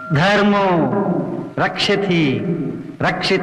ಧರ್ಮೋ ರಕ್ಷತಿ ರಕ್ಷಿತ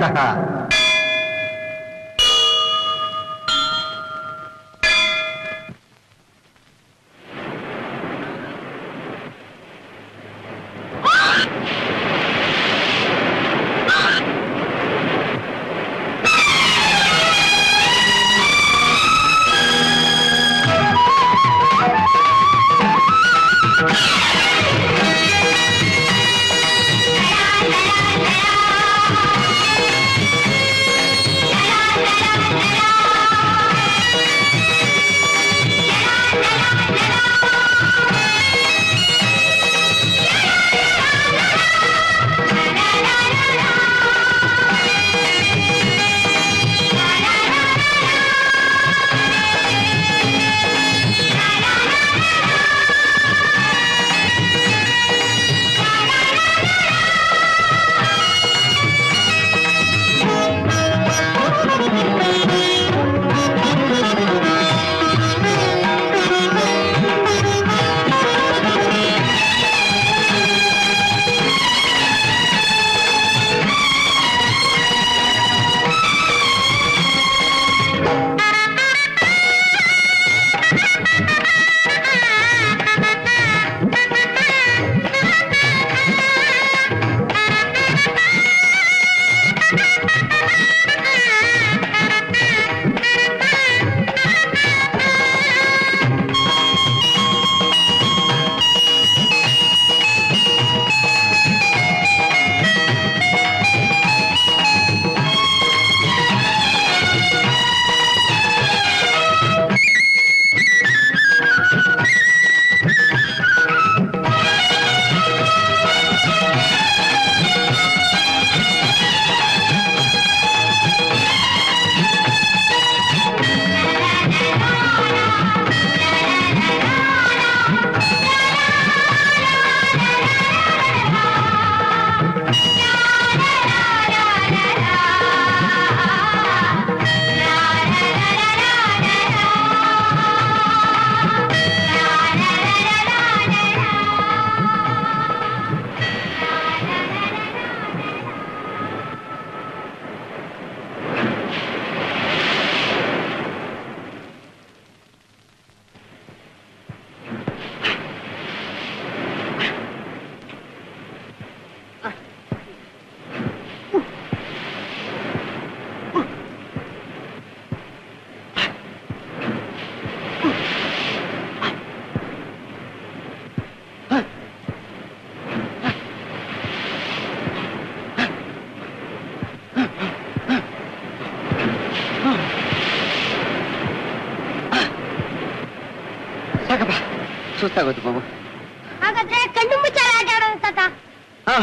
ಸಾಕಪ್ಪ ಸುಸ್ತಾಗೋದು ಬಾಬು ಹಾಗಾದ್ರೆ ಕಣ್ಣು ಮುಚ್ಚಾರ ಆಟ ಆಡೋಣ ತಾತ ಹಾ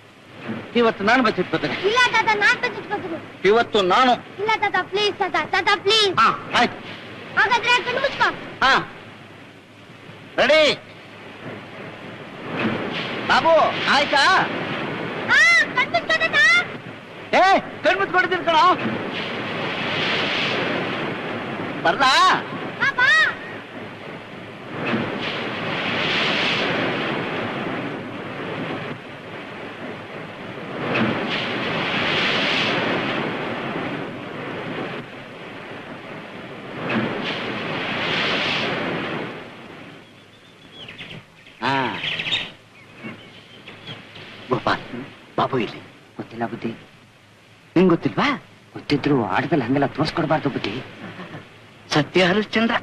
ಇವತ್ತು ನಾನು ಬಚ್ಚಿಟ್ಕೋತೇನೆ ಇಲ್ಲ ತಾತ ನಾನ್ ಬಚ್ಚಿಟ್ಕೋತೀನಿ ಇವತ್ತು ನಾನು ಇಲ್ಲ ತಾತ ಪ್ಲೀಸ್ ತಾತ ತಾತ ಪ್ಲೀಸ್ ಹಾ ಆಯ್ತು ಹಾಗಾದ್ರೆ ಕಣ್ಣು ಮುಚ್ಕೋ ಹಾ ರೆಡಿ ಬಾಬು ಆಯ್ತಾ ಹಾ ಕಣ್ಣು ಮುಚ್ಕೋ ತಾತ ಏ ಕಣ್ಮುಚ್ಕೊಂಡಿದ್ದೀನಿ ಕಣ ಬರ್ಲಾ ಹಾ ಬಾ ಹಾ ಗೋಪಾಲ್ ಬಾಬು ಇಲ್ಲಿ ಗೊತ್ತಿಲ್ಲ ಬುದ್ಧಿ ನಿಂಗ್ ಗೊತ್ತಿಲ್ವಾ ಗೊತ್ತಿದ್ರು ಆಟದಲ್ಲಿ ಹಂಗೆಲ್ಲ ತೋರ್ಸ್ಕೊಡ್ಬಾರ್ದು ಬುದ್ಧಿ ಸತ್ಯ ಹರಿಶ್ಚಂದ್ರ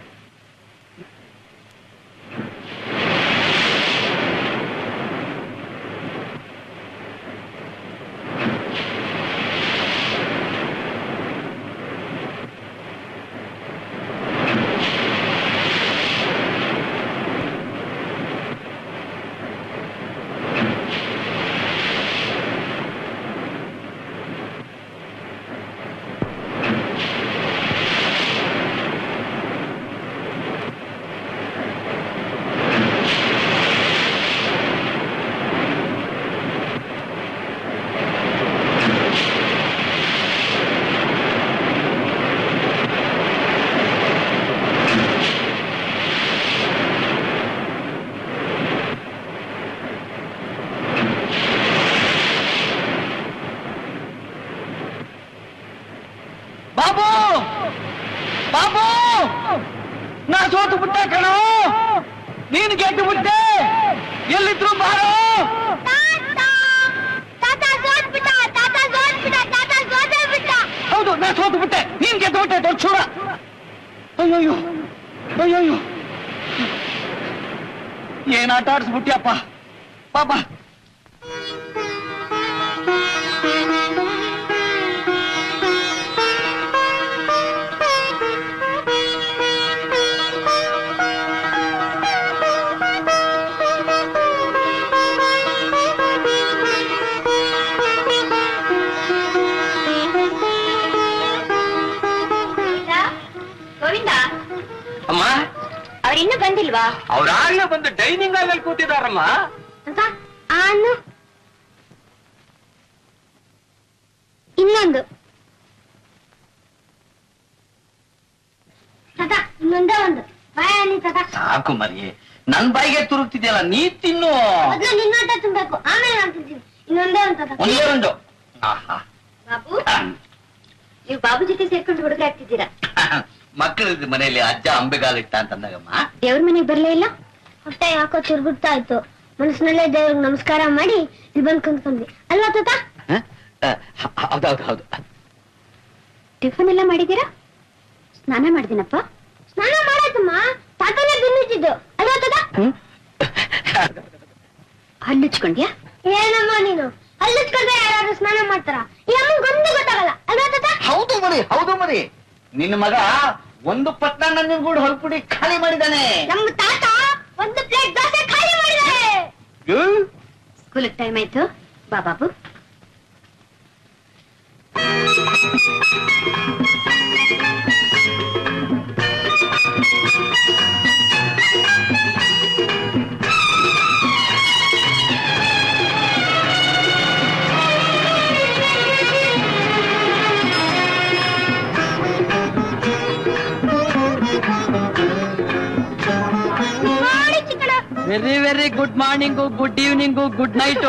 ಬಾಬು ಬಾಬು ನಾ ಸೋತು ಬಿಟ್ಟೆ ಕಣೋ ನೀನು ಗೆದ್ದು ಬಿಟ್ಟೆ ಎಲ್ಲಿದ್ರು ಬಾರೋ ತಾತ ತಾತ ಸೋತ್ಬಿಟ್ಟ ತಾತ ಸೋತ್ಬಿಟ್ಟ ತಾತ ಸೋತೇ ಬಿಟ್ಟ ಹೌದು ನಾ ಸೋತು ಬಿಟ್ಟೆ ನೀನ್ ಗೆದ್ದು ಬಿಟ್ಟೆ ದೊಡ್ಡ ಶೂರ ಅಯ್ಯಯ್ಯೋ ಅಯ್ಯಯ್ಯೋ ಏನ್ ಆಟ ಆಡಿಸ್ಬಿಟ್ಯಪ್ಪ ಪಾಪ ಗೋವಿಂದ ಅಮ್ಮ ಅವ್ರಿನ್ನೂ ಬಂದಿಲ್ವಾ ಅವ್ರಾಗ್ಲೇ ಬಂದು ಡೈನಿಂಗ್ ಹಾಲಲ್ಲಿ ಕೂತಿದಾರಮ್ಮ ಅಂತ ಆನು ಇನ್ನೊಂದು ತಾತ ಇನ್ನೊಂದೇ ಒಂದು ಬಾಯ ಅನ್ನಿ ತಾತ ಸಾಕು ಮರಿ ನನ್ ಬಾಯಿಗೆ ತುರುಕ್ತಿದ್ಯಲ್ಲ ನೀ ತಿನ್ನು ಮೊದ್ಲು ನಿನ್ನೋಟ ತಿನ್ಬೇಕು ಆಮೇಲೆ ನಾನು ತಿಂತೀನಿ ಇನ್ನೊಂದೇ ಒಂದು ತಾತ ಒಂದೇ ಒಂದು ಆಹಾ. ಬಾಬು ನೀವು ಬಾಬು ಜೊತೆ ಸೇರ್ಕೊಂಡು ಹುಡುಗ ಆಗ್ತಿದ್ದೀರಾ ಮಕ್ಕಳಿದ್ ಮನೆಯಲ್ಲಿ ಅಜ್ಜ ಅಂಬೆಗಾಲಿಟ್ಟ ಅಂತಂದಾಗಮ್ಮ ದೇವ್ರ ಮನೆಗೆ ಬರ್ಲೇ ಇಲ್ಲ ಹೊಟ್ಟೆ ಯಾಕೋ ಚುರ್ಗುಡ್ತಾ ಇತ್ತು ಮನಸ್ಸಿನಲ್ಲೇ ದೇವ್ರಿಗೆ ನಮಸ್ಕಾರ ಮಾಡಿ ಇಲ್ಲಿ ಬಂದ್ ಕುಂತ್ಕೊಂಡ್ವಿ ಅಲ್ವಾ ತಾತ ಹೌದೌದು ಹೌದು ಟಿಫನ್ ಎಲ್ಲ ಮಾಡಿದೀರಾ ಸ್ನಾನ ಮಾಡಿದಿನಪ್ಪ ಸ್ನಾನ ಮಾಡಾಯ್ತಮ್ಮ ತಾತನೇ ತಿನ್ನಿಟ್ಟಿದ್ದು ಅಲ್ವಾ ತಾತ ಹಲ್ಲುಚ್ಕೊಂಡ್ಯಾ ಏನಮ್ಮ ನೀನು ಹಲ್ಲುಚ್ಕೊಂಡ್ರೆ ಯಾರಾದ್ರೂ ಸ್ನಾನ ಮಾಡ್ತಾರ ಈ ಅಮ್ಮಗೊಂದು ಗೊತ್ತಾಗಲ್ಲ ಅಲ್ವಾ ತಾತ ಹೌದು ಮರಿ ಹೌದು ಮರಿ ನಿನ್ನ ಮಗ ಒಂದು ಪಟ್ನ ನನ್ನ ಗೂಡು ಹೊಲ್ಪುಡಿ ಖಾಲಿ ಮಾಡಿದಾನೆ ನಮ್ಮ ತಾತ ಒಂದು ಪ್ಲೇಟ್ ದೋಸೆ ಖಾಲಿ ಮಾಡಿದ್ದಾರೆ ಸ್ಕೂಲ್ ಟೈಮ್ ಆಯ್ತು ಬಾ ಬಾಬು ಮಾಡಿ Chikkanna very very good morning good evening good night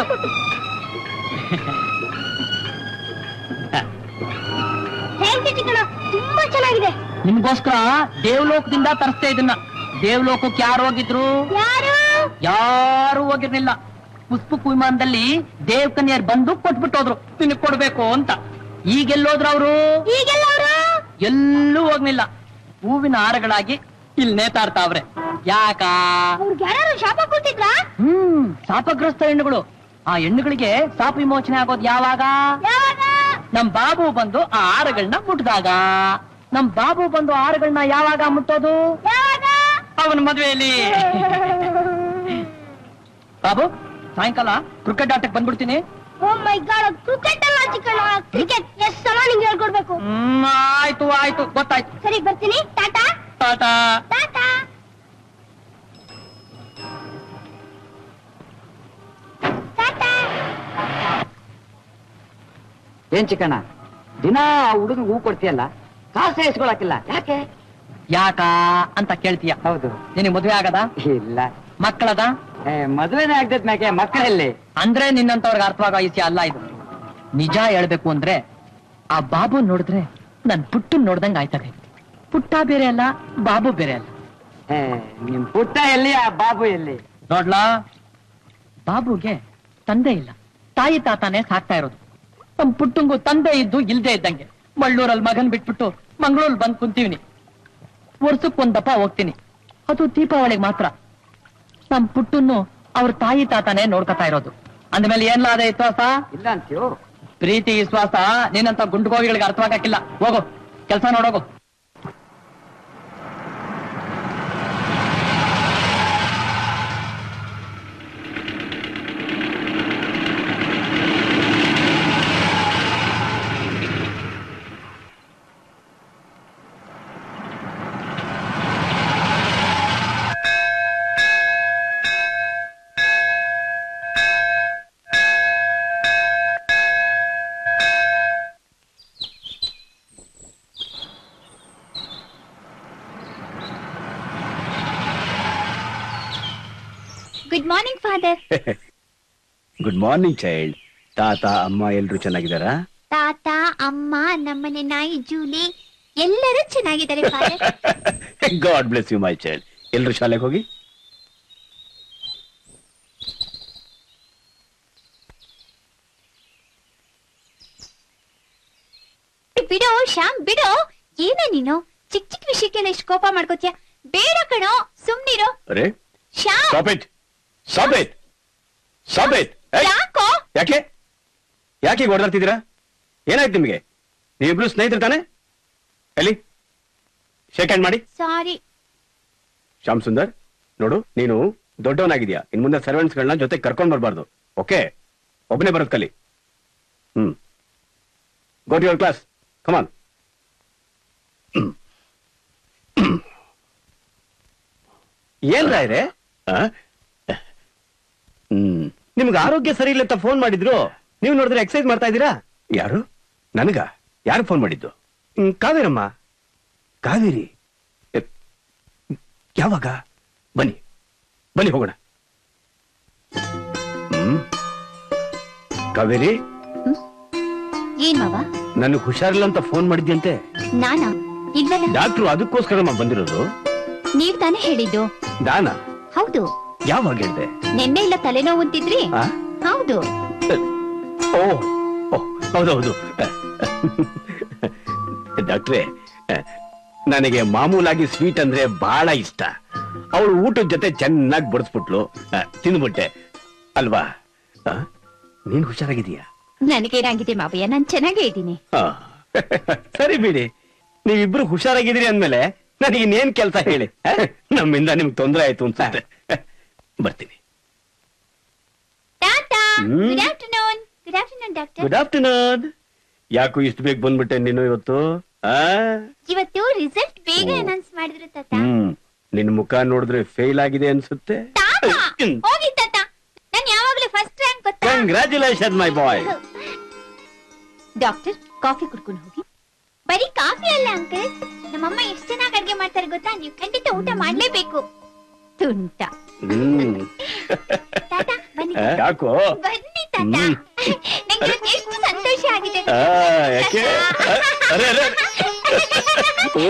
thank you Chikkanna ತುಂಬಾ ಚೆನ್ನಾಗಿದೆ ನಿಮ್ಗೋಸ್ಕರ ದೇವಲೋಕದಿಂದ ತರಿಸ್ತಾ ಇದನ್ನ ದೇವಲೋಕಕ್ಕೆ ಯಾರು ಹೋಗಿದ್ರು ಯಾರು ಯಾರು ಹೋಗಿರ್ಲಿಲ್ಲ ಪುಷ್ಪಕ ವಿಮಾನದಲ್ಲಿ ದೇವ್ ಕನ್ಯರ್ ಬಂದು ಕೊಟ್ಬಿಟ್ಟು ಹೋದ್ರು ನಿನಗ್ ಕೊಡ್ಬೇಕು ಅಂತ ಈಗೆಲ್ಲೋದ್ರು ಅವರು ಈಗೆಲ್ಲ ಅವರು ಎಲ್ಲೂ ಹೋಗ್ಲಿಲ್ಲ ಹೂವಿನ ಹಾರಗಳಾಗಿ ಇಲ್ಲಿ ನೇತಾಡ್ತಾವ್ರೆ ಯಾಕ ಅವ್ರಿಗೆ ಯಾರು ಶಾಪ ಕೊಟ್ಟಿದ್ರಾ ಹ್ಮ್ ಶಾಪಗ್ರಸ್ತ ಹೆಣ್ಣುಗಳು ಆ ಹೆಣ್ಣುಗಳಿಗೆ ಶಾಪ ವಿಮೋಚನೆ ಆಗೋದು ಯಾವಾಗ ಯಾವಾಗ ನಮ್ ಬಾಬು ಬಂದು ಆ ಹಾರಗಳನ್ನ ಮುಟ್ಟಿದಾಗ ನಮ್ ಬಾಬು ಬಂದು ಹಾರಗಳನ್ನ ಯಾವಾಗ ಮುಟ್ಟೋದು ಯಾವಾಗ ಅವನ ಮದ್ವೆಯಲ್ಲಿ ಬಾಬು ಸಾಯಂಕಾಲ ಕ್ರಿಕೆಟ್ ಆಟಕ್ಕೆ ಬಂದ್ಬಿಡ್ತೀನಿ ಓ ಮೈ ಗಾಡ್ ಕ್ರಿಕೆಟ್ ಅಲ್ಲ ಚಿಕ್ಕಣ್ಣ ಕ್ರಿಕೆಟ್ ಎಷ್ಟು ಸಲ ನಿಂಗೆ ಹೇಳ್ಕೊಡ್ಬೇಕು ಹ್ಮ್ ಆಯ್ತು ಆಯ್ತು ಗೊತ್ತಾಯ್ತು ಸರಿ ಬರ್ತೀನಿ ಟಾಟಾ ಟಾಟಾ ಟಾಟಾ ಟಾಟಾ ಏನ್ ಚಿಕ್ಕಣ್ಣ ದಿನ ಹುಡುಗ ಹೂ ಕೊಡ್ತೀಯಲ್ಲ ಕಾಸೆ ಇಸ್ಕೊಳಕಿಲ್ಲ ಯಾಕೆ ಯಾಕ ಅಂತ ಕೇಳ್ತೀಯ ಹೌದು ನಿನಗೆ ಮದ್ವೆ ಆಗದ ಇಲ್ಲ ಮಕ್ಕಳದ ಏ, ಮದ್ವೆನೇ ಆಗ್ತೈತ್ ಮ್ಯಾಕೆ ಮಕ್ಕಳಲ್ಲಿ ಅಂದ್ರೆ ನಿನ್ನಂತವ್ರಿಗೆ ಅರ್ಥವಾಗ ವಿಷಯ ಅಲ್ಲ ಇದು ನಿಜ ಹೇಳ್ಬೇಕು ಅಂದ್ರೆ ಆ ಬಾಬು ನೋಡಿದ್ರೆ ನನ್ ಪುಟ್ಟು ನೋಡ್ದಂಗ್ ಆಯ್ತದೆ ಪುಟ್ಟ ಬೇರೆ ಅಲ್ಲ ಬಾಬು ಬೇರೆ ಅಲ್ಲ ಏ, ನಿಮ್ ಪುಟ್ಟ ಎಲ್ಲಿ ಆ ಬಾಬು ಎಲ್ಲಿ ನೋಡ್ಲಾ ಬಾಬುಗೆ ತಂದೆ ಇಲ್ಲ ತಾಯಿ ತಾತಾನೆ ಸಾಕ್ತಾ ಇರೋದು ನಮ್ ಪುಟ್ಟಂಗು ತಂದೆ ಇದ್ದು ಇಲ್ದೇ ಇದ್ದಂಗೆ ಮಳ್ಳೂರಲ್ಲಿ ಮಗನ್ ಬಿಟ್ಬಿಟ್ಟು ಮಂಗಳೂರಲ್ಲಿ ಬಂದ್ ಕುಂತೀವಿನಿ ವರ್ಷಕ್ ಒಂದ್ ದಪ್ಪ ಹೋಗ್ತೀನಿ ಅದು ದೀಪಾವಳಿಗೆ ಮಾತ್ರ ನಮ್ ಪುಟ್ಟನ್ನು ಅವ್ರ ತಾಯಿ ತಾತಾನೆ ನೋಡ್ಕೊತಾ ಇರೋದು ಅಂದ್ಮೇಲೆ ಏನ್ಲಾದ ವಿಶ್ವಾಸ ಇಲ್ಲ ಅಂತೀಯೋ ಪ್ರೀತಿ ವಿಶ್ವಾಸ ನೀನಂತ ಗುಂಡುಗೋವಿಗಳಿಗೆ ಅರ್ಥವಾಗಕ್ಕಿಲ್ಲ ಹೋಗು ಕೆಲಸ ನೋಡೋಗು good morning father good morning child ತಾತ ಅಮ್ಮ ಎಲ್ರು ಚೆನ್ನಾಗಿದ್ದಾರಾ ತಾತ ಅಮ್ಮ ಅಮ್ಮ ನಮ್ಮನೆ ನಾಯಿ ಜೂಲಿ ಎಲ್ಲರೂ ಚೆನ್ನಾಗಿದ್ದಾರೆ father God bless you my child ಎಲ್ರು ಶಾಲೆಗೆ ಹೋಗಿ ಬಿಡು ಶ್ಯಾಮ್ ಬಿಡು ಏನ ನೀನು ಚಿಕ್ಕ ಚಿಕ್ಕ ವಿಷಯಕ್ಕೆಲ್ಲ ಇಷ್ಟು ಕೋಪ ಮಾಡ್ಕೋತೀಯ ಬೇಡ ಕಣೋ ಸುಮ್ನಿರು ಅರೆ Shyam stop it stop it stop it ಯಾಕೋ ಯಾಕೆ ಯಾಕೆ ಈಗ ಹೊಡೆದಾಡ್ತಿದ್ದೀರಾ ಏನಾಯ್ತು ನಿಮಗೆ ನೀವಿಬ್ರು ಸ್ನೇಹಿತರು ತಾನೆ ಎಲ್ಲಿ ಶೇಕ್ ಹ್ಯಾಂಡ್ ಮಾಡಿ ಸಾರಿ ಶ್ಯಾಮ್ ಸುಂದರ್ ನೋಡು ನೀನು ದೊಡ್ಡವನಾಗಿದ್ಯಾ ಇನ್ ಮುಂದೆ ಸರ್ವೆಂಟ್ಸ್ಗಳನ್ನ ಜೊತೆ ಕರ್ಕೊಂಡ್ ಬರ್ಬಾರ್ದು ಓಕೆ ಒಬ್ಬನೇ ಬರೋದ್ ಕಲಿ hmm go to your class come on ಏನ್ ರಾಯ್ರೆ ಹ್ಮ್ ನಿಮ್ಗೆ ಆರೋಗ್ಯ ಸರಿ ಇಲ್ಲ ಅಂತ ಫೋನ್ ಮಾಡಿದ್ರು ನೀವು ನೋಡಿದ್ರೆ ಎಕ್ಸರ್ಸೈಸ್ ಮಾಡ್ತಾ ಇದ್ದೀರಾ ಯಾರು ನನಗ ಯಾರು ಫೋನ್ ಮಾಡಿದ್ದು ಹ್ಮ್, ಕಾವೇರಮ್ಮ ಕಾವೇರಿ ಎ, ಯಾವಾಗ ಬನ್ನಿ ಬನ್ನಿ ಹೋಗೋಣ ಹ್ಮ್ ಕಾವೇರಿ ಏನ್ ಮಾವ ನನಗೆ ಹುಷಾರಿಲ್ಲ ಅಂತ ಫೋನ್ ಮಾಡಿದ್ಯಂತೆ ನಾನಾ ಇಲ್ಲಲ್ಲ ಡಾಕ್ಟ್ರು ಅದಕ್ಕೋಸ್ಕರ ಬಂದಿರೋದು ನೀವ್ ತಾನೇ ಹೇಳಿದ್ದು ದಾನ ಹೌದು ಯಾವಾಗ ಹೇಳ್ದೆ ನೆನ್ನೆ ಇಲ್ಲ ತಲೆನೋವು ಅಂತಿದ್ರಿ ಆ? ಹೌದು ಓ ಓ, ಹೌದೌದು ಡಾಕ್ಟ್ರೆ ನನಗೆ ಮಾಮೂಲಾಗಿ ಸ್ವೀಟ್ ಅಂದ್ರೆ ಬಹಳ ಇಷ್ಟ ಅವಳು ಊಟದ ಜೊತೆ ಚೆನ್ನಾಗಿ ಬಡಿಸ್ಬಿಟ್ಲು ಆ, ತಿಂದ್ಬಿಟ್ಟೆ ಅಲ್ವಾ ಆ? ನೀನ್ ಹುಷಾರಾಗಿದೀಯಾ ನನಗೇನಾಗಿದೆ ಮಾವಯ್ಯ ನಾನ್ ಚೆನ್ನಾಗೇ ಇದ್ದೀನಿ ಆ. ಸರಿ ಬಿಡಿ ನೀವಿಬ್ರು ಹುಷಾರಾಗಿದ್ದೀರಿ ಅಂದ್ಮೇಲೆ ನನಗೆ ಇನ್ನೇನ್ ಕೆಲಸ ಹೇಳಿ ಆ? ನಮ್ಮಿಂದ ನಿಮ್ಗೆ ತೊಂದರೆ ಆಯ್ತು ಅನ್ಸುತ್ತೆ ಬರ್ತೀನಿ ಟಾಟಾ hmm. Good afternoon good afternoon doctor good afternoon ಯಾಕೋ ಇಷ್ಟು ಬೇಗ ಬಂದ್ಬಿಟ್ಟೆ ನೀನು ಇವತ್ತು ಆ ಇವತ್ತು ರಿಸಲ್ಟ್ ಬೇಗ ಅನೌನ್ಸ್ ಮಾಡಿದ್ರು ತಾತ ಹ್ಮ್ ನಿನ್ ಮುಖ ನೋಡಿದ್ರೆ ಫೇಲ್ ಆಗಿದೆ ಅನ್ಸುತ್ತೆ ತಾತ ಹೋಗಿ ತಾತ ನಾನ್ ಯಾವಾಗ್ಲೂ ಫಸ್ಟ್ ರ್ಯಾಂಕ್ ಗೊತ್ತಾ congratulation my boy doctor coffee ಕುಡ್ಕೊಂಡು ಹೋಗಿ ಬರೀ ಕಾಫಿ ಅಲ್ಲ ಅಂಕಲ್ ನಮ್ಮಮ್ಮ ಎಷ್ಟು ಚೆನ್ನಾಗಿ ಅಡ್ಗೆ ಮಾಡ್ತಾರೆ ಗೊತ್ತಾ ನೀವು ಖಂಡಿತ ಊಟ ಮಾಡ್ಲೇಬೇಕು ತುಂಟ ಹ್ಮ್ ತಾತ ಬನ್ನಿ ಆ, ಯಾಕೋ ಬನ್ನಿ ತಾತ ಹ್ಮ್. ನಂಗೆ ಇವತ್ತು ಎಷ್ಟು ಸಂತೋಷ ಆಗಿದೆ ಆ, ಗೊತ್ತಾ? ಯಾಕೆ ಆ, ಅರೆ ಅರೆ ಓ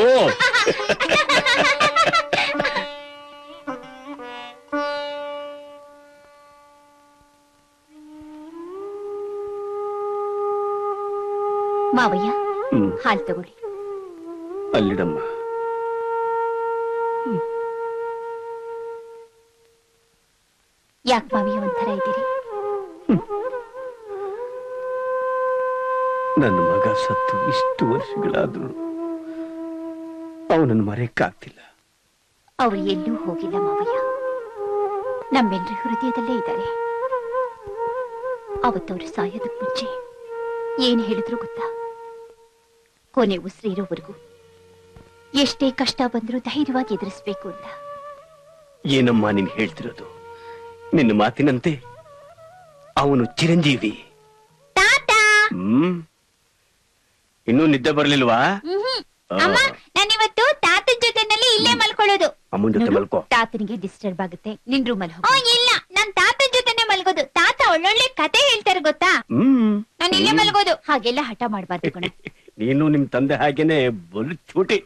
ಮಾವಯ್ಯ ಹ್ಮ್ ಹಾಲ್ ತಗೊಳ್ಳಿ ಅಲ್ಲಿಡಮ್ಮ ಯಾಕೆ ಮಾವಯ್ಯ ಒಂಥರ ಇದ್ದೀರಿ ನನ್ನ ಮಗ ಸತ್ತು ಇಷ್ಟು ವರ್ಷಗಳಾದ್ರು ಅವನನ್ನು ಮರೆಯಕ್ಕಾಗ್ತಿಲ್ಲ ಅವ್ರು ಎಲ್ಲೂ ಹೋಗಿಲ್ಲ ಮಾವಯ್ಯ ನಮ್ಮೆಲ್ರ ಹೃದಯದಲ್ಲೇ ಇದ್ದಾರೆ ಅವತ್ತವ್ರು ಸಾಯೋದಕ್ ಮುಂಚೆ ಏನ್ ಹೇಳಿದ್ರು ಗೊತ್ತಾ ಕೊನೆ ಉಸಿರು ಇರೋವರೆಗೂ ಎಷ್ಟೇ ಕಷ್ಟ ಬಂದ್ರೂ ಧೈರ್ಯವಾಗಿ ಎದುರಿಸ್ಬೇಕು ಅಂತ ಏನಮ್ಮ ನೀನ್ ಹೇಳ್ತಿರೋದು ನಿನ್ನ ಮಾತಿನಂತೆ ಅವನು ಚಿರಂಜೀವಿ ಹ್ಮ್ ಇನ್ನೂ ನಿದ್ದೆ ಬರ್ಲಿಲ್ವಾ ಅಮ್ಮ ನಾನಿವತ್ತು ತಾತನ ಜೊತೆನಲ್ಲಿ ಇಲ್ಲೇ ಮಲ್ಕೊಳ್ಳೋದು ಅಮ್ಮನ ಜೊತೆ ಮಲ್ಕೋ ತಾತನಿಗೆ ಡಿಸ್ಟರ್ಬ್ ಆಗುತ್ತೆ ನಿನ್ ರೂಮಲ್ಲಿ ಹೋಗಿ ಇಲ್ಲ ನಾನ್ ತಾತನ ಜೊತೆನೆ ಮಲ್ಗೋದು ತಾತ ಒಳ್ಳೊಳ್ಳೆ ಕತೆ ಹೇಳ್ತಾರೆ ಗೊತ್ತಾ ಹ್ಮ್ ನಾನು ಇಲ್ಲೇ ಮಲ್ಗೋದು ಹಾಗೆಲ್ಲ ಹಠ ಮಾಡ್ಬಾರ್ದು ಕಣ ನೀನು ನಿಮ್ ತಂದೆ ಹಾಗೇನೆ ಬಲು ಚೂಟಿ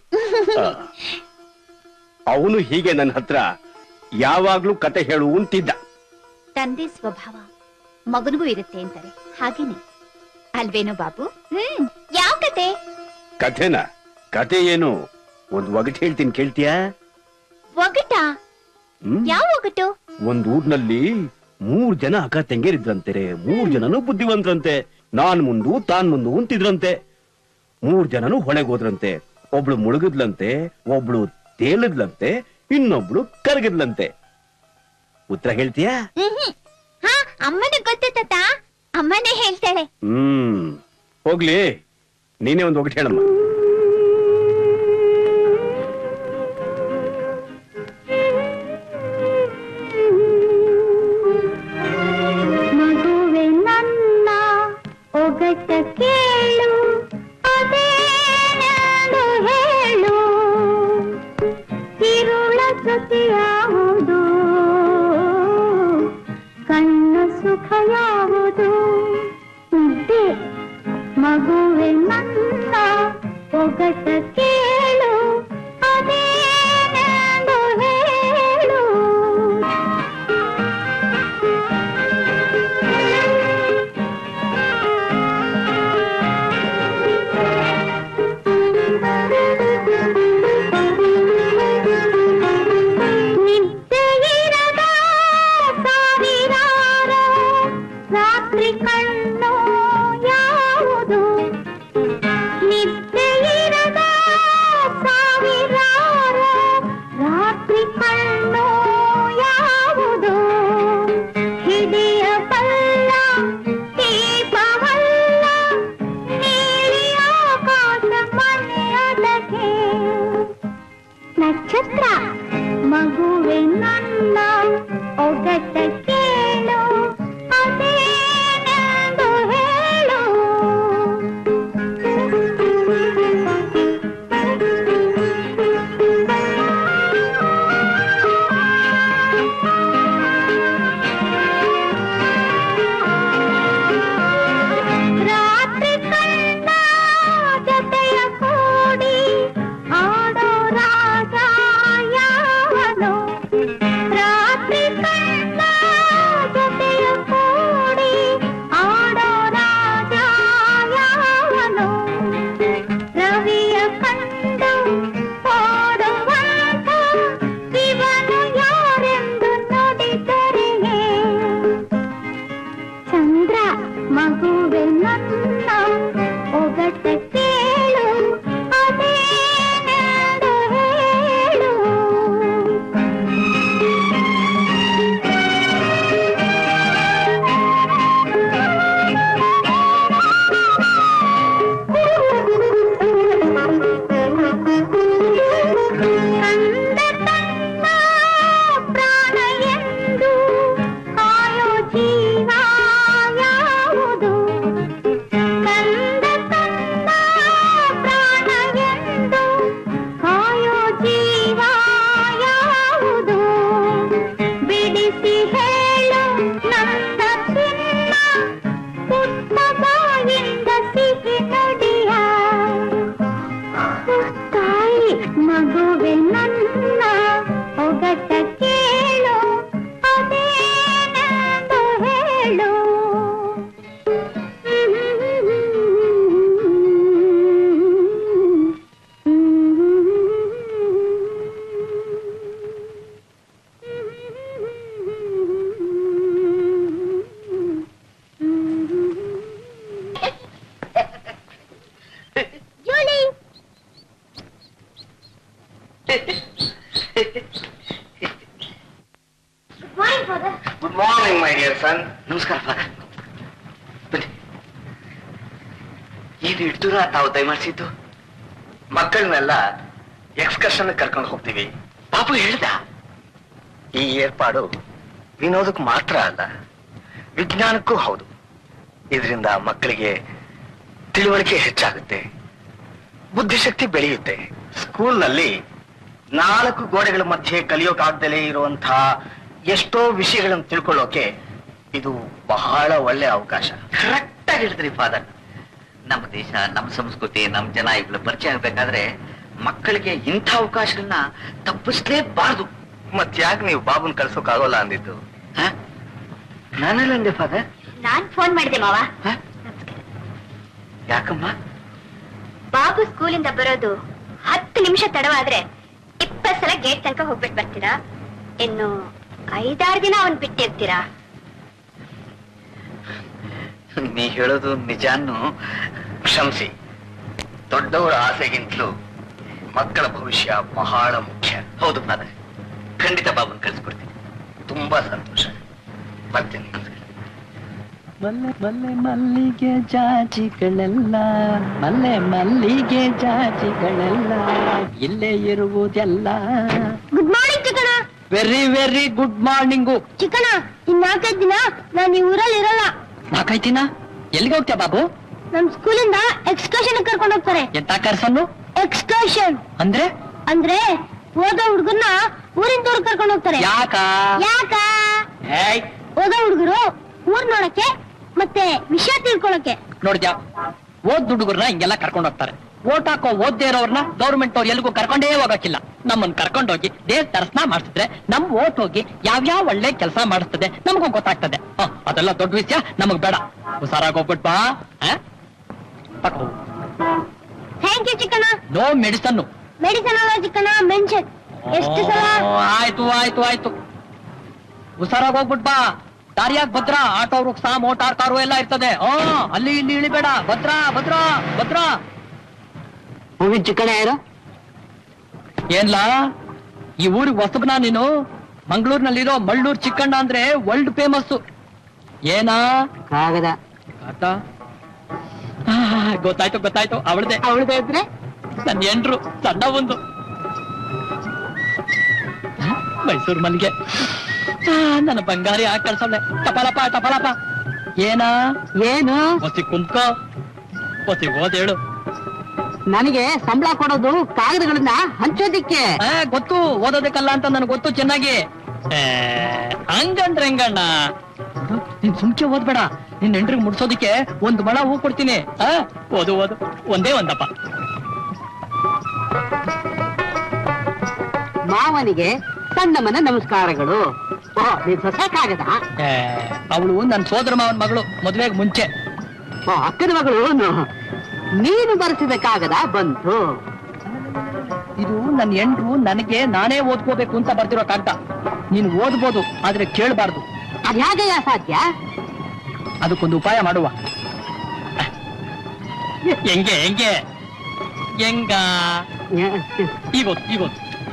ಅವನು ಹೀಗೆ ನನ್ನ ಹತ್ರ ಯಾವಾಗ್ಲೂ ಕತೆ ಹೇಳು ಅಂತಿದ್ದ ತಂದೆ ಸ್ವಭಾವ ಮಗನಿಗೂ ಇರುತ್ತೆ ಅಂತಾರೆ ಹಾಗೇನೆ ಅಲ್ವೇನೋ ಬಾಬು ಹ್ಮ್ ಯಾವ ಕತೆ ಕಥೆನ ಕತೆ ಏನು ಒಂದ್ ಒಗಟ್ ಹೇಳ್ತೀನಿ ಕೇಳ್ತೀಯಾ ಒಗಟ ಹ್ಮ್ ಯಾವ ಒಗಟು ಒಂದ್ ಊರ್ನಲ್ಲಿ ಮೂರ್ ಜನ ಅಕ್ಕ ತಂಗಿರಿದ್ರಂತೆ ಮೂರ್ ಜನನು ಬುದ್ಧಿವಂತರಂತೆ ನಾನ್ ಮುಂದು ತಾನ್ ಮುಂದು ಉಂತಿದ್ರಂತೆ ಮೂರ್ ಜನನು ಹೊಳೆಗ್ ಹೋದ್ರಂತೆ ಒಬ್ಳು ಮುಳುಗಿದ್ಲಂತೆ ಒಬ್ಳು ತೇಲದ್ಲಂತೆ ಇನ್ನೊಬ್ಳು ಕರಗಿದ್ಲಂತೆ ಉತ್ತರ ಹೇಳ್ತೀಯಾ ಹ್ಮ್ ಹಾ ಅಮ್ಮನಿಗೆ ಗೊತ್ತು ತಾತ ಅಮ್ಮನೇ ಹೇಳ್ತಾಳೆ ಹ್ಮ್ ಹೋಗ್ಲಿ ನೀನೇ ಒಂದ್ ಒಗಟ್ ಹೇಳಮ್ಮ ಮಗುವೆ ನನ್ನ ಒಗಟ ಕೇಳು ಅದೇನೆಂದು ಹೇಳು ತಿರುಳ ಜೊತೆಯಾವುದು ಕಣ್ಣ ಸುಖ ಯಾವುದು ಮುದ್ದೆ ಮಗುವೆ ನನ್ನ ಒಗಟ ಕೇಳು ಅದೇನೆಂದು ಹೇಳು ನಿದ್ದೆಯಿರದ ಸಾವಿರಾರು ರಾತ್ರಿ ಕಣ್ಣು ಯಾವುದು ನಿದ್ದೆಯಿರದ ಸಾವಿರಾರು ರಾತ್ರಿ ಕಣ್ಣು ಯಾವುದು ಹಿಡಿಯ ಬಲ್ಲ ದೀಪವಲ್ಲ ನೀಲಿ ಆಕಾಶ ಮನೆಯೊಳಗೆ ನಕ್ಷತ್ರ ಮಗುವೆ ನನ್ನ ಒಗಟ ಕೇಳು ಅದೇನೆಂದು ಹೇಳು ರಾತ್ರಿ ಕಣ್ಣ ಜೊತೆಯ ಕೂಡಿ ಆಡೋ ರಾಜ ಯಾವನು ರಾತ್ರಿ ಕಣ್ಣ ಜೊತೆಯ ಕೂಡಿ ಆಡೋ ರಾಜ ಯಾವನು ರವಿಯ ಕಂಡು ಓಡುವಂತ ಇವನು ಯಾರೆಂದು ನುಡಿದರೆಯೇ ಚಂದ್ರ ಮಗುವೆ ನನ್ನ ಒಗಟ ಕೇಳು ಅದೇನೆಂದು ಹೇಳು ಕಂದ ತನ್ನ ಪ್ರಾಣ ಎಂದು ಕಾಯೋ ಜೀವ ಯಾವುದು ಕಂದ ತನ್ನ ಪ್ರಾಣ ಎಂದು ಕಾಯೋ ಜೀವ ಯಾವುದು ಬಿಡಿಸಿ ಹೇಳು ನನ್ನ ಚಿನ್ನ ಪುಟ್ಟ ಬಾಯಿಂದ ಸಿಹಿ ನುಡಿಯ ತಾಯಿ ಮಗುವೆ ನನ್ನ ಒಗಟ ಕೇಳು ಅದೇನೆಂದು ಹೇಳು Julie morning father good morning my dear son ನಮಸ್ಕಾರ ಫಾದರ್ ಬನ್ನಿ ಏನು ಇಡ್ದೂರ ತಾವು ದಯಮಾಡಿಸಿದ್ದು ಮಕ್ಕಳನ್ನೆಲ್ಲ ಎಕ್ಸ್ಕರ್ಷನ್ ಕರ್ಕೊಂಡು ಹೋಗ್ತೀವಿ ಪಾಪು ಹೇಳ್ದ ಈ ಏರ್ಪಾಡು ವಿನೋದಕ್ಕೆ ಮಾತ್ರ ಅಲ್ಲ ವಿಜ್ಞಾನಕ್ಕೂ ಹೌದು ಇದರಿಂದ ಮಕ್ಕಳಿಗೆ ತಿಳುವಳಿಕೆ ಹೆಚ್ಚಾಗುತ್ತೆ ಬುದ್ಧಿಶಕ್ತಿ ಬೆಳೆಯುತ್ತೆ ಸ್ಕೂಲ್ನಲ್ಲಿ ನಾಲ್ಕು ಗೋಡೆಗಳ ಮಧ್ಯೆ ಕಲಿಯೋಕಾಗ್ದಲೇ ಇರುವಂತಹ ಎಷ್ಟೋ ವಿಷಯಗಳನ್ನು ತಿಳ್ಕೊಳ್ಳೋಕೆ ಇದು ಬಹಳ ಒಳ್ಳೆ ಅವಕಾಶ ಕರೆಕ್ಟ್ ಆಗಿ ಹೇಳ್ತೀರಿ ಫಾದರ್ ನಮ್ಮ ದೇಶ ನಮ್ಮ ಸಂಸ್ಕೃತಿ ನಮ್ಮ ಜನ ಇವುಗಳ ಪರಿಚಯ ಆಗ್ಬೇಕಾದ್ರೆ ಮಕ್ಕಳಿಗೆ ಇಂಥ ಅವಕಾಶಗಳನ್ನ ತಪ್ಪಿಸ್ಲೇಬಾರ್ದು ಮತ್ಯಾಕೆ ನೀವು ಬಾಬುನ್ ಕಳ್ಸೋಕಾಗೋಲ್ಲ ಅಂದಿದ್ದು ನಾನೆಲ್ಲ ಅಂದೆ ಫಾದರ್ ನಾನ್ ಫೋನ್ ಮಾಡಿದೆ ಮಾವ ಯಾಕಮ್ಮ ಬಾಬು ಸ್ಕೂಲಿಂದ ಬರೋದು ಹತ್ತು ನಿಮಿಷ ತಡವಾದ್ರೆ ಇಪ್ಪತ್ ಸಲ ಗೇಟ್ ತನಕ ಹೋಗ್ಬಿಟ್ಟು ಬರ್ತೀರಾ ಇನ್ನು ಐದಾರು ದಿನ ಅವನ್ ಬಿಟ್ಟಿರ್ತೀರಾ ನೀ ಹೇಳೋದು ನಿಜಾನು ಕ್ಷಮಿಸಿ ದೊಡ್ಡವರ ಆಸೆಗಿಂತಲೂ ಮಕ್ಕಳ ಭವಿಷ್ಯ ಬಹಳ ಮುಖ್ಯ ಹೌದು ಫಾದರ್ ಖಂಡಿತ ಬಾಬುನ್ ಕಳ್ಸಿಕೊಡ್ತೀನಿ ತುಂಬಾ ಸಂತೋಷ ಬರ್ತೀನಿ ಮಲ್ಲೆ ಮಲ್ಲೆ ಮಲ್ಲಿಗೆ ಜಾಜಿಗಳೆಲ್ಲ ಮಲ್ಲೆ ಮಲ್ಲಿಗೆ ಜಾಜಿಗಳೆಲ್ಲ ಇಲ್ಲೇ ಇರುವುದೆಲ್ಲ good morning Chikkanna very very good morning Chikkanna ಇನ್ ನಾಲ್ಕೈದು ದಿನ ನಾನು ಈ ಊರಲ್ಲಿ ಇರಲ್ಲ ನಾಲ್ಕೈತಿನ ಎಲ್ಲಿಗೆ ಹೋಗ್ತೀಯ ಬಾಬು ನಮ್ ಸ್ಕೂಲಿಂದ ಎಕ್ಸ್ಕರ್ಷನ್ ಕರ್ಕೊಂಡು ಹೋಗ್ತಾರೆ ಎಂತ ಕರ್ಸನ್ನು ಎಕ್ಸ್ಕರ್ಷನ್ ಅಂದ್ರೆ ಅಂದ್ರೆ ಓದೋ ಹುಡುಗನ್ನ ಊರಿನ ದೂರ ಕರ್ಕೊಂಡು ಹೋಗ್ತಾರೆ ಯಾಕ ಯಾಕ ಏಯ್ ಓದೋ ಹುಡುಗರು ಊರ್ ನೋಡಕ್ಕೆ ಮತ್ತೆ ವಿಷಯ ತಿಳ್ಕೊಳಕ್ಕೆ ನೋಡಿದ್ಯಾ ಓದ್ ಹುಡುಗರ್ನ ಹಿಂಗೆಲ್ಲ ಕರ್ಕೊಂಡು ಹೋಗ್ತಾರೆ ಓಟ್ ಹಾಕೋ ಓದ್ದೇ ಇರೋರ್ನ ಗೌರ್ಮೆಂಟ್ ಅವ್ರು ಎಲ್ಗೂ ಕರ್ಕೊಂಡೇ ಹೋಗಕ್ಕಿಲ್ಲ ನಮ್ಮನ್ನ ಕರ್ಕೊಂಡೋಗಿ ದೇವ್ ದರ್ಶನ ಮಾಡಿಸಿದ್ರೆ ನಮ್ ಓಟ್ ಹೋಗಿ ಯಾವ್ಯಾವ ಒಳ್ಳೆ ಕೆಲಸ ಮಾಡಿಸ್ತದೆ ನಮಗೂ ಗೊತ್ತಾಗ್ತದೆ ಹ, ಅದೆಲ್ಲ ದೊಡ್ಡ ವಿಷಯ ನಮಗ್ ಬೇಡ ಹುಷಾರಾಗಿ ಹೋಗ್ಬಿಟ್ ಬಾ ಆ? ತಕೋ thank you Chikkanna no medicine medicine ಅಲ್ಲ ಚಿಕ್ಕಣ್ಣ ಮೆನ್ಷನ್ ಎಷ್ಟು ಸಲ ಆಯ್ತು ಆಯ್ತು ಆಯ್ತು ಹುಷಾರಾಗಿ ಹೋಗ್ಬಿಟ್ ಬಾ ದಾರಿಯಾಗ ಭದ್ರ ಆಟೋ ವೃಕ್ಷ ಮೋಟಾರ್ ಕಾರು ಎಲ್ಲ ಇರ್ತದೆ ಆ ಅಲ್ಲಿ ಇಲ್ಲಿ ಇಳಿಬೇಡ ಭದ್ರ ಭದ್ರ ಭದ್ರ ಹೋಗಿ ಚಿಕ್ಕಣ ಯಾರು ಏನ್ಲಾ ಈ ಊರಿಗೆ ಹೊಸಬನ ನೀನು ಮಂಗಳೂರಿನಲ್ಲಿರೋ ಮಳ್ಳೂರ್ ಚಿಕ್ಕಣ್ಣ ಅಂದ್ರೆ ವರ್ಲ್ಡ್ ಫೇಮಸ್ ಏನಾ ಕಾಗದ ಆತ ಆ, ಗೊತ್ತಾಯ್ತು ಗೊತ್ತಾಯ್ತು ಅವಳದೆ ಅವಳದ ಇದ್ರೆ ನನ್ನ ಎಂಡ್ರು ಸಣ್ಣ ಒಂದು ಮೈಸೂರು ಮಲ್ಲಿಗೆ ಆ, ನನ್ನ ಬಂಗಾರಿ ಆ ಕಳ್ಸವ್ಳೆ ಟಪಲಪ ಟಪಲಪ ಏನಾ ಏನು ಹೊಸಿ ಕುಂತ್ಕೋ ಹೊಸಿ ಓದ್ ಹೇಳು ನನಗೆ ಸಂಬಳ ಕೊಡೋದು ಕಾಗದಗಳನ್ನ ಹಂಚೋದಿಕ್ಕೆ ಆ, ಗೊತ್ತು ಓದೋದಕ್ಕಲ್ಲ ಅಂತ ನನಗೆ ಗೊತ್ತು ಚೆನ್ನಾಗಿ ಏ, ಹಂಗಂದ್ರೆ ಹೆಂಗಣ್ಣ ನೋಡು, ನೀನ್ ಸುಮ್ಕೆ ಓದ್ಬೇಡ ನಿನ್ ಹೆಂಡ್ರಿಗೆ ಮುಡ್ಸೋದಿಕ್ಕೆ ಒಂದು ಮಳ ಹೂ ಕೊಡ್ತೀನಿ ಆ, ಓದು ಓದು ಒಂದೇ ಒಂದಪ್ಪ ಮಾವನಿಗೆ ಸಣ್ಣಮ್ಮನ ನಮಸ್ಕಾರಗಳು ಓ ನೀನ್ ಸೊಸೆ ಕಾಗದ ಅವಳು ನನ್ನ ಸೋದರ ಮಾವನ ಮಗಳು ಮದುವೆಗೆ ಮುಂಚೆ ಓ ಅಕ್ಕನ ಮಗಳು ನು- ನೀನು ಬರೆಸಿದ ಕಾಗದ ಬಂತು ಇದು ನನ್ನ ಹೆಂಡ್ರು ನನಗೆ ನಾನೇ ಓದ್ಕೋಬೇಕು ಅಂತ ಬರ್ತಿರೋ ಕಾಗ್ದ ನೀನು ಓದ್ಬೋದು ಆದ್ರೆ ಕೇಳಬಾರ್ದು ಅದ್ ಹೇಗಯ್ಯ ಸಾಧ್ಯ ಅದಕ್ಕೊಂದು ಉಪಾಯ ಮಾಡುವ ಹೆಂಗೆ ಹೆಂಗೆ ಹೆಂಗ ಈಗೋದು ಈಗೋದು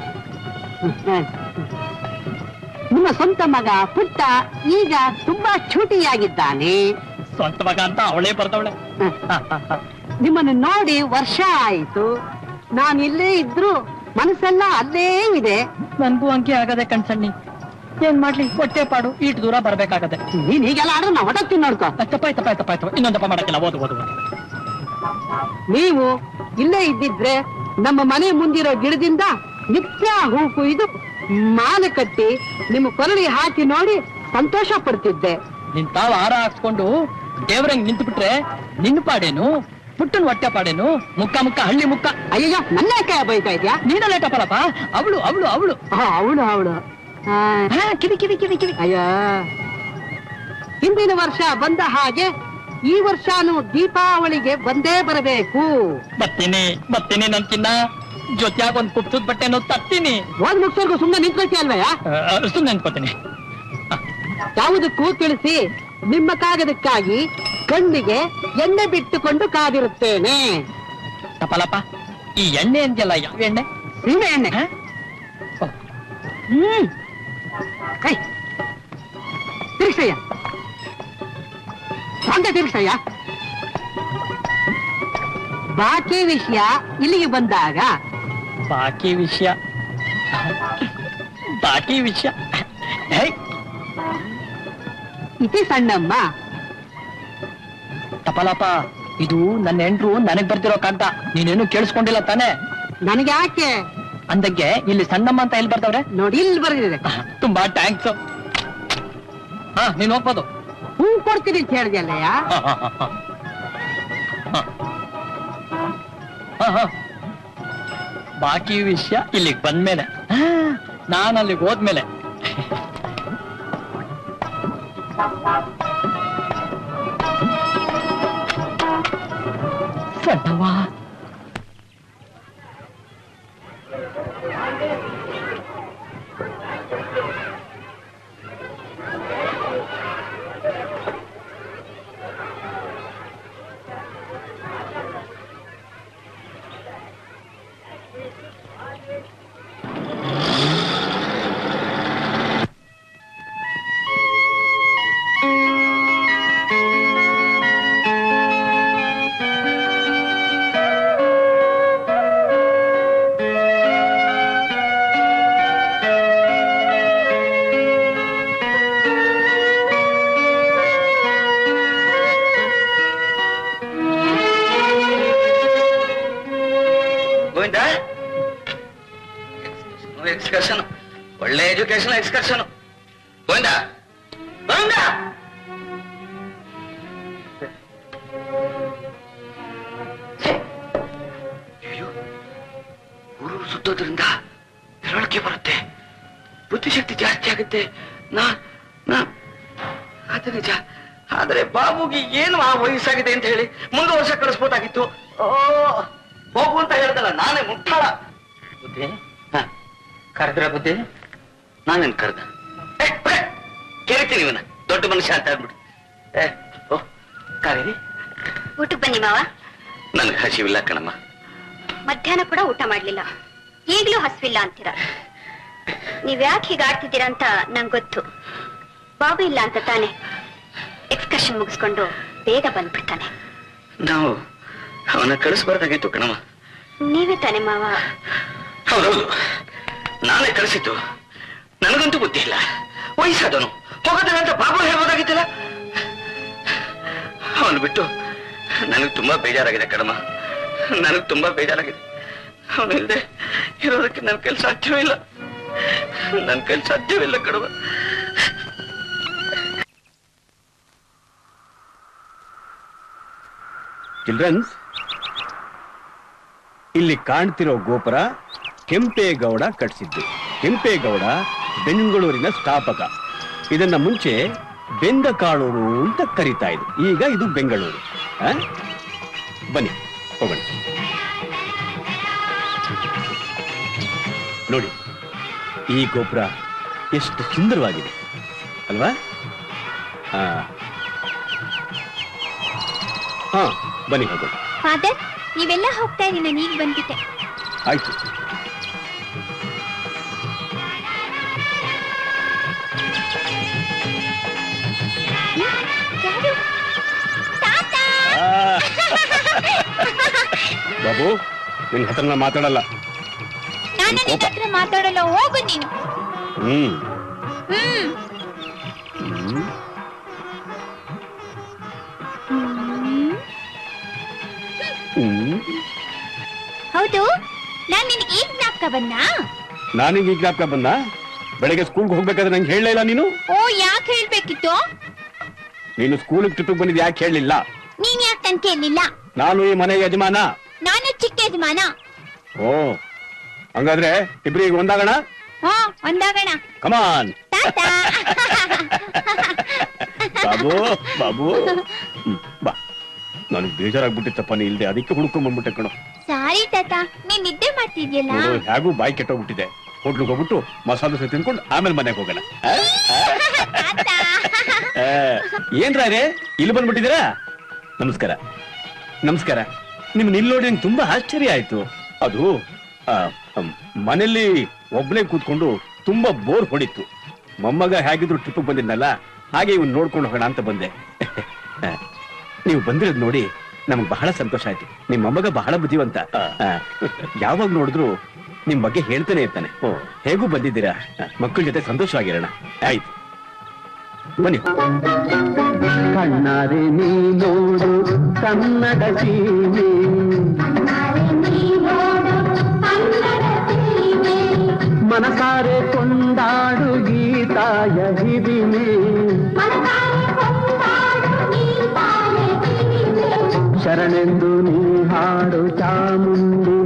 ನಿಮ್ಮ ಸ್ವಂತ ಮಗ ಪುಟ್ಟ ಈಗ ತುಂಬಾ ಚೂಟಿಯಾಗಿದ್ದಾನೆ ಸ್ವಂತ ಮಗ ಅಂತ ಅವಳೇ ಬರ್ತವಳೆ ನಿಮ್ಮನ್ನು ನೋಡಿ ವರ್ಷ ಆಯ್ತು ನಾನು ಇಲ್ಲೇ ಇದ್ರು ಮನಸ್ಸೆಲ್ಲ ಅಲ್ಲೇ ಇದೆ ನನ್ಗೂ ಅಂಕಿ ಆಗದೆ ಕಣ್ಸಣ್ಣಿ ಏನ್ ಮಾಡ್ಲಿ ಹೊಟ್ಟೆ ಪಾಡು ಇಷ್ಟು ದೂರ ಬರ್ಬೇಕಾಗದೆ ನೀನ್ ಹೀಗೆಲ್ಲ ಆದ್ರೆ ನಾ ಹೊಡಕ್ತೀನಿ ನೋಡ್ಕೊ ತಪ್ಪಾಯ್ತು ತಪ್ಪಾಯ್ತು ತಪ್ಪಾಯ್ತು ಇನ್ನೊಂದಪ್ಪ ಮಾಡಕ್ಕಿಲ್ಲ ಓದು ಓದು ಓದು. ನೀವು ಇಲ್ಲೇ ಇದ್ದಿದ್ರೆ ನಮ್ಮ ಮನೆ ಮುಂದಿರೋ ಗಿಡದಿಂದ ನಿತ್ಯ ಹೂ ಕುಯ್ದು ಮಾಲ ಕಟ್ಟಿ ನಿಮ್ಮ ಕೊರಳಿ ಹಾಕಿ ನೋಡಿ ಸಂತೋಷ ಪಡ್ತಿದ್ದೆ ನಿನ್ ತಾವ ಹಾರ ಹಾಕ್ಸ್ಕೊಂಡು ದೇವ್ರಂಗ್ ನಿಂತು ಬಿಟ್ರೆ ನಿನ್ನ ಪಾಡೇನು ಪುಟ್ಟನ್ ಹೊಟ್ಟೆ ಪಾಡೇನು ಮುಕ್ಕ ಮುಕ್ಕ ಹಳ್ಳಿ ಮುಕ್ಕ ಅಯ್ಯಯ್ಯೋ ನನ್ನ ಯಾಕೆ ಬೈತಾ ಇದ್ಯಾ ನೀನಲ್ಲೇ ಟಪಲಪ್ಪ ಅವಳು ಅವಳು ಅವಳು ಅವಳು ಅವಳು ಕಿವಿ ಕಿವಿ ಕಿವಿ ಕಿವಿ ಅಯ್ಯ ಹಿಂದಿನ ವರ್ಷ ಬಂದ ಹಾಗೆ ಈ ವರ್ಷನೂ ದೀಪಾವಳಿಗೆ ಬಂದೇ ಬರಬೇಕು ಬರ್ತೀನಿ ಬರ್ತೀನಿ ನನ್ ಚಿನ್ನ ಜೊತೆಯಾಗ ಒಂದ್ ಕುಪ್ಸದ ಬಟ್ಟೆನೂ ತರ್ತೀನಿ ಓದ್ ಮುಗ್ಸೋರ್ಗು ಸುಮ್ಮನೆ ನಿಂತ್ಕೊಳ್ತೀಯ ಅಲ್ವಯ್ಯ ಸುಮ್ಮನೆ ಅನ್ಕೋತೀನಿ ಯಾವುದಕ್ಕೂ ತಿಳಿಸಿ ನಿಮ್ಮ ಕಾಗದಕ್ಕಾಗಿ ಕಣ್ಣಿಗೆ ಎಣ್ಣೆ ಬಿಟ್ಟುಕೊಂಡು ಕಾದಿರುತ್ತೇನೆ ಟಪಲಪ್ಪ ಈ ಎಣ್ಣೆ ಅಂದ್ಯಲ್ಲ ಯಾವ ಎಣ್ಣೆ ಸೀಮೆ ಎಣ್ಣೆ ಹ? ಓ, ಹ್ಮ್ ಕೈ ತಿರ್ಸಯ್ಯ ಸಂದೆ ತಿರ್ಸಯ್ಯ ಬಾಕಿ ವಿಷಯ ಇಲ್ಲಿಗೆ ಬಂದಾಗ ಬಾಕಿ ವಿಷಯ ಬಾಕಿ ವಿಷಯ ಹೇ ಇತಿ ಸಣ್ಣಮ್ಮ ಟಪಲಪ್ಪ ಇದು ನನ್ನ ಹೆಂಡ್ರು ನನಗ್ ಬರ್ತಿರೋ ಕಾಗ್ದ ನೀನೇನು ಕೇಳಿಸ್ಕೊಂಡಿಲ್ಲ ತಾನೇ ನನಗೆ ಯಾಕೆ ಅಂದಕ್ಕೆ ಇಲ್ಲಿ ಸಣ್ಣಮ್ಮ ಅಂತ ಎಲ್ಲಿ ಬರ್ತವ್ರೆ ನೋಡಿ ಇಲ್ಲಿ ಬರೆದಿದೆ ತುಂಬಾ ಟ್ಯಾಂಕ್ಸ್ ಹಾ ನೀನ್ ಹೋಗ್ಬೋದು ಹೂ ಕೊಡ್ತೀನಿ ಅಂತ ಹೇಳಿದೆಲ್ಲಯ್ಯ ಹ, ಹ, ಹ, ಹ. ಹ. ಹ, ಹ. ಬಾಕಿ ವಿಷಯ ಇಲ್ಲಿಗೆ ಬಂದ್ಮೇಲೆ ನಾನು ಅಲ್ಲಿಗೆ ಹೋದ್ಮೇಲೆ ಸಣ್ಣವ್ವ ಗೋವಿಂದ ಎಕ್ಸ್ಕರ್ಷನ್ ಒಳ್ಳೆ ಎಜುಕೇಶನ್ ಎಕ್ಸ್ಕರ್ಷನ್ ಗೋವಿಂದ ಗೋವಿಂದ ಛೆ, ಊರೂರು ಸುತ್ತೋದ್ರಿಂದ ತಿಳುವಳಿಕೆ ಬರುತ್ತೆ ಬುದ್ಧಿಶಕ್ತಿ ಜಾಸ್ತಿ ಆಗುತ್ತೆ ನಾ ನಾ ಅದು ನಿಜ ಆದ್ರೆ ಬಾಬುಗೆ ಏನು ಆ ವಯಸ್ಸಾಗಿದೆ ಅಂತ ಹೇಳಿ ಮುಂದೆ ವರ್ಷ ಕಳಿಸ್ಬೋದಾಗಿತ್ತು ಓ ಹೋಗು ಅಂತ ಹೇಳ್ದಲ್ಲ ನಾನೇ ಮುಟ್ಟಾಳ ಬುದ್ಧಿ ಹ, ಕರೆದ್ರ ಬುದ್ಧಿ ನಾನೇನ್ ಕರೆದ ಕೇಳ್ತೀನಿ ಇವನ ದೊಡ್ಡ ಮನುಷ್ಯ ಅಂತ ಹೇಳ್ಬಿಟ್ಟು ಏ ಓ ಕಾವೇರಿ ಊಟಕ್ಕೆ ಬನ್ನಿ ಮಾವ ನನ್ಗೆ ಹಸಿವಿಲ್ಲ ಕಣಮ್ಮ ಮಧ್ಯಾಹ್ನ ಕೂಡ ಊಟ ಮಾಡ್ಲಿಲ್ಲ ಈಗ್ಲೂ ಹಸ್ವಿಲ್ಲ ಅಂತೀರ ನೀವ್ ಯಾಕೆ ಹೀಗೆ ಆಡ್ತಿದ್ದೀರಾ ಅಂತ ನಂಗೆ ಗೊತ್ತು ಬಾಬು ಇಲ್ಲ ಅಂತ ತಾನೆ ಎಕ್ಸ್ಕರ್ಷನ್ ಮುಗಿಸ್ಕೊಂಡು ಬೇಗ ಬಂದ್ಬಿಡ್ತಾನೆ ನಾವು ಅವನ ಕಳಿಸ್ಬಾರ್ದಾಗಿತ್ತು ಕಣಮ್ಮ ನೀವೇ ತಾನೆ ಮಾವ ಹೌದೌದು ನಾನೇ ಕಳಿಸಿದ್ದು ನನಗಂತೂ ಬುದ್ಧಿ ಇಲ್ಲ ವಯಸ್ಸಾದವನು ಹೋಗೋದಿಲ್ಲ ಅಂತ ಬಾಬು ಹೇಳ್ಬೋದಾಗಿತ್ತಲ್ಲ ಅವನು ಬಿಟ್ಟು ನನಗೆ ತುಂಬಾ ಬೇಜಾರಾಗಿದೆ ಕಣಮ್ಮ ನನಗೆ ತುಂಬಾ ಬೇಜಾರಾಗಿದೆ ಅವನು ಇಲ್ಲದೆ ಇರೋದಕ್ಕೆ ನನ್ನ ಕೆಲಸ ಸಾಧ್ಯವೇ ಇಲ್ಲ ನನ್ನ ಕೆಲಸ ಸಾಧ್ಯವಿಲ್ಲ ಕಣಮ್ಮ ಚಿಲ್ಡ್ರನ್ಸ್ ಇಲ್ಲಿ ಕಾಣ್ತಿರೋ ಗೋಪುರ ಕೆಂಪೇಗೌಡ ಕಟ್ಸಿದ್ದು ಕೆಂಪೇಗೌಡ ಬೆಂಗಳೂರಿನ ಸ್ಥಾಪಕ ಇದನ್ನ ಮುಂಚೆ ಬೆಂದ ಕಾಳೂರು ಅಂತ ಕರೀತಾ ಇದ್ರು ಈಗ ಇದು ಬೆಂಗಳೂರು ಆ? ಬನ್ನಿ ಹೋಗೋಣ ನೋಡಿ ಈ ಗೋಪುರ ಎಷ್ಟು ಸುಂದರವಾಗಿದೆ ಅಲ್ವಾ ಹಾ ಹಾ ಬನ್ನಿ ಹೋಗೋಣ ಫಾದರ್ ನೀವೆಲ್ಲ ಹೋಗ್ತಾ ಇರಿ ನಾನು ಈಗ ಬಂದ್ಬಿಟ್ಟೆ ಆಯ್ತು ಯಾರು? ತಾತ! ಆ. ಬಾಬು ನಿನ್ ಹತ್ರ ನಾ ಮಾತಾಡಲ್ಲ ನಾನು ನಿನ್ನ ಹತ್ರ ಮಾತಾಡಲ್ಲ ಹೋಗು ನೀನು ಹ್ಮ್ ಹ್ಮ್ ಹ್ಮ್. ಹ್ಮ್. ಹ್ಮ್ ಹೌದು ನಾನ್ ನಿನ್ಗೆ ಈಗ ಜ್ಞಾಪಕ ಬಂದಾ ನಾನೀಗ ಈಗ ಜ್ಞಾಪಕ ಬಂದ ಬೆಳಗ್ಗೆ ಸ್ಕೂಲ್ಗೆ ಹೋಗ್ಬೇಕಾದ್ರೆ ನಂಗೆ ಹೇಳಲೇ ಇಲ್ಲ ನೀನು ಓ ಯಾಕೆ ಹೇಳ್ಬೇಕಿತ್ತು ನೀನು ಸ್ಕೂಲಿಗೆ ಟ್ರಿಪ್ಪಿಗೆ ಬಂದಿದ್ದು ಯಾಕೆ ಹೇಳಲಿಲ್ಲ ನೀನ್ ಯಾಕೆ ನನ್ ಕೇಳಲಿಲ್ಲ ನಾನು ಈ ಮನೆ ಯಜಮಾನ ನಾನು ಚಿಕ್ಕ ಯಜಮಾನ ಓ ಹಂಗಾದ್ರೆ ಇಬ್ರಿಗೆ ಒಂದಾಗಣ ಹಾ ಒಂದಾಗಣ ಕಮಾನ್ ತಾತ ಬಾಬು ಬಾಬು ಹ್ಮ್, ಬಾ ನನಗೆ ಬೇಜಾರಾಗ್ಬಿಟ್ಟಿತ್ತಪ್ಪ ನೀ ಇಲ್ದೆ ಅದಕ್ಕೆ ಹುಡ್ಕೊಂಡ್ ಬಂದ್ಬಿಟ್ಟೆ ಕಣೋ ಸಾರಿ ತಾತ ನೀನ್ ನಿದ್ದೆ ಮಾಡ್ತಿದ್ಯಲ್ಲ ನೋಡು ಹೇಗೂ ಬಾಯಿ ಕೆಟ್ಟೋಗ್ಬಿಟ್ಟಿದೆ ಹೋಟ್ಲಿಗೆ ಹೋಗ್ಬಿಟ್ಟು ಮಸಾಲೆ ದೋಸೆ ತಿನ್ಕೊಂಡು ಆಮೇಲೆ ಮನೆಗೆ ಹೋಗೋಣ ಆ? ತಾತ ಆ, ಏನ್ರ ರೇ ಇಲ್ಲಿ ಬಂದ್ಬಿಟ್ಟಿದ್ದೀರಾ ನಮಸ್ಕಾರ ನಮಸ್ಕಾರ ನಿಮ್ ನಿಲ್ ನೋಡಿ ನಂಗೆ ತುಂಬಾ ಆಶ್ಚರ್ಯ ಆಯ್ತು ಅದು ಆ, ಅಮ್, ಮನೆಯಲ್ಲಿ ಒಬ್ನೇ ಕೂತ್ಕೊಂಡು ತುಂಬಾ ಬೋರ್ ಹೊಡಿತು ಮೊಮ್ಮಗ ಹೇಗಿದ್ರು ಟ್ರಿಪ್ ಬಂದಿದ್ನಲ್ಲ ಹಾಗೆ ಇವ್ನು ನೋಡ್ಕೊಂಡು ಹೋಗೋಣ ಅಂತ ಬಂದೆ ಆ, ನೀವು ಬಂದಿರೋದ್ ನೋಡಿ ನಮ್ಗೆ ಬಹಳ ಸಂತೋಷ ಆಯ್ತು ನಿಮ್ಮ ಮೊಮ್ಮಗ ಬಹಳ ಬುದ್ಧಿವಂತ ಆ, ಯಾವಾಗ ನೋಡಿದ್ರು ನಿಮ್ ಬಗ್ಗೆ ಹೇಳ್ತಾನೆ ಇರ್ತಾನೆ ಓ ಹೇಗೂ ಬಂದಿದ್ದೀರಾ ಆ, ಮಕ್ಕಳ ಜೊತೆ ಸಂತೋಷವಾಗಿರೋಣ ಆಯ್ತು ಬನ್ನಿ ಕಣ್ಣಾರೆ ನೀ ನೋಡು ಕನ್ನಡ ಸೀಮೆ ಮನಸಾರೆ ಕೊಂಡಾಡು ಗೀತಾಯ ಹಿರಿಮೆ ಶರಣೆಂದು ನೀ ಹಾಡು ಚಾಮುಂಡಿ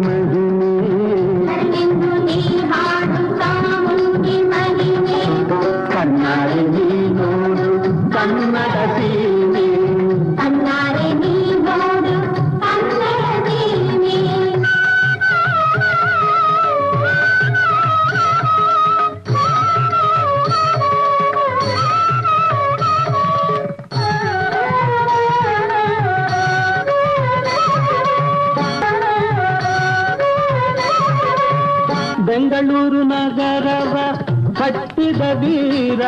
ಮಹಿಮೆ ಕಣ್ಣಾರೆ ನೀ ನೋಡು ಕನ್ನಡ ಸೀಮೆ ಬೆಂಗಳೂರು ನಗರವ ಕಟ್ಟಿದ ವೀರ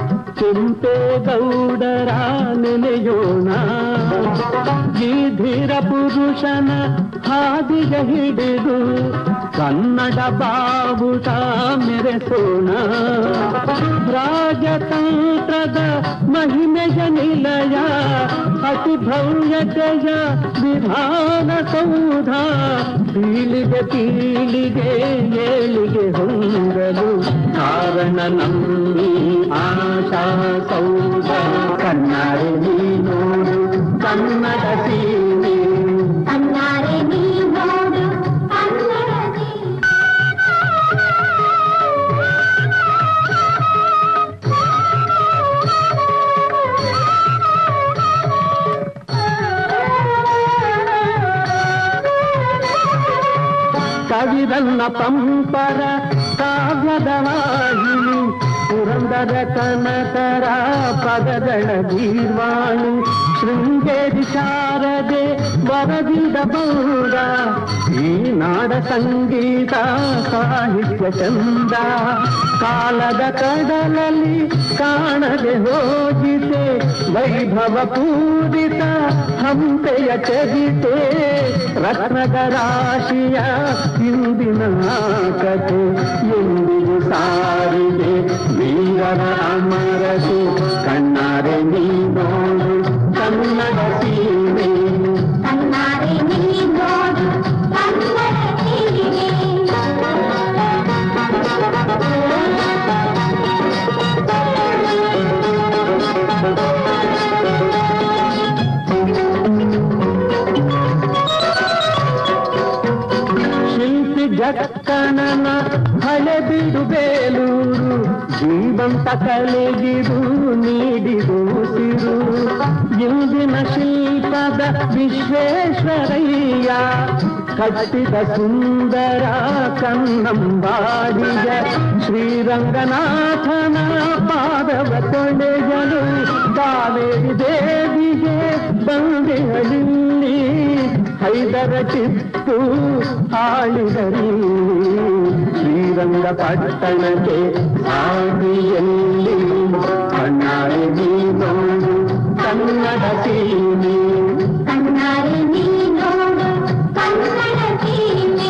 ಕೆಂಪೇಗೌಡರ ನೆನೆಯೋಣ ಈ ಧೀರ ಪುರುಷನ ಹಾದಿಗ ಹಿಡಿದು ಕನ್ನಡ ಬಾವುಟ ಮೆರೆಸೋಣ ರಾಜತಂತ್ರದ ಮಹಿಮೆಯ ನಿಲಯ ಅತಿ ಭವ್ಯತೆಯ ವಿಧಾನ ಸೌಧ ಪೀಳಿಗೆ ಪೀಳಿಗೆ ಏಳಿಗೆ ಹೊಂದಲು ಕಾರಣ ನಮ್ಮಿ ಆಶಾ ಸೌಧ ಕನ್ನಡ ನೀ ನೋಡು ಕನ್ನಡ ಸೀಮೆ ಹಾಡಿದನ್ನ ಪಂಪರ ಕಾವ್ಯದ ವಾಹಿನಿ ಪುರಂದರ ಕನಕರ ಪದಗಳ ಗೀರ್ವಾಣಿ ಶೃಂಗೇರಿ ಶಾರದೆ ವರದಿದ ಬಂದ ಈ ನಾಡ ಸಂಗೀತ ಸಾಹಿತ್ಯ ಚಂದ ಕಾಲದ ಕಡಲಲ್ಲಿ ಕಾಣದೆ ಹೋಗಿತೆ ವೈಭವ ಪೂರಿತ ಹಂಪೆಯ ಚರಿತೆ ರತ್ನದ ರಾಶಿಯ ಹಿಂದಿನ ಕಥೆ ಎಂದಿಗೂ ಸಾರಿಗೆ ವೀರರ ಅಮರತೆ ಕಣ್ಣಾರೆ ನೀ ನೋಡು ಕನ್ನಡ ಸೀಮೆ ಕಣ್ಣಾರೆ ನೀ ನೋಡು ಕನ್ನಡ ಸೀರೆ. ಶಿಲ್ಪಿ ಜಕ್ಕಣನ ಹಳೆ ಬಿಡು ಬೇಲೂರು ಜೀವಂತ ಕಲೆಗಿರು ನೀಡಿದು ಉಸಿರು ಇಂದಿನ ಶಿಲ್ಪದ ವಿಶ್ವೇಶ್ವರಯ್ಯ ಕಟ್ಟಿದ ಸುಂದರ ಕನ್ನಂಬಾಡಿಯ ಶ್ರೀರಂಗನಾಥನ ಪಾದವ ತೊಳೆಯಲು ಕಾವೇರಿ ದೇವಿಗೆ ಬಂದೆಗಳಲ್ಲಿ ಹೈದರ ಟಿಪ್ಪು ಆಳಿದರಿ ಶ್ರೀರಂಗ ಪಟ್ಟಣಕ್ಕೆ ಸಾಗಿಯಲ್ಲಿ ಕಣ್ಣಾರೆ ನೀ ನೋಡು ಕನ್ನಡ ಸೀಮೆ ಕಣ್ಣಾರೆ ನೀ ನೋಡು ಕನ್ನಡ ಸೀರೆ.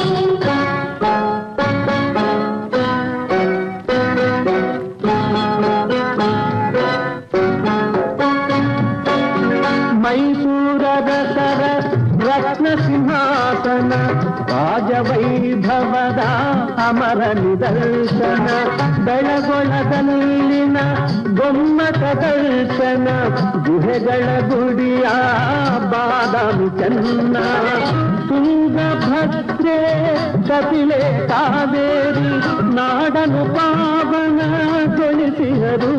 ಮೈಸೂರದ ಸರ ರತ್ನ ಸಿಂಹಾಸನ ರಾಜವೈಭವದ ಅಮರ ನಿದರ್ಶನ ಬೆಳಗೊಳದಲ್ಲಿನ ಗೊಮ್ಮಟ ದರ್ಶನ ಗುಹೆಗಳ ಗುಡಿಯ ಬಾದಾಮಿ ಚೆನ್ನ ತುಂಗಭದ್ರೆ ಕಪಿಲೆ ಕಾವೇರಿ ನಾಡನು ಪಾವನಗೊಳಿಸಿದರು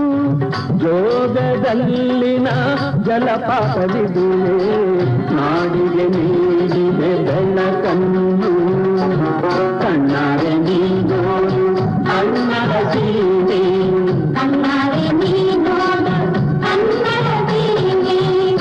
ಜೋಗದಲ್ಲಿನ ಜಲಪಾತವಿದುವೆ ನಾಡಿಗೆ ನೀಡಿದೆ ಬೆಳಕನ್ನು ಕಣ್ಣಾರೆ ನೀಡೋರು ಅಣ್ಣರ ಸೀರೆ ಕಣ್ಣಾರೆ ನೀ ನೋಡು ಕನ್ನಡ ಸೀರೆ.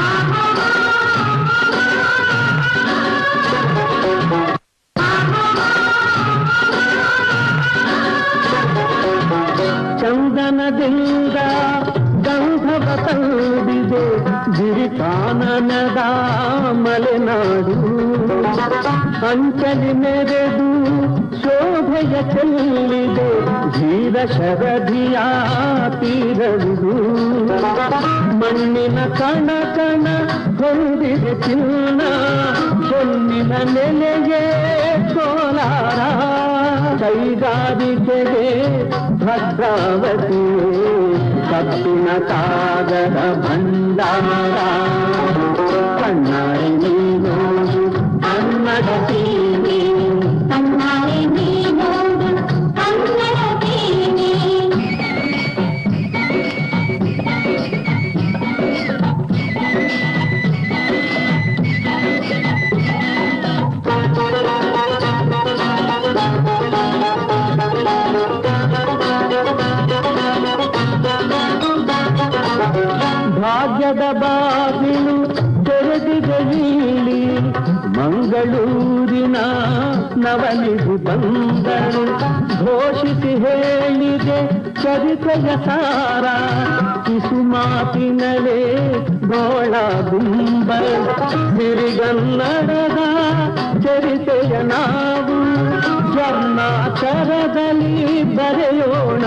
ಚಂದನದಿಂದ ಗಂಧವ ತಂದಿದೆ ಗಿರಿಕಾನನದ ಮಲೆನಾಡು ಅಂಚಲಿ ಮೆರೆದು ಶೋಭೆಯ ಚೆಲ್ಲಿದೆ ಧೀರ ಶರಧಿಯ ತೀರವಿದು ಮಣ್ಣಿನ ಕಣ ಕಣ ಹೊಂದಿದೆ ಚಿನ್ನ ಹೊನ್ನಿನ ನೆಲೆಯೇ ಕೋಲಾರ ಕೈಗಾರಿಕೆಗೆ ಭದ್ರಾವತಿ ಕಬ್ಬಿನ ಕಾಗದ ಭಂಡಾರ ಕಣ್ಣಾರೆ ನೀನೋಡು ಕನ್ನಡ ಸೀಮೆ ಕಣ್ಣಾರೆ ನೀ ನೋಡು ಕನ್ನಡ ಸೀರೆ. ಭಾಗ್ಯದ ಬಾಗಿಲು ತೆರೆದಿದೆ ಇಲ್ಲಿ ಮಂಗಳೂರಿನ ನವನಿಧಿ ಬಂದರು ಘೋಷಿಸಿ ಹೇಳಿದೆ ಚರಿತೆಯ ಸಾರ ಕಿಸುಮಾತಿನಲೇ ಗೋಳ ಗುಂಬ ಸಿರಿಗನ್ನಡದ ಚರಿತೆಯ ನಾವು ಸ್ವರ್ಣಾಕ್ಷರದಲ್ಲಿ ಬರೆಯೋಣ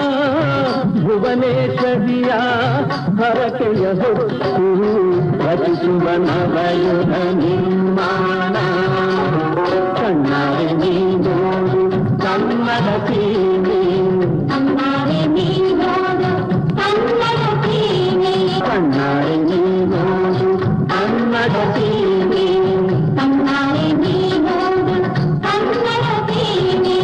ಭುವನೇಶ್ವರಿಯ ಹರಕೆಯ ಹೊತ್ತು ರಚಿಸುವ ನವಯುಗ ನಿರ್ಮಾಣ ಕಣ್ಣಾರೆ ನೀಡೋದು ಕನ್ನಡ ಸೀಮೆ ಕಣ್ಣಾರೆ ನೀ ನೋಡು ಕನ್ನಡ ಸೀರೆ. ಕಣ್ಣಾರೆ ನೀಡೋದು ಕನ್ನಡ ಸೀಮೆ ಕಣ್ಣಾರೆ ನೀ ನೋಡು ಕನ್ನಡ ಸೀರೆ.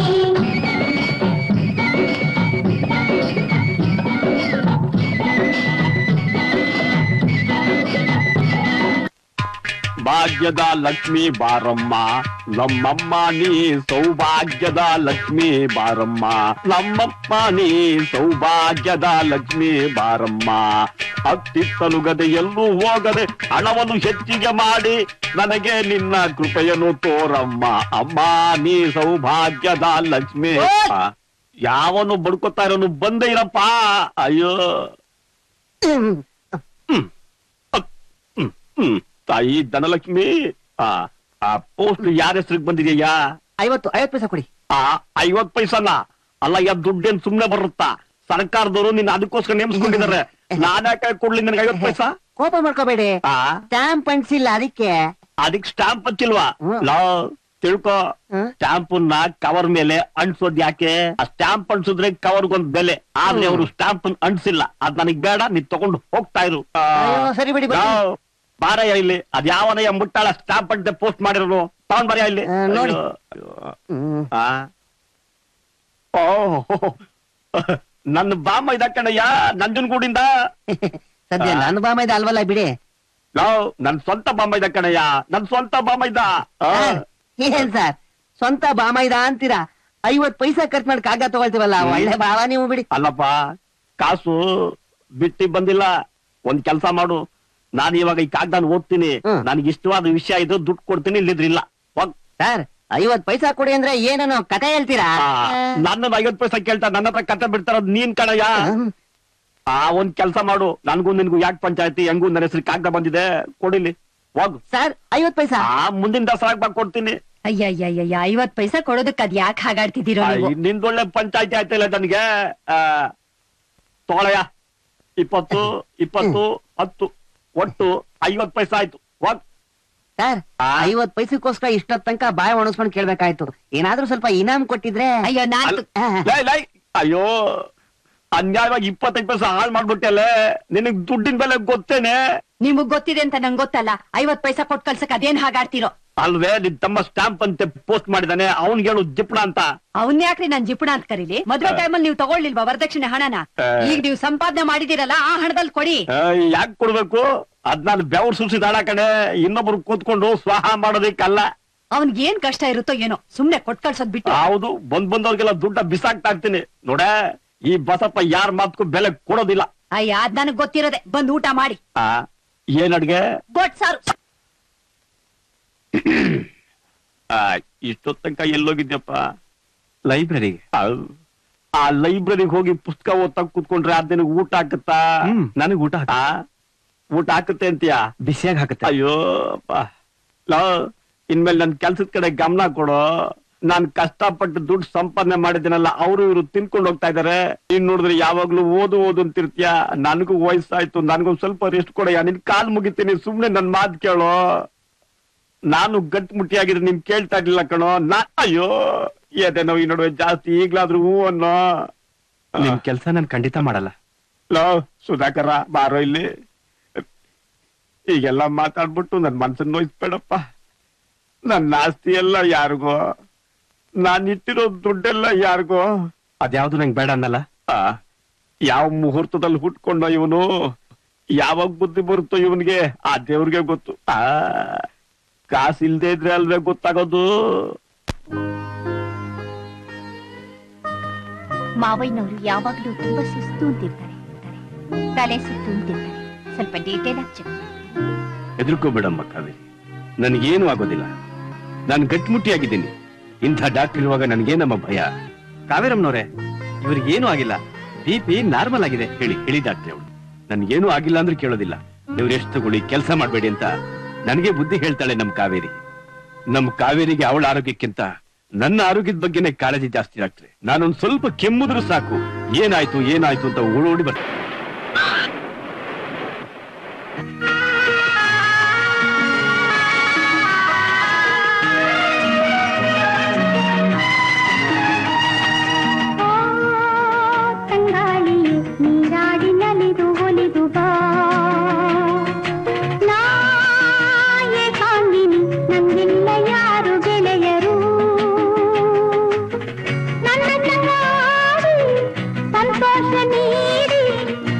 ಬಾ ಸೌಭಾಗ್ಯದ ಲಕ್ಷ್ಮಿ ಬಾರಮ್ಮ ನಮ್ಮಮ್ಮ ನೀ ಸೌಭಾಗ್ಯದ ಲಕ್ಷ್ಮಿ ಬಾರಮ್ಮ ನಮ್ಮಮ್ಮ ನೀ ಸೌಭಾಗ್ಯದ ಲಕ್ಷ್ಮಿ ಬಾರಮ್ಮ ಅತ್ತಿತ್ತಲುಗದೆ ಎಲ್ಲೂ ಹೋಗದೆ ಹಣವನ್ನು ಹೆಚ್ಚಿಗೆ ಮಾಡಿ ನನಗೆ ನಿನ್ನ ಕೃಪೆಯನ್ನು ತೋರಮ್ಮ ಅಮ್ಮ ನೀ ಸೌಭಾಗ್ಯದ ಲಕ್ಷ್ಮಿ ಆ, ಯಾವನು ಬಡ್ಕೋತಾ ಇರೋನು ಬಂದೇ ಇರಪ್ಪ ಅಯ್ಯೋ ಹ್ಮ್. ಅಕ್- ಹ್ಮ್. ಹ್ಮ್. ತಾಯಿ ಧನಲಕ್ಷ್ಮಿ ಆ ಆ ಪೋಸ್ಟ್ ಯಾರ ಹೆಸರಿಗೆ ಬಂದಿದೆಯಾ ಐವತ್ತು ಐವತ್ತು ಪೈಸೆ ಕೊಡಿ ಆ ಐವತ್ ಪೈಸನ ಅಲ್ಲ ಯಾ ದುಡ್ಡೇನ್ ಸುಮ್ನೆ ಬರುತ್ತಾ ಸರ್ಕಾರದವರು ನಿನ್ನ ಅದಕ್ಕೋಸ್ಕರ ನೇಮಿಸ್ಕೊಂಡಿದ್ದಾರೆ ನಾನ್ಯಾಕೆ ಕೊಡ್ಲಿ ನಿನಗೆ ಐವತ್ ಪೈಸಾ ಕೋಪ ಮಾಡ್ಕೋಬೇಡಿ ಆ ಸ್ಟಾಂಪ್ ಅಂಟಿಸಿಲ್ಲ ಅದಕ್ಕೆ ಅದಕ್ ಸ್ಟಾಂಪ್ ಹಚ್ಚಿಲ್ವಾ ಹ್ಮ್. ಲಾ ತಿಳ್ಕೊ ಹ್ಮ್. ಸ್ಟಾಂಪ್ ನ ಕವರ್ ಮೇಲೆ ಅಂಟಿಸೋದ್ ಯಾಕೆ ಆ ಸ್ಟಾಂಪ್ ಅಂಟಿಸಿದ್ರೆ ಕವರ್ ಒಂದ್ ಬೆಲೆ ಆದ್ರೆ ಅವರು ಸ್ಟಾಂಪ್ ಅಂಟಿಸಿಲ್ಲ ಅದ್ ನನಗ್ ಬೇಡ ನೀ ತಗೊಂಡು ಹೋಗ್ತಾ ಇರು ಆ, ಅಯ್ಯೋ, ಸರಿ ಬಿಡಿ, ಬರ್ತೀನಿ. ಲಾ, ಬಾರಯ್ಯ ಇಲ್ಲಿ ಅದ್ ಯಾವನಯ್ಯ ಮುಟ್ಟಾಳ ಸ್ಟಾಂಪ್ ಅಂತ ಪೋಸ್ಟ್ ಮಾಡಿರೋನು ತಗೊಂಡ್ ಬರಯ್ಯ ಇಲ್ಲಿ ಆ, ನೋಡಿ. ಅಯ್ಯೋ, ಅಯ್ಯೋ. ಹ್ಮ್. ಆ? ಓ ನನ್ನ ಬಾಮ ಇದಕ್ಕಣಯ್ಯ ನಂಜನಗೂಡಿಂದ ಸದ್ಯ ಆ. ನನ್ನ ಬಾಮ ಇದೆ ಅಲ್ವಲ್ಲ ಬಿಡಿ ಲೋ ನನ್ ಸ್ವಂತ ಬಾಮ ಇದಕ್ಕಣಯ್ಯ ನನ್ ಸ್ವಂತ ಬಾಮ ಇದ್ದ ಆ. ಸರ್, ಏನ್ ಸರ್ ಸ್ವಂತ ಬಾಮ ಇದ ಅಂತೀರಾ ಐವತ್ ಪೈಸಾ ಖರ್ಚು ಮಾಡಿ ಕಾಗ ತಗೊಳ್ತೀವಲ್ಲ ಹ್ಮ್. ಒಳ್ಳೆ ಬಾವ ನೀವು ಬಿಡಿ ಅಲ್ಲಪ್ಪ ಕಾಸು ಬಿಟ್ಟಿ ಬಂದಿಲ್ಲ ಒಂದ್ ಕೆಲ್ಸ ಮಾಡು ನಾನು ಇವಾಗ ಈ ಕಾಗ್ದಾನ ಓದ್ತೀನಿ ಹ್ಮ್. ನನಗೆ ಇಷ್ಟವಾದ ವಿಷಯ ಇದು ದುಡ್ಡು ಕೊಡ್ತೀನಿ ಇಲ್ಲಿದ್ರಿಲ್ಲ ಹೋಗ್. ಸರ್ ಐವತ್ ಪೈಸಾ ಕೊಡಿ ಅಂದ್ರೆ ಏನೋ ಕತೆ ಹೇಳ್ತೀರಾ ಆ, ನನ್ನ ಐವತ್ ಪೈಸೆ ಕೇಳ್ತಾ ನನ್ನ ಹತ್ರ ಕತೆ ಬಿಡ್ತಾರದ್ ನೀನ್ ಕಣಯ್ಯ ಹ್ಮ್. ಆ ಒಂದ್ ಕೆಲ್ಸ ಮಾಡು ನನ್ಗೂ ನಿನ್ಗೂ ಯಾಕೆ ಪಂಚಾಯತಿ ಹೆಂಗೂ ನನ್ನ ಹೆಸರು ಕಾಗ್ದ ಬಂದಿದೆ ಕೊಡಿಲಿ ಹೋಗ್ ಸರ್ ಐವತ್ ಪೈಸಾ ಆ ಮುಂದಿನ ದಸರಾಗ್ ಬಾ ಕೊಡ್ತೀನಿ ಅಯ್ಯಯ್ಯಯ್ಯ ಐವತ್ ಪೈಸಾ ಕೊಡೋದಕ್ಕೆ ಅದ್ ಯಾಕೆ ಹಾಗಾಡ್ತಿದ್ದೀರೋ ಆ, ನೀವು ನಿಂದೊಳ್ಳೆ ಪಂಚಾಯತಿ ಆಯ್ತಿಲ್ಲ ನನಗೆ ಆ, ತಗೊಳಯ್ಯ ಇಪ್ಪತ್ತು ಇಪ್ಪತ್ತು ಹತ್ತು ಒಟ್ಟು ಐವತ್ ಪೈಸೆ ಆಯ್ತು ಹೋಗ್ ಸರ್ ಆ. ಐವತ್ ಪೈಸಕ್ಕೋಸ್ಕರ ಇಷ್ಟೊತ್ ತನಕ ಬಾಯ್ ಒಣಸ್ಕೊಂಡು ಕೇಳ್ಬೇಕಾಯ್ತು ಏನಾದ್ರೂ ಸ್ವಲ್ಪ ಇನಾಮ್ ಕೊಟ್ಟಿದ್ರೆ ಅಯ್ಯೋ ನಾನ್ ಅಲ್ಲ, ಆ. ಲೈ, ಲೈ, ಅಯ್ಯೋ ಅನ್ಯಾಯವಾಗಿ ಇಪ್ಪತ್ತೈದು ಪೈಸೆ ಹಾಳು ಮಾಡ್ಬಿಟ್ಟೆಲೆ ನಿನಗ್ ದುಡ್ಡಿನ ಬೆಲೆ ಗೊತ್ತೇನೆ ನಿಮಗ್ ಗೊತ್ತಿದೆ ಅಂತ ನಂಗೆ ಗೊತ್ತಲ್ಲ ಐವತ್ ಪೈಸಾ ಕೊಟ್ ಕಳ್ಸಕ್ ಅದೇನ್ ಹಾಗಾಡ್ತಿರೋ ಅಲ್ವೇ ನಿನ್ ತಮ್ಮ ಸ್ಟಾಂಪ್ ಅಂತೆ ಪೋಸ್ಟ್ ಮಾಡಿದಾನೆ ಅವನ್ಗೆ ಹೇಳು ಜಿಪ್ಣ ಅಂತ ಅವನ್ ಯಾಕ್ರಿ ನಾನ್ ಜಿಪುಣ ಅಂತ ಕರೀಲಿ ಮದ್ವೆ ಟೈಮಲ್ಲಿ ನೀವು ತಗೊಳ್ಳಿಲ್ವಾ ವರದಕ್ಷಿಣೆ ಹಣನ ಆ. ಈಗ ನೀವು ಸಂಪಾದನೆ ಮಾಡಿದಿರಲ್ಲ ಆ ಹಣದಲ್ಲಿ ಕೊಡಿ ಯಾಕೆ ಕೊಡ್ಬೇಕು ಅದ್ ನಾನು ಬೆವ್ರು ಸುರಿಸಿದ ಹಾಳ ಕಣೆ ಇನ್ನೊಬ್ರು ಕೂತ್ಕೊಂಡು ಸ್ವಾಹ ಮಾಡೋದಕ್ಕಲ್ಲ ಅವ್ನ್ಗ್ ಏನ್ ಕಷ್ಟ ಇರುತ್ತೋ ಏನೋ ಸುಮ್ನೆ ಕೊಟ್ ಕಳ್ಸೋದ್ ಬಿಟ್ಟು ಹೌದು ಬಂದ್ ಬಂದವ್ರಿಗೆಲ್ಲ ದುಡ್ಡ ಬಿಸಾಕ್ತಾ ಇರ್ತೀನಿ ನೋಡ ಈ ಬಸಪ್ಪ ಯಾರ ಮಾತ್ಗೂ ಬೆಲೆ ಕೊಡೋದಿಲ್ಲ ಅಯ್ಯ ಅದ್ ನನಗ್ ಗೊತ್ತಿರೋದೆ ಬಂದ್ ಊಟ ಮಾಡಿ ಆ ಏನ್ ಅಡ್ಗೆ ಗೊಟ್ ಸಾರು ಆ, ಇಷ್ಟೊತ್ ತನಕ ಎಲ್ಲೋಗಿದ್ಯಪ್ಪ ಲೈಬ್ರರಿಗೆ ಆ ಲೈಬ್ರರಿಗೆ ಹೋಗಿ ಪುಸ್ತಕ ಓದ್ತಾ ಕೂತ್ಕೊಂಡ್ರೆ ಅದ್ ನಿನಗ್ ಊಟ ಹಾಕತ್ತಾ ನನಗ್ ಊಟ ಹಾಕ ಆ, ಊಟ ಹಾಕುತ್ತೆ ಅಂತೀಯ ಬಿಸಿಯಾಗಿ ಹಾಕತ್ತೆ ಅಯ್ಯೋ ಅಪ್ಪ. ಲೋ ಇನ್ಮೇಲೆ ನನ್ ಕೆಲ್ಸದ ಕಡೆ ಗಮನ ಕೊಡು ನಾನ್ ಕಷ್ಟಪಟ್ಟು ದುಡ್ಡು ಸಂಪಾದನೆ ಮಾಡಿದ್ದೀನಲ್ಲ ಅವರು ಇವರು ತಿನ್ಕೊಂಡು ಹೋಗ್ತಾ ಇದಾರೆ ಇನ್ ನೋಡಿದ್ರೆ ಯಾವಾಗ್ಲೂ ಓದು ಓದು ಅಂತಿರ್ತೀಯ ನನಗೂ ವಯಸ್ಸಾಯ್ತು ನನಗೂ ಸ್ವಲ್ಪ ರೆಸ್ಟ್ ಕೊಡಯ್ಯ ನಿನ್ ಕಾಲ್ ಮುಗಿತೀನಿ ಸುಮ್ನೆ ನನ್ ಮಾತ್ ಕೇಳೋ ನಾನು ಗಟ್ಟಿ ಮುಟ್ಟಿಯಾಗಿದ್ರೆ ನಿನ್ ಕೇಳ್ತಾ ಇರ್ಲಿಲ್ಲ ಕಣೋ ನಾ ಅಯ್ಯೋ ಎದೆ ನೋವು ಈ ನಡುವೆ ಜಾಸ್ತಿ ಈಗ್ಲಾದ್ರೂ ಹೂ ಅನ್ನೋ ನಿಮ್ ಕೆಲ್ಸ ನಾನ್ ಖಂಡಿತ ಮಾಡಲ್ಲ ಲೋ ಸುಧಾಕರ ಬಾರೋ ಇಲ್ಲಿ ಈಗೆಲ್ಲ ಮಾತಾಡ್ಬಿಟ್ಟು ನನ್ ಮನ್ಸನ್ನ ನೋಯಿಸ್ಬೇಡಪ್ಪ ನನ್ನ ಆಸ್ತಿ ಎಲ್ಲ ಯಾರಿಗೋ ನಾನ್ ಇಟ್ಟಿರೋ ದುಡ್ಡೆಲ್ಲ ಯಾರಿಗೋ ಅದ್ಯಾವ್ದು ನಂಗೆ ಬೇಡ ಅನ್ನಲ್ಲ ಆ, ಯಾವ ಮುಹೂರ್ತದಲ್ಲಿ ಹುಟ್ಕೊಂಡ ಇವನು ಯಾವಾಗ ಬುದ್ಧಿ ಬರುತ್ತೋ ಇವನ್ಗೆ ಆ ದೇವ್ರಿಗೆ ಗೊತ್ತು ಆ ಕಾಸು ಇಲ್ದೇ ಇದ್ರೆ ಅಲ್ವೇ ಗೊತ್ತಾಗೋದು ಮಾವಯ್ಯನವರು ಯಾವಾಗ್ಲೂ ತುಂಬಾ ಸುಸ್ತು ಅಂತಿರ್ತಾರೆ ತಲೆ ಸುತ್ತು ಅಂತಿರ್ತಾರೆ ಸ್ವಲ್ಪ ಡೀಟೇಲ್ ಆಗಿ ಚೆಕ್ ಮಾಡಿ ಹೆದರ್ಕೋಬೇಡಮ್ಮ ಕಾವೇರಿ ನನಗೇನು ಆಗೋದಿಲ್ಲ ನಾನು ಗಟ್ಟಿಮುಟ್ಟಿಯಾಗಿದ್ದೀನಿ ಇಂಥ ಡಾಕ್ಟರ್ ಇರುವಾಗ ನನಗೇನಮ್ಮ ಭಯ ಕಾವೇರಮ್ಮನವ್ರೆ ಇವ್ರಿಗೆ ಏನೂ ಆಗಿಲ್ಲ ಬಿ ಪಿ ನಾರ್ಮಲ್ ಆಗಿದೆ ಹೇಳಿ ಹೇಳಿ ಡಾಕ್ಟ್ರೆ ಅವಳು ನನ್ಗೇನು ಆಗಿಲ್ಲ ಅಂದ್ರೆ ಕೇಳೋದಿಲ್ಲ ನೀವು ರೆಸ್ಟ್ ತಗೊಳ್ಳಿ ಕೆಲಸ ಮಾಡಬೇಡಿ ಅಂತ ನನಗೆ ಬುದ್ಧಿ ಹೇಳ್ತಾಳೆ ನಮ್ ಕಾವೇರಿ ನಮ್ ಕಾವೇರಿಗೆ ಅವಳ ಆರೋಗ್ಯಕ್ಕಿಂತ ನನ್ನ ಆರೋಗ್ಯದ ಬಗ್ಗೆನೇ ಕಾಳಜಿ ಜಾಸ್ತಿ ಡಾಕ್ಟ್ರೆ ನಾನೊಂದ್ ಸ್ವಲ್ಪ ಕೆಮ್ಮುದ್ರು ಸಾಕು ಏನಾಯ್ತು ಏನಾಯ್ತು ಅಂತ ಓಡೋಡಿ ಬರ್ತೇನೆ ತಂಗಾಳಿಯು ನೀರಾಡಿನಲಿದು ಒಲಿದು ಬಾ ನಾಯೇ ಕಾಂಗಿನಿ ನಂಗಿಲ್ಲ ಯಾರು ಗೆಳೆಯರು ನನ್ನ ತಂಗಾಡಿ ಸಂತೋಷ ನೀಡಿ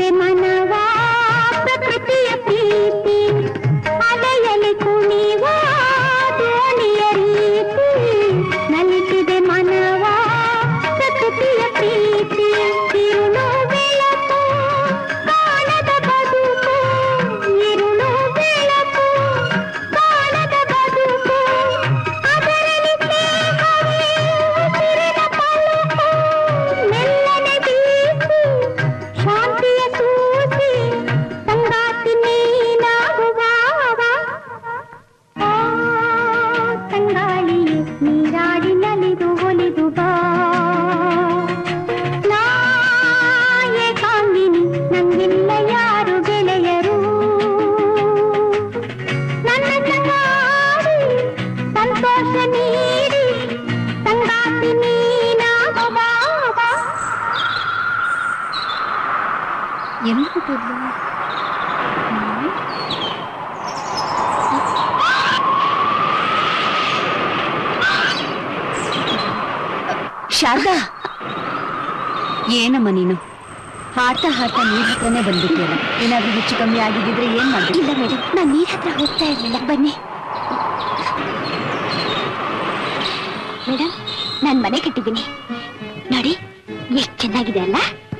ನಲಿತಿದೆ ಮನವಾ ಪ್ರಕೃತಿಯ ಪ್ರೀತಿ ಅಲೆಯಲಿ ಕುಣಿವ ದೋಣಿಯ ರೀತಿ ನಲಿತಿದೆ ಮನವಾ ಪ್ರಕೃತಿಯ ಪ್ರೀತಿ ಇರುಳು ಬೆಳಕು ಕಾಣದ ಬದುಕು ಇರುಳು ಬೆಳಕು ಕಾಣದ ಬದುಕು ಅದರಲ್ಲಿ ಸ್ನೇಹವೇ ಉಸಿರಿನ ಪಲುಕು ಮೆಲ್ಲನೆ ಬೀಸಿ ಶಾಂತಿಯ ಸೂಸಿ ಸಂಗಾತಿ ನೀನಾಗುವಾಗ ಆ ತಂಗಾಳಿಯು ನೀರಾಡಿ ನಲಿದು ಒಲಿದು ಬಾ ನಾ ಏಕಾಂಗಿನಿ ನಂಗಿಲ್ಲ ಯಾರು ಗೆಳೆಯರು ನನ್ನ ಸಂಗಾಡಿ ಸಂತೋಷ ನೀಡಿ ಸಂಗಾತಿ ನೀನಾಗುವಾಗ ಎಲ್ಲಿ ಬಿಟ್ಟಿದ್ಲು ಶಾರದಾ ಏನಮ್ಮ ನೀನು ಹಾಡ್ತಾ ಹಾಡ್ತಾ ನೀರ್ ಹತ್ರನೇ ಬಂದ್ಬಿಟ್ಟಿಯಲ್ಲ ಏನಾದ್ರೂ ಹೆಚ್ಚು ಕಮ್ಮಿ ಆಗಿದ್ದಿದ್ರೆ ಏನ್ ಮಾಡ್ಬೇಕು ಇಲ್ಲ ಮೇಡಮ್ ನಾನು ನೀರ್ ಹತ್ರ ಹೋಗ್ತಾ ಇರ್ಲಿಲ್ಲ ಬನ್ನಿ ಮೇಡಮ್ ನಾನ್ ಮನೆ ಕಟ್ಟಿದ್ದೀನಿ ನೋಡಿ ಎಷ್ಟು ಚೆನ್ನಾಗಿದೆ ಅಲ್ಲ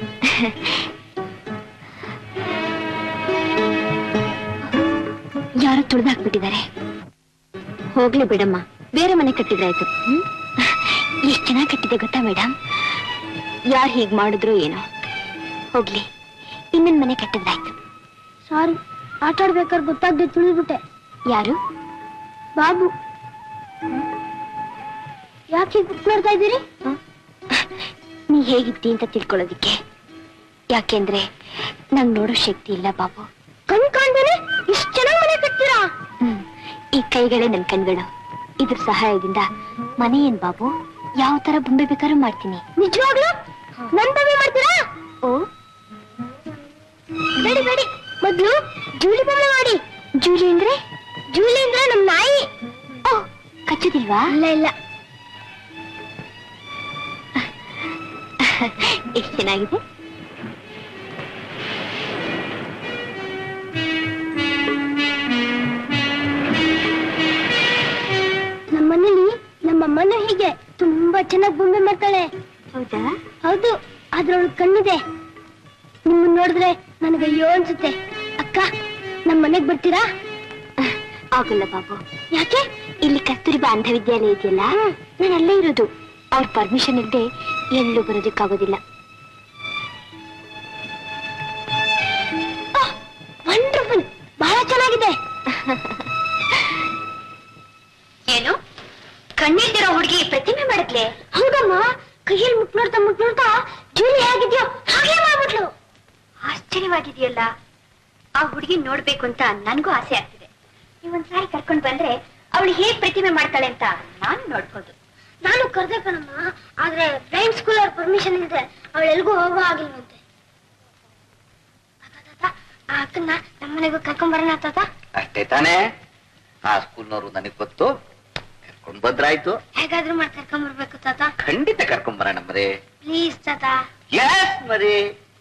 ಯಾರೋ ತುಳಿದಾಕ್ಬಿಟ್ಟಿದ್ದಾರೆ ಹೋಗ್ಲಿ ಬಿಡಮ್ಮ ಬೇರೆ ಮನೆ ಕಟ್ಟಿದ್ರಾಯ್ತು ಎಷ್ಟು ಚೆನ್ನಾಗಿ ಕಟ್ಟಿದೆ ಗೊತ್ತಾ ಮೇಡಮ್ ಯಾರು ಹೀಗ್ ಮಾಡಿದ್ರು ಏನೋ ಹೋಗ್ಲಿ ಇನ್ನೊಂದ್ ಮನೆ ಕಟ್ಟಿದ್ರಾಯ್ತು ಸಾರಿ ಆಟ ಆಡ್ಬೇಕಾದ್ರೆ ಗೊತ್ತಾಗ್ದೆ ತುಳಿದ್ಬಿಟ್ಟೆ ಯಾರು ಬಾಬು ಯಾಕೆ ಗುಟ್ ಮಾಡ್ತಾ ಇದ್ದೀರಿ ನೀ ಹೇಗಿದ್ದಿ ಅಂತ ತಿಳ್ಕೊಳ್ಳೋದಿಕ್ಕೆ ಯಾಕೆಂದ್ರೆ ನಂಗ್ ನೋಡೋ ಶಕ್ತಿ ಇಲ್ಲ ಬಾಬು ಕಣ್ ಕಾಣ್ದೇನೆ ಇಷ್ಟು ಚೆನ್ನಾಗಿ ಮನೆ ಕಟ್ತೀರಾ ಹ್ಮ್ ಈ ಕೈಗಳೇ ನನ್ ಕಣ್ಗಳು ಇದ್ರ ಸಹಾಯದಿಂದ ಮನೆ ಏನ್ ಬಾಬು ಯಾವ ತರ ಬೊಂಬೆ ಬೇಕಾದ್ರೂ ಮಾಡ್ತೀನಿ ನಿಜವಾಗ್ಲೂ ನನ್ ಬೊಂಬೆ ಮಾಡ್ತೀರಾ ಓ ಬೇಡಿ ಬೇಡಿ ಮೊದ್ಲು ಜೂಲಿ ಬೊಮ್ಮೆ ಮಾಡಿ ಜೂಲಿ ಅಂದ್ರೆ ಜೂಲಿ ಅಂದ್ರೆ ನಮ್ ನಾಯಿ ಓ ಕಚ್ಚುದಿಲ್ವಾ ಇಲ್ಲ ಇಲ್ಲ ಎಷ್ಟು ಚೆನ್ನಾಗಿದೆ ನಮ್ಮನೇಲಿ ನಮ್ಮಮ್ಮನೂ ಹೀಗೆ ತುಂಬಾ ಚೆನ್ನಾಗಿ ಬೊಂಬೆ ಮಾಡ್ತಾಳೆ ಹೌದಾ ಹೌದು ಅದ್ರೊಳಗೆ ಕಣ್ಣಿದೆ ನಿಮ್ಮನ್ನ ನೋಡಿದ್ರೆ ನನಗೆ ಅಯ್ಯೋ ಅನ್ಸುತ್ತೆ ಅಕ್ಕ ನಮ್ಮ ಮನೆಗ್ ಬರ್ತೀರಾ ಆಗಲ್ಲ ಬಾಬು ಯಾಕೆ ಇಲ್ಲಿ ಕಸ್ತೂರಿಬಾ ಅಂಧ ವಿದ್ಯಾಲಯ ಇದೆಯಲ್ಲ ನಾನು ಅಲ್ಲೇ ಇರೋದು ಅವ್ರ ಪರ್ಮಿಷನ್ ಇಲ್ಲದೆ ಎಲ್ಲೂ ಬರೋದಕ್ಕಾಗೋದಿಲ್ಲ ವಂಡರ್ಫುಲ್ ಬಹಳ ಚೆನ್ನಾಗಿದೆ ಏನು ಕಣ್ಣಿಲ್ದಿರೋ ಹುಡುಗಿ ಪ್ರತಿಮೆ ಮಾಡಿದ್ಲೆ ಹೌದಮ್ಮ ಕೈಯಲ್ಲಿ ಮುಟ್ ನೋಡ್ತಾ ಮುಟ್ ನೋಡ್ತಾ ಜೂಲಿ ಹೇಗಿದ್ಯೋ ಹಾಗೆ ಮಾಡ್ಬಿಟ್ಲು ಆಶ್ಚರ್ಯವಾಗಿದೆಯಲ್ಲ ಆ ಹುಡುಗಿ ನೋಡ್ಬೇಕು ಅಂತ ನನ್ಗೂ ಆಸೆ ಆಗ್ತಿದೆ ನೀವೊಂದ್ಸಾರಿ ಕರ್ಕೊಂಡ್ ಬಂದ್ರೆ ಅವಳು ಹೇಗ್ ಪ್ರತಿಮೆ ಮಾಡ್ತಾಳೆ ಅಂತ ನಾನು ನೋಡ್ಬೋದು ನಾನು ಕರ್ದೆ ಕಣಮ್ಮ ಆದ್ರೆ ಪ್ರೈಮ್ ಸ್ಕೂಲ್ ಅವ್ರ ಪರ್ಮಿಷನ್ ಇಲ್ಲದೆ ಅವಳು ಎಲ್ಗೂ ಹೋಗೋ ಆಗಿಲ್ವಂತೆ ತಾತ, ತಾತ, ಆ ಅಕ್ಕನ್ನ ನಮ್ಮನೆಗೂ ಕರ್ಕೊಂಡ್ ಬರೋಣ ತಾತ ಅಷ್ಟೇ ತಾನೇ ಆ ಸ್ಕೂಲ್ನವರು ನನಗ್ ಗೊತ್ತು ಕರ್ಕೊಂಡ್ ಬಂದ್ರಾಯ್ತು ಹೇಗಾದ್ರೂ ಮಾಡಿ ಕರ್ಕೊಂಡ್ ಬರ್ಬೇಕು ತಾತ ಖಂಡಿತ ಕರ್ಕೊಂಡ್ ಬರೋಣ ಮರಿ ಪ್ಲೀಸ್ ತಾತ ಎಸ್ ಮರಿ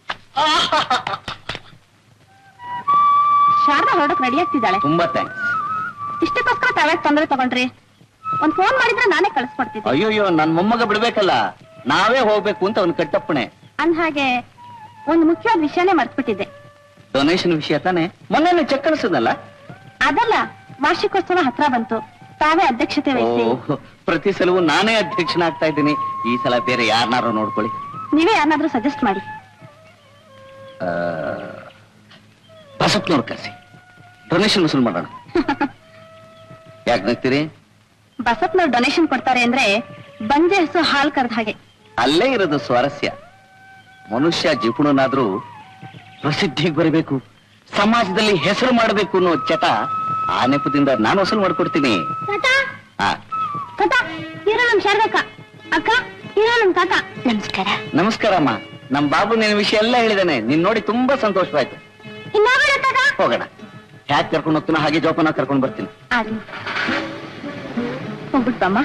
ಶಾರದಾ ಹೊರಡಕ್ ರೆಡಿ ಆಗ್ತಿದ್ದಾಳೆ ತುಂಬಾ ಥ್ಯಾಂಕ್ಸ್ ಇಷ್ಟಕ್ಕೋಸ್ಕರ ತಾವೇ ತೊಂದರೆ ತಗೊಂಡ್ರಿ ಒಂದ್ ಫೋನ್ ಮಾಡಿದ್ರೆ ನಾನೇ ಕಳಿಸ್ಕೊಡ್ತಿದ್ದೆ ಅಯ್ಯೋಯ್ಯೋ ನನ್ ಮೊಮ್ಮಗ ಬಿಡ್ಬೇಕಲ್ಲ ನಾವೇ ಹೋಗ್ಬೇಕು ಅಂತ ಅವ್ನ ಕಟ್ಟಪ್ಪಣೆ ಅಂದ ಹಾಗೆ ಒಂದು ಮುಖ್ಯವಾದ ವಿಷಯನೇ ಮರ್ತ್ಬಿಟ್ಟಿದ್ದೆ ಡೊನೇಷನ್ ವಿಷಯ ತಾನೆ ಮೊನ್ನೆ ಚೆಕ್ ಕಳಿಸಿದ್ನಲ್ಲ ಅದಲ್ಲ ವಾರ್ಷಿಕೋತ್ಸವ ಹತ್ರ ಬಂತು ತಾವೇ ಅಧ್ಯಕ್ಷತೆ ವಹಿಸಿ ಓ ಪ್ರತಿ ಸಲವೂ ನಾನೇ ಅಧ್ಯಕ್ಷನಾಗ್ತಾ ಇದ್ದೀನಿ ಈ ಸಲ ಬೇರೆ ಯಾರನ್ನಾರು ನೋಡ್ಕೊಳ್ಳಿ ನೀವೇ ಯಾರನ್ನಾದ್ರೂ ಸಜೆಸ್ಟ್ ಮಾಡಿ ಆ, ಬಸಪ್ನವ್ರು ಕರೆಸಿ ಡೊನೇಷನ್ ವಸೂಲ್ ಮಾಡೋಣ ಯಾಕೆ ನಗ್ತೀರಿ ಬಸಪ್ನವ್ರು ಡೊನೇಷನ್ ಕೊಡ್ತಾರೆ ಅಂದ್ರೆ ಬಂಜೆ ಹಸು ಹಾಲ್ ಕರೆದ ಹಾಗೆ ಅಲ್ಲೇ ಇರೋದು ಸ್ವಾರಸ್ಯ ಮನುಷ್ಯ ಜಿಪುಣನಾದ್ರೂ ಪ್ರಸಿದ್ಧಿಗೆ ಬರಬೇಕು ಸಮಾಜದಲ್ಲಿ ಹೆಸರು ಮಾಡಬೇಕು ಅನ್ನೋ ಚಟ ಆ ನೆಪದಿಂದ ನಾನು ವಸೂಲ್ ಮಾಡ್ಕೊಡ್ತೀನಿ ತಾತ ಆ ತಾತ ಇರೋ ನಮ್ ಶಾರದಕ್ಕ ಅಕ್ಕ ಇರೋ ನಮ್ ತಾತ ನಮಸ್ಕಾರ ನಮಸ್ಕಾರ ಅಮ್ಮ ನಮ್ ಬಾಬು ನಿನ್ನ ವಿಷಯ ಎಲ್ಲ ಹೇಳಿದಾನೆ ನಿನ್ ನೋಡಿ ತುಂಬಾ ಸಂತೋಷವಾಯ್ತು ಇನ್ನೊಬ್ಬಳ ತಾತ ಹೋಗೋಣ ಹ್ಯಾಕ್ ಕರ್ಕೊಂಡು ಹೋಗ್ತೀನೋ ಹಾಗೆ ಜೋಪಾನ ಕರ್ಕೊಂಡು ಬರ್ತೀನಿ ಆಗ್ಲಿ ಹೋಗ್ಬಿಟ್ಬಮ್ಮ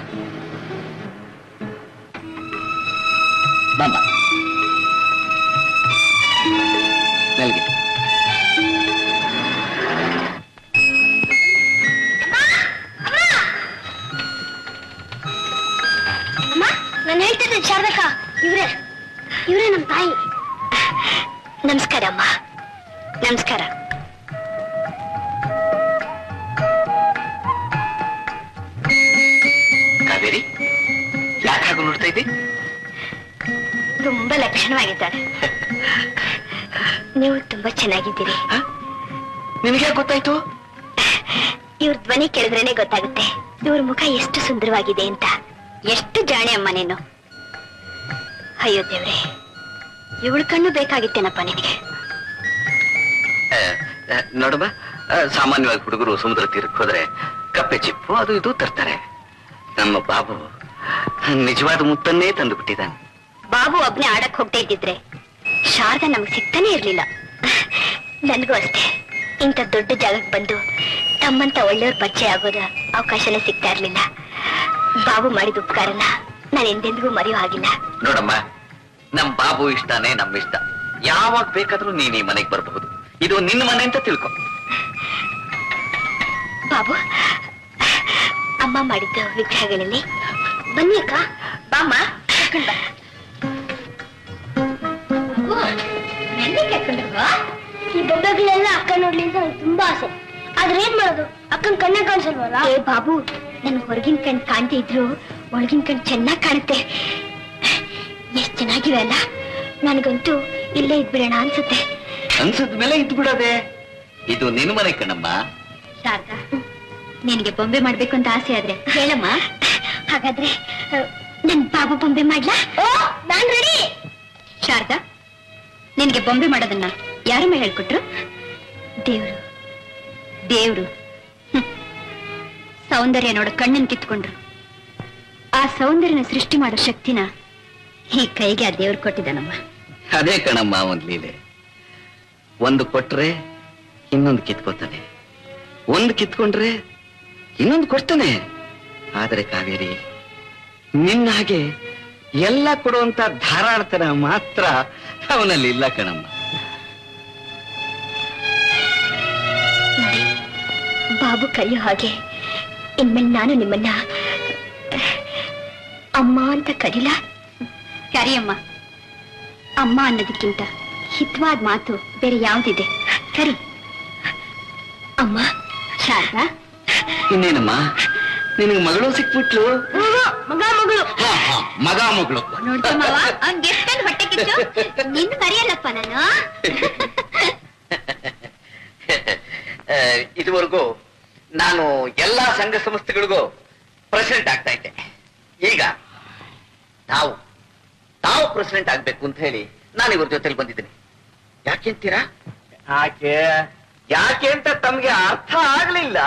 ಬಾಬಾ ಮೆಲ್ಗೆ ಅಮ್ಮ ನಾನು ಹೇಳ್ತಿದ್ದೆ ಶಾರದಕ್ಕ ಇವ್ರೆ ಇವ್ರೆ ನಮ್ಮ ತಾಯಿ ನಮಸ್ಕಾರ ಅಮ್ಮ ನಮಸ್ಕಾರ ಕಾವೇರಿ ಯಾಕೆ ಹಾಗೆ ನೋಡ್ತಾ ಇದ್ದಿ ತುಂಬಾ ಲಕ್ಷಣವಾಗಿದ್ದಾಳೆ ನೀವು ತುಂಬಾ ಚೆನ್ನಾಗಿದ್ದೀರಿ ನಿನಗೆ ಯಾಕೆ ಗೊತ್ತಾಯ್ತು ಇವ್ರ ಧ್ವನಿ ಕೇಳಿದ್ರೇನೆ ಗೊತ್ತಾಗುತ್ತೆ ಇವ್ರ ಮುಖ ಎಷ್ಟು ಸುಂದರವಾಗಿದೆ ಅಂತ ಎಷ್ಟು ಜಾಣೆ ಅಮ್ಮ ನೀನು ಅಯ್ಯೋ ದೇವ್ರೆ ಇವಳ ಕಣ್ಣು ಬೇಕಾಗಿತ್ತೇನಪ್ಪ ನಿನಗೆ ಆ, ಆ, ನೋಡಮ್ಮ ಆ, ಸಾಮಾನ್ಯವಾಗಿ ಹುಡುಗರು ಸಮುದ್ರ ತೀರಕ್ಕೆ ಹೋದ್ರೆ ಕಪ್ಪೆ ಚಿಪ್ಪು ಅದು ಇದು ತರ್ತಾರೆ ನಮ್ಮ ಬಾಬು ನಿಜವಾದ ಮುತ್ತನ್ನೇ ತಂದು ಬಿಟ್ಟಿದ್ದಾನೆ ಬಾಬು ಒಬ್ನೇ ಆಡಕ್ ಹೋಗ್ತಾ ಇದ್ದಿದ್ರೆ ಶಾರದಾ ನಮ್ಗೆ ಸಿಗ್ತಾನೆ ಇರ್ಲಿಲ್ಲ ನನ್ಗೂ ಅಷ್ಟೇ ಇಂಥ ದೊಡ್ಡ ಜಾಗಕ್ಕೆ ಬಂದು ತಮ್ಮಂತ ಒಳ್ಳೆಯವ್ರ ಪರಿಚಯ ಆಗೋದ ಅವಕಾಶನೇ ಸಿಗ್ತಾ ಇರ್ಲಿಲ್ಲ ಬಾಬು ಮಾಡಿದ ಉಪಕಾರನ ನಾನು ಎಂದೆಂದಿಗೂ ಮರೆಯೋ ಹಾಗಿಲ್ಲ ನೋಡಮ್ಮ ನಮ್ ಬಾಬು ಇಷ್ಟನೇ ನಮ್ ಇಷ್ಟ ಯಾವಾಗ ಬೇಕಾದ್ರೂ ನೀನ್ ಈ ಮನೆಗೆ ಬರಬಹುದು ಇದು ನಿನ್ನ ಮನೆ ಅಂತ ತಿಳ್ಕೊ ಬಾಬು ಅಮ್ಮ ಮಾಡಿದ್ದ ವಿಗ್ರಹಗಳಲ್ಲಿ ಬನ್ನಿ ಅಕ್ಕ ಬಾಮ್ಮ ಕರ್ಕೊಂಡ್ ಬಾ ಎಲ್ಲಿ ಕರ್ಕೊಂಡು ಈ ಬೊಬ್ಬೆಗಳೆಲ್ಲ ಅಕ್ಕ ನೋಡ್ಲಿ ಅಂತ ನಂಗೆ ತುಂಬಾ ಆಸೆ ಆದ್ರೆ ಏನ್ ಮಾಡೋದು ಅಕ್ಕನ ಕಣ್ಣ ಕಾಣಿಸಲ್ವಲ್ಲ ಏ ಬಾಬು ನನ್ ಹೊರಗಿನ ಕಣ್ ಕಾಣ್ತಾ ಇದ್ರು ಒಳಗಿನ ಕಣ್ ಚೆನ್ನಾಗ್ ಕಾಣುತ್ತೆ ಎಷ್ಟ್ ಚೆನ್ನಾಗಿವೆ ಅಲ್ಲ ನನಗಂತೂ ಇಲ್ಲೇ ಇದ್ಬಿಡೋಣ ಅನ್ಸುತ್ತೆ ಅನ್ಸದ ಮೇಲೆ ಇದ್ದು ಬಿಡೋದೆ ಇದು ನಿನ್ನ ಮನೆ ಕಣಮ್ಮ ಶಾರದಾ ನಿನಗೆ ಬೊಂಬೆ ಮಾಡ್ಬೇಕು ಅಂತ ಆಸೆ ಆದ್ರೆ ಹೇಳಮ್ಮ ಹಾಗಾದ್ರೆ ಅಹ್, ನನ್ ಬಾಬು ಬೊಂಬೆ ಮಾಡ್ಲಾ ಓ ನಾನ್ ರೆಡಿ ಶಾರದಾ ನಿನಗೆ ಬೊಂಬೆ ಮಾಡೋದನ್ನ ಯಾರಮ್ಮ ಹೇಳ್ಕೊಟ್ರು ದೇವ್ರು ದೇವ್ರು ಹ್ಮ್. ಸೌಂದರ್ಯ ನೋಡ ಕಣ್ಣನ್ ಕಿತ್ಕೊಂಡ್ರು ಆ ಸೌಂದರ್ಯನ ಸೃಷ್ಟಿ ಮಾಡೋ ಶಕ್ತಿನ ಈ ಕೈಗೆ ಆ ದೇವ್ರು ಕೊಟ್ಟಿದ್ದಾನಮ್ಮ ಅದೇ ಕಣಮ್ಮ ಒಂದ್ ಲೀಲೆ ಒಂದು ಕೊಟ್ರೆ ಇನ್ನೊಂದು ಕಿತ್ಕೋತಾನೆ ಒಂದು ಕಿತ್ಕೊಂಡ್ರೆ ಇನ್ನೊಂದು ಕೊಡ್ತಾನೆ ಆದ್ರೆ ಕಾವೇರಿ ನಿನ್ನ ಹಾಗೆ ಎಲ್ಲ ಕೊಡುವಂತ ಧಾರಾಳತನ ಮಾತ್ರ ಅವನಲ್ಲಿ ಇಲ್ಲ ಕಣಮ್ಮ ನೋಡಿ ಬಾಬು ಕರೆಯೋ ಹಾಗೆ ಇನ್ಮೇಲೆ ನಾನು ನಿಮ್ಮನ್ನ ಅಮ್ಮ ಅಂತ ಕರೀಲ ಕರಿಯಮ್ಮ ಅಮ್ಮ ಅನ್ನೋದಕ್ಕಿಂತ ಹಿತವಾದ ಮಾತು ಬೇರೆ ಯಾವ್ದಿದೆ ಕರಿ ಅಮ್ಮ ಶಾರದಾ ಇನ್ನೇನಮ್ಮ ನಿನಗೆ ಮಗಳು ಸಿಕ್ಬಿಟ್ಲು ಮಗ ಮಗಳು ಹಾ, ಹಾ, ಮಗ ಮಗಳು ಅವ್ನ್ಗೆ ಎಷ್ಟೊಂದು ಹೊಟ್ಟೆ ಕಿಚ್ಚು ನಿನ್ ಕರಿಯಲ್ಲಪ್ಪ ನಾನು ಆ, ಇದುವರೆಗೂ ನಾನು ಎಲ್ಲಾ ಸಂಘ ಸಂಸ್ಥೆಗಳಿಗೂ ಪ್ರೆಸಿಡೆಂಟ್ ಆಗ್ತಾ ಇದ್ದೆ ಈಗ ತಾವು ತಾವು ಪ್ರೆಸಿಡೆಂಟ್ ಆಗ್ಬೇಕು ಅಂತ ಹೇಳಿ ನಾನು ಇವ್ರ ಜೊತೆಲಿ ಬಂದಿದ್ದೀನಿ ಯಾಕೆಂತೀರಾ ಯಾಕೆ ಯಾಕೆ ಅಂತ ತಮ್ಗೆ ಅರ್ಥ ಆಗ್ಲಿಲ್ಲ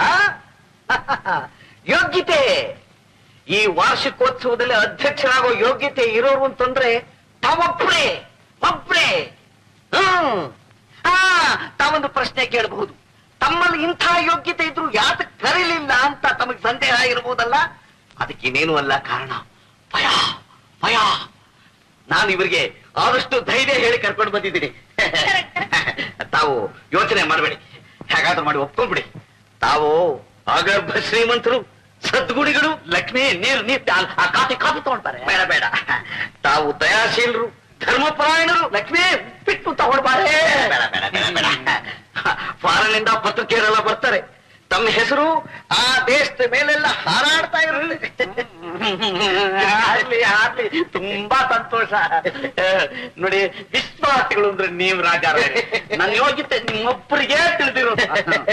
ಯೋಗ್ಯತೆ ಈ ವಾರ್ಷಿಕೋತ್ಸವದಲ್ಲಿ ಅಧ್ಯಕ್ಷರಾಗೋ ಯೋಗ್ಯತೆ ಇರೋರು ಅಂತಂದ್ರೆ ತಾವೊಬ್ರೇ ಒಬ್ರೇ ಹ್ಮ್ ಆ ತಾವೊಂದು ಪ್ರಶ್ನೆ ಕೇಳಬಹುದು ತಮ್ಮಲ್ಲಿ ಇಂಥ ಯೋಗ್ಯತೆ ಇದ್ರು ಯಾತಕ್ ಕರೀಲಿಲ್ಲ ಅಂತ ತಮಗೆ ಸಂದೇಹ ಆಗಿರ್ಬೋದಲ್ಲ ಅದಕ್ಕೆ ಇನ್ನೇನು ಅಲ್ಲ ಕಾರಣ ಭಯ ಭಯ ನಾನು ಇವರಿಗೆ ಆದಷ್ಟು ಧೈರ್ಯ ಹೇಳಿ ಕರ್ಕೊಂಡು ಬಂದಿದ್ದೀನಿ ತಾವು ಯೋಚನೆ ಮಾಡಬೇಡಿ ಹೇಗಾದ್ರೂ ಮಾಡಿ ಒಪ್ಕೊಂಡ್ಬಿಡಿ ತಾವು ಅಗರ್ಭ ಶ್ರೀಮಂತರು ಸದ್ಗುಣಿಗಳು ಲಕ್ಷ್ಮಿ ನೀರು ನೀರ್ ಆ- ಆ ಕಾಫಿ ಕಾಫಿ ತಗೊಳ್ತಾರೆ ಬೇಡ ಬೇಡ ತಾವು ದಯಾಶೀಲರು ಧರ್ಮಪರಾಯಣರು ಲಕ್ಷ್ಮಿ ಬಿಟ್ಟು ತಗೊಳ್ಬಾರೆ ಬೇಡ ಬೇಡ ಬೇಡ ಬೇಡ ಫಾರಿನ್ ಇಂದ ಪತ್ರಿಕೆಯರೆಲ್ಲ ಬರ್ತಾರೆ ತಮ್ಮ ಹೆಸರು ಆ ದೇಶದ ಮೇಲೆಲ್ಲ ಹಾರಾಡ್ತಾ ಇರುತ್ತೆ ಆಗ್ಲಿ ಆಗ್ಲಿ ತುಂಬಾ ಸಂತೋಷ ನೋಡಿ ವಿಶ್ವಾಸಿಗಳು ಅಂದ್ರೆ ನೀವು ರಾಜ ನನ್ನ ಯೋಗ್ಯತೆ ನಿಮ್ಮೊಬ್ಬರಿಗೆ ತಿಳಿದಿರೋದು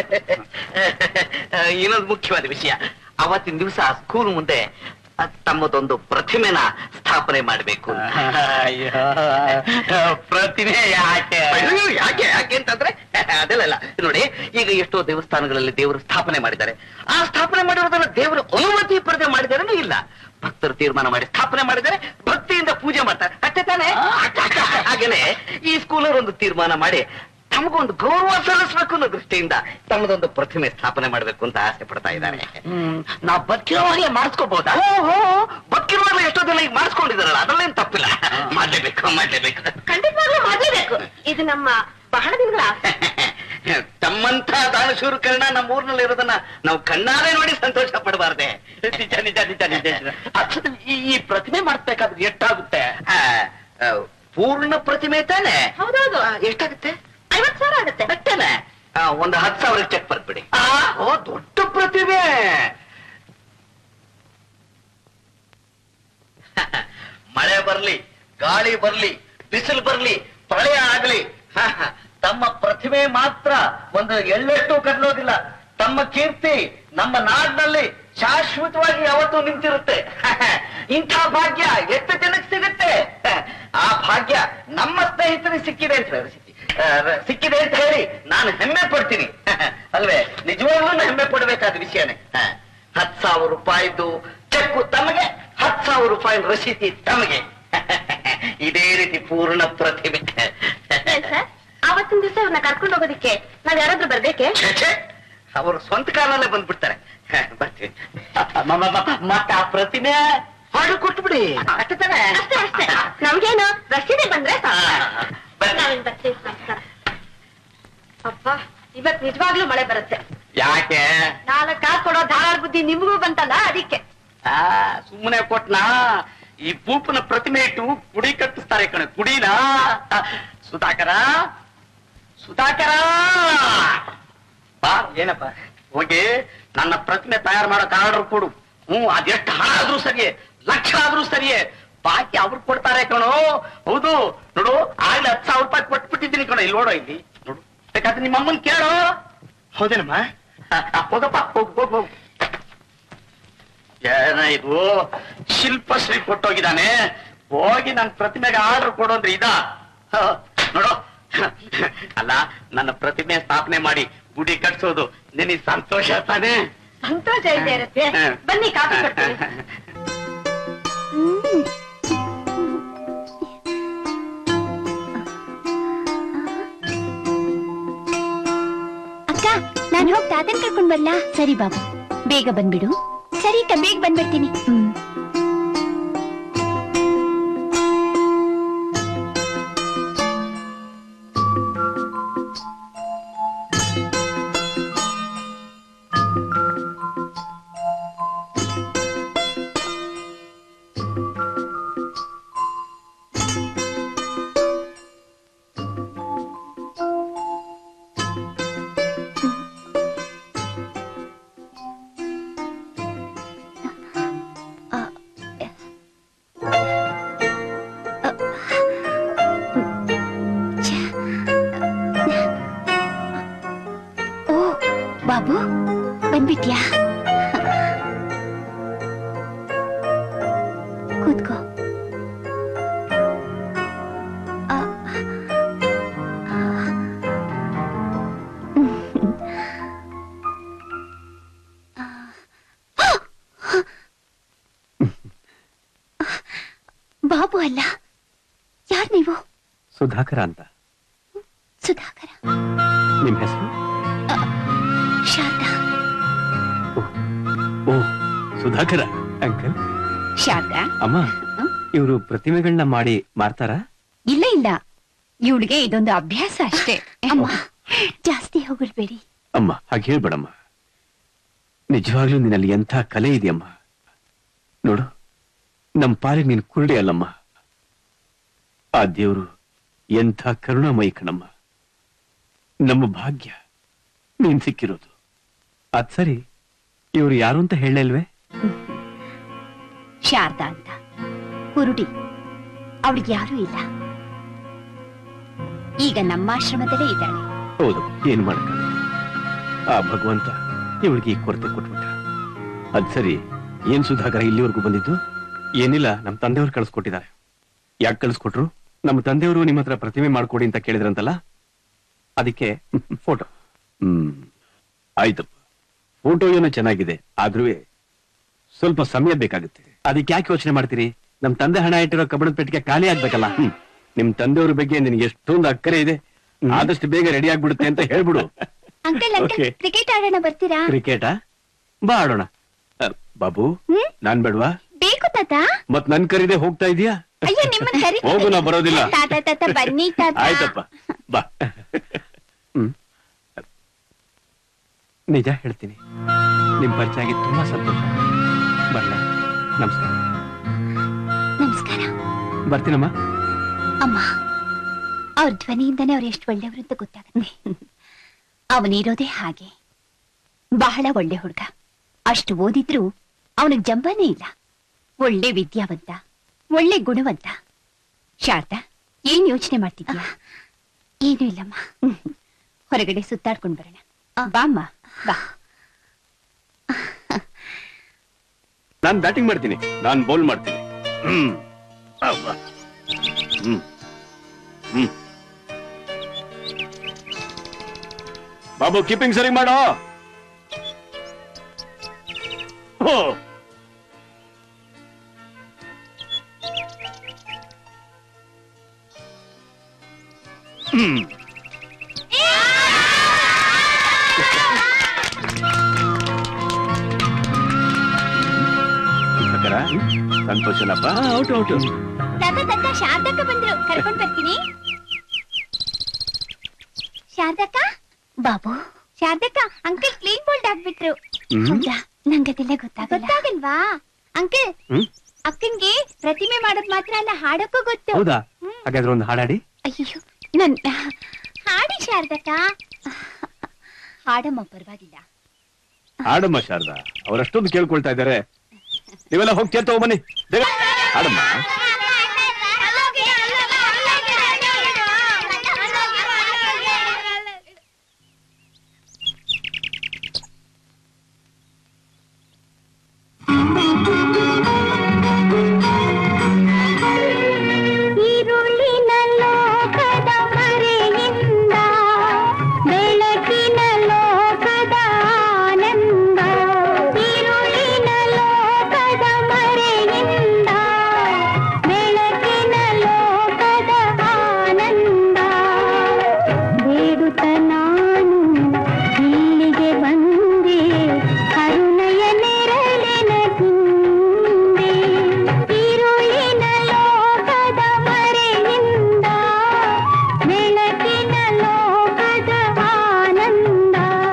ಇನ್ನೊಂದು ಮುಖ್ಯವಾದ ವಿಷಯ ಅವತ್ತಿನ ದಿವಸ ಸ್ಕೂಲ್ ಮುಂದೆ ಆ, ತಮ್ಮದೊಂದು ಪ್ರತಿಮೆನ ಸ್ಥಾಪನೆ ಮಾಡಬೇಕು ಪ್ರತಿಮೆ ಯಾಕೆ ಯಾಕೆ ಯಾಕೆ ಅಂತಂದ್ರೆ ಅದೆಲ್ಲ ನೋಡಿ ಈಗ ಎಷ್ಟೋ ದೇವಸ್ಥಾನಗಳಲ್ಲಿ ದೇವರು ಸ್ಥಾಪನೆ ಮಾಡಿದ್ದಾರೆ ಆ ಸ್ಥಾಪನೆ ಮಾಡಿರೋದನ್ನ ದೇವರ ಅನುಮತಿ ಪಡೆದೇ ಮಾಡಿದಾರೆ ಇಲ್ಲ ಭಕ್ತರು ತೀರ್ಮಾನ ಮಾಡಿ ಸ್ಥಾಪನೆ ಮಾಡಿದರೆ ಭಕ್ತಿಯಿಂದ ಪೂಜೆ ಮಾಡ್ತಾರೆ ಅಷ್ಟೇ ತಾನೇ ಹಾಗೇನೆ ಈ ಸ್ಕೂಲರ್ ಒಂದು ತೀರ್ಮಾನ ಮಾಡಿ ತಮಗೊಂದು ಗೌರವ ಸಲ್ಲಿಸಬೇಕು ಅನ್ನೋ ದೃಷ್ಟಿಯಿಂದ ತಮ್ಮದೊಂದು ಪ್ರತಿಮೆ ಸ್ಥಾಪನೆ ಮಾಡಬೇಕು ಅಂತ ಆಸೆ ಪಡ್ತಾ ಇದ್ದಾರೆ ನಾವು ಬದುಕಿರುವಾಗಲೇ ಮಾಡಿಸ್ಕೋಬಹುದಾ ಬದುಕಿರುವಾಗಲೇ ಎಷ್ಟೋ ಜನ ಈಗ ಮಾಡಿಸ್ಕೊಂಡಿದಾರಲ್ಲ ಅದರಲ್ಲೇನು ತಪ್ಪಿಲ್ಲ ಮಾಡ್ಲೇಬೇಕು ಮಾಡ್ಲೇಬೇಕು ಖಂಡಿತವಾಗ್ಲೂ ಮಾಡ್ಲೇಬೇಕು ಇದು ನಮ್ಮ ಬಹಳ ದಿನಗಳ ತಮ್ಮಂತ ದಾನಶೂರ ಕರ್ಣ ನಮ್ಮ ಊರಿನಲ್ಲಿ ಇರೋದನ್ನ ನಾವು ಕಣ್ಣಾರೆ ನೋಡಿ ಸಂತೋಷ ಪಡಬಾರ್ದೆ ನಿಜ ನಿಜ ನಿಜ ನಿಜ ನಿಜ. ಅಕ್ಷತ ಈ- ಈ ಪ್ರತಿಮೆ ಮಾಡ್ಬೇಕಾದ್ರೆ ಎಷ್ಟಾಗುತ್ತೆ ಆ, ಆ, ಪೂರ್ಣ ಪ್ರತಿಮೆ ತಾನೆ ಹೌದೌದು ಆ, ಎಷ್ಟಾಗುತ್ತೆ ಐವತ್ ಸಾವಿರ ಆಗುತ್ತೆ ಅಷ್ಟೇನೆ ಆ, ಒಂದು ಹತ್ತು ಸಾವಿರ ಚೆಕ್ ಬರ್ಬಿಡಿ ಆ, ಓ ದೊಡ್ಡ ಪ್ರತಿಮೆ ಮಳೆ ಬರ್ಲಿ ಗಾಳಿ ಬರ್ಲಿ ಬಿಸಿಲು ಬರ್ಲಿ ಪ್ರಳಯ ಆಗ್ಲಿ ಹ, ಹ, ತಮ್ಮ ಪ್ರತಿಮೆ ಮಾತ್ರ ಒಂದು ಎಳ್ಳೆಟ್ಟು ಕದಲೋದಿಲ್ಲ ತಮ್ಮ ಕೀರ್ತಿ ನಮ್ಮ ನಾಡಿನಲ್ಲಿ ಶಾಶ್ವತವಾಗಿ ಯಾವತ್ತೂ ನಿಂತಿರುತ್ತೆ ಹ, ಹ, ಇಂಥ ಭಾಗ್ಯ ಎಷ್ಟು ಜನಕ್ಕೆ ಸಿಗುತ್ತೆ ಹ, ಆ ಭಾಗ್ಯ ನಮ್ಮ ಸ್ನೇಹಿತರಿಗೆ ಸಿಕ್ಕಿದೆ ಅಂತ ಹೇಳಿ ಸಿಕ್ಕಿ- ಆ, ರ- ಸಿಕ್ಕಿದೆ ಅಂತ ಹೇಳಿ ನಾನು ಹೆಮ್ಮೆ ಪಡ್ತೀನಿ ಹ, ಹ, ಅಲ್ವೇ ನಿಜವಾಗ್ಲೂ ನಾನು ಹೆಮ್ಮೆ ಪಡಬೇಕಾದ ವಿಷಯನೇ ಹ, ಹತ್ತು ಸಾವಿರ ರೂಪಾಯಿದು ಚೆಕ್ಕು ತಮಗೆ ಹತ್ತು ಸಾವಿರ ರೂಪಾಯಿ ರಸೀದಿ ತಮಗೆ ಇದೇ ರೀತಿ ಪೂರ್ಣ ಪ್ರತಿಮೆ ಸರ್ ಅವತ್ತಿನ ದಿವಸ ಇವ್ರನ್ನ ಕರ್ಕೊಂಡು ಹೋಗೋದಿಕ್ಕೆ ನಾವ್ ಯಾರಾದ್ರೂ ಬರ್ಬೇಕೆ ಛೆ, ಛೆ, ಅವರು ಸ್ವಂತ ಕಾಲಲ್ಲೇ ಬಂದ್ಬಿಡ್ತಾರೆ ಹ, ಬರ್ತೀವಿ ಮ- ಮ- ಮ- ಮತ್ತ ಆ ಪ್ರತಿಮೆ ಹೊರಡು ಕೊಟ್ಬಿಡಿ ಅಷ್ಟೇ ತಾನೇ ಅಷ್ಟೇ ಅಷ್ಟೇ ನಮ್ಗೇನು ರಸೀದಿ ಬಂದ್ರೆ ಸಾಕು. ಹಾ, ಬನ್ನಿ. ನಾವಿನ್ ಬರ್ತೀವಿ ನಮಸ್ಕಾರ ಅಪ್ಪ ಇವತ್ ನಿಜವಾಗ್ಲೂ ಮಳೆ ಬರುತ್ತೆ ಯಾಕೆ ನಾಲ್ಕು ಕಾಸು ಕೊಡೋ ಧಾರಾಳ ಬುದ್ಧಿ ನಿಮಗೂ ಬಂತಲ್ಲ ಅದಕ್ಕೆ ಆ ಸುಮ್ಮನೆ ಕೊಟ್ನಾ ಈ ಪೂಪನ ಪ್ರತಿಮೆ ಇಟ್ಟು ಕುಡಿ ಕಟ್ಟಿಸ್ತಾರೆ ಕಣೆ ಕುಡಿನಾ ಸುಧಾಕರ ಸುಧಾಕರ ಬಾ ಏನಪ್ಪ ಹೋಗಿ ನನ್ನ ಪ್ರತಿಮೆ ತಯಾರು ಮಾಡಕ್ ಆರ್ಡರ್ ಕೊಡು ಹ್ಞೂ ಅದೆಷ್ಟು ಹಣ ಆದ್ರೂ ಸರಿಯೇ ಲಕ್ಷ ಆದ್ರೂ ಸರಿಯೇ ಬಾಕಿ ಅವ್ರು ಕೊಡ್ತಾರೆ ಕಣೋ ಹೌದು ನೋಡು ಆಗ್ಲೇ ಹತ್ತು ಸಾವಿರ ರೂಪಾಯಿ ಕೊಟ್ಬಿಟ್ಟಿದ್ದೀನಿ ಕಣೋ ಇಲ್ಲಿ ನೋಡೋ ಇಲ್ಲಿ ನೋಡು ಬೇಕಾದ್ರೆ ನಿಮ್ಮ ಅಮ್ಮನ್ ಕೇಳೋ ಹೌದೇನಮ್ಮ ಹ, ಹ, ಹೋಗಪ್ಪ ಹೋಗ್ ಹೋಗ್ ಹೋಗ್ ಏನ ಇದು ಶಿಲ್ಪಶ್ರೀ ಕೊಟ್ಟೋಗಿದ್ದಾನೆ ಹೋಗಿ ನನ್ ಪ್ರತಿಮೆಗೆ ಆರ್ಡರ್ ಕೊಡು ಅಂದ್ರೆ ಇದ ಹ, ನೋಡು ಅಲ್ಲ ನನ್ನ ಪ್ರತಿಮೆ ಸ್ಥಾಪನೆ ಮಾಡಿ ಗುಡಿ ಕಟ್ಸೋದು ನಿನಗೆ ಸಂತೋಷ ತಾನೇ ಸಂತೋಷ ಇದೆ ಇರುತ್ತೆ ಬನ್ನಿ ಕಾಫಿ ಕೊಡ್ತೀನಿ ಅಕ್ಕ ನಾನು ಹೋಗಿ ತಾತನ್ ಕರ್ಕೊಂಡ್ ಬರ್ಲಾ ಸರಿ ಬಾಬು ಬೇಗ ಬಂದ್ಬಿಡು ಸರಿ ಅಕ್ಕ ಬೇಗ ಬಂದ್ಬಿಡ್ತೀನಿ ಓ ಬಾಬು ಬಂದ್ಬಿಟ್ಯಾ ಕೂತ್ಕೋ ಆ, ಬಾಬು ಅಲ್ಲ ಯಾರ್ ನೀವು ಸುಧಾಕರ ಅಂತ ಸುಧಾಕರ ನಿಮ್ ಹೆಸರು ಶಾರದಾ ಓ ಸುಧಾಕರ ಅಂಕಲ್ ಶಾರದಾ ಅಮ್ಮ ಇವರು ಪ್ರತಿಮೆಗಳನ್ನ ಮಾಡಿ ಮಾರ್ತಾರ ಇಲ್ಲ ಇಲ್ಲ ಇವಳಿಗೆ ಇದೊಂದು ಅಭ್ಯಾಸ ಅಷ್ಟೇ ಅಮ್ಮ ಜಾಸ್ತಿ ಹೊಗಳ್ಬೇಡಿ ಅಮ್ಮ ಹಾಗೆ ಹೇಳ್ಬೇಡಮ್ಮ ನಿಜವಾಗ್ಲೂ ನಿನ್ನಲ್ಲಿ ಎಂಥ ಕಲೆ ಇದೆಯಮ್ಮ ನೋಡು ನಮ್ ಪಾಲಿಗೆ ನೀನ್ ಕುರುಡಿ ಅಲ್ಲಮ್ಮ ಆ ದೇವ್ರು ಎಂಥ ಕರುಣಾಮಯಿ ಕಣಮ್ಮ ನಮ್ಮ ಭಾಗ್ಯ ನೀನ್ ಸಿಕ್ಕಿರೋದು ಅದ್ ಸರಿ ಇವ್ರು ಯಾರು ಅಂತ ಹೇಳಲ್ವೇ ಶಾರದಾ ಅಂತ ಕುರುಡಿ ಅವಳಿಗೆ ಯಾರೂ ಇಲ್ಲ ಈಗ ನಮ್ಮ ಆಶ್ರಮದಲ್ಲೇ ಇದ್ದಾಳೆ ಹೌದು ಏನ್ ಮಾಡಕ್ಕಾಗಲ್ಲ ಆ ಭಗವಂತ ಇವಳಿಗೆ ಈ ಕೊರತೆ ಕೊಟ್ಬಿಟ್ಟ ಅದ್ ಸರಿ ಏನ್ ಸುಧಾಕರ ಇಲ್ಲಿವರೆಗೂ ಬಂದಿದ್ದು ಏನಿಲ್ಲ ನಮ್ ತಂದೆಯವ್ರು ಕಳ್ಸ್ಕೊಟ್ಟಿದ್ದಾರೆ ಯಾಕೆ ಕಳ್ಸ್ಕೊಟ್ರು ನಮ್ಮ ತಂದೆಯವರು ನಿಮ್ಮ ಹತ್ರ ಪ್ರತಿಮೆ ಮಾಡ್ಕೊಡಿ ಅಂತ ಕೇಳಿದ್ರಂತಲ್ಲ ಅದಕ್ಕೆ ಫೋಟೋ ಹ್ಮ್ ಆಯ್ತಪ್ಪ ಫೋಟೋ ಏನೋ ಚೆನ್ನಾಗಿದೆ ಆದ್ರೂ ಸ್ವಲ್ಪ ಸಮಯ ಬೇಕಾಗುತ್ತೆ ಅದಕ್ಕೆ ಯಾಕೆ ಯೋಚನೆ ಮಾಡ್ತೀರಿ ನಮ್ ತಂದೆ ಹಣ ಇಟ್ಟಿರೋ ಕಬ್ಬಣದ ಪೆಟ್ಟಿಗೆ ಖಾಲಿ ಆಗ್ಬೇಕಲ್ಲ ಹ್ಮ್ ನಿಮ್ ತಂದೆಯವ್ರ ಬಗ್ಗೆ ನಿನಗೆ ಎಷ್ಟೊಂದು ಅಕ್ಕರೆ ಇದೆ ಆದಷ್ಟು ಬೇಗ ರೆಡಿ ಆಗ್ಬಿಡುತ್ತೆ ಅಂತ ಹೇಳ್ಬಿಡು ಅಂಕಲ್ ಅಂಕಲ್ Okay. ಕ್ರಿಕೆಟ್ ಆಡೋಣ ಬರ್ತೀರಾ ಕ್ರಿಕೆಟಾ ಬಾ ಆಡೋಣ ಅ, ಬಾಬು ಹ್ಮ್? ನಾನ್ ಬೇಡ್ವಾ ಬೇಕು ತಾತ ಮತ್ ನನ್ ಕರೀದೆ ಹೋಗ್ತಾ ಇದೀಯಾ ಅಯ್ಯೋ ನಿಮ್ಮನ್ನ ಕರಿ ಹೋಗು ನಾ ಬರೋದಿಲ್ಲ ತಾತ ತಾತ ಬನ್ನಿ ತಾತ ಆಯ್ತಪ್ಪ ಬಾ ಹ್ಮ್ ನಿಜ ಹೇಳ್ತೀನಿ ನಿಮ್ ಪರಿಚಯ ಆಗಿ ತುಂಬಾ ಸಂತೋಷ ಬರ್ಲ ನಮಸ್ಕಾರ ನಮಸ್ಕಾರ ಬರ್ತೀನಮ್ಮ ಅಮ್ಮ ಅವ್ರ ಧ್ವನಿಯಿಂದನೇ ಅವ್ರು ಎಷ್ಟು ಒಳ್ಳೆಯವರು ಅಂತ ಗೊತ್ತಾಗುತ್ತೆ ಅವನಿರೋದೇ ಹಾಗೆ ಬಹಳ ಒಳ್ಳೆ ಹುಡುಗ ಅಷ್ಟು ಓದಿದ್ರು ಅವನಿಗೆ ಜಂಬನೇ ಇಲ್ಲ ಒಳ್ಳೆ ವಿದ್ಯಾವಂತ ಒಳ್ಳೆ ಗುಣವಂತ ಶಾರದಾ ಏನ್ ಯೋಚನೆ ಮಾಡ್ತಿದ್ಯಾ ಏನು ಇಲ್ಲಮ್ಮ ಹೊರಗಡೆ ಸುತ್ತಾಡ್ಕೊಂಡ್ ಬರೋಣ ಬಾಮ್ಮ ಬಾ ನಾನ್ ಬ್ಯಾಟಿಂಗ್ ಮಾಡ್ತೀನಿ ನಾನ್ ಬೌಲ್ ಮಾಡ್ತೀನಿ ಹ್ಮ್ ಅವ್ವ. ಹ್ಮ್ ಹ್ಮ್ ಬಾಬು ಕೀಪಿಂಗ್ ಸರಿ ಮಾಡೋ ಹೋ ಹ್ಮ್ ಪ್ರಕಾರ ಸಂತೋಷನಪ್ಪ ಔಟ್ ಔಟ್ ತಾತ ತಾತ ಶಾರದಕ್ಕ ಬಂದ್ರು ಕರ್ಕೊಂಡ್ ಬರ್ತೀನಿ ಶಾರದಕ್ಕ ಬಾಬು ಶಾರದಕ್ಕ ಅಂಕಲ್ ಕ್ಲೀನ್ ಬೋಲ್ಡ್ ಆಗ್ಬಿಟ್ರು ಹ್ಮ್. ಹೌದಾ ನಂಗದೆಲ್ಲ ಗೊತ್ತಾಗಲ್ಲ ಗೊತ್ತಾಗಲ್ವಾ ಅಂಕಲ್ ಹ್ಮ್ ಅಕ್ಕನ್ಗೆ ಪ್ರತಿಮೆ ಮಾಡೋದ್ ಮಾತ್ರ ಅಲ್ಲ ಹಾಡಕ್ಕೂ ಗೊತ್ತು ಹೌದಾ ಹಾಗಾದ್ರೆ ಒಂದು ಹಾಡಾಡಿ ಅಯ್ಯೋ ನನ್ ಹಾಡಿ ಶಾರದಕ್ಕ ಹಾಡಮ್ಮ ಪರವಾಗಿಲ್ಲ ಹಾಡಮ್ಮ ಶಾರದಾ ಅವರಷ್ಟೊಂದು ಕೇಳ್ಕೊಳ್ತಾ ಇದ್ದಾರೆ ನೀವೆಲ್ಲ ಹೋಗಿ ಕೇಳ್ತಾ ಬನ್ನಿ ಬೇಗ ಹಾಡಮ್ಮ ಈರುಳ್ಳಿನ ಲೋಕದ ಮರೆಯಿಂದ ಬೆಳಕಿನ ಲೋಕದ ಆನಂದ ಈರುಳ್ಳಿನ ಲೋಕದ ಮರೆಯಿಂದ ಬೆಳಕಿನ ಲೋಕದ ಆನಂದ ಬೇಡುತ್ತ ನಾನು ಇಲ್ಲಿಗೆ ಬಂದೆ ಕರುಣೆಯ ನೆರಳಿನ ಹಿಂದೆ ಈರುಳಿನ ಲೋಕದ ಮರೆಯಿಂದ ಬೆಳಕಿನ ಲೋಕದ ಆನಂದ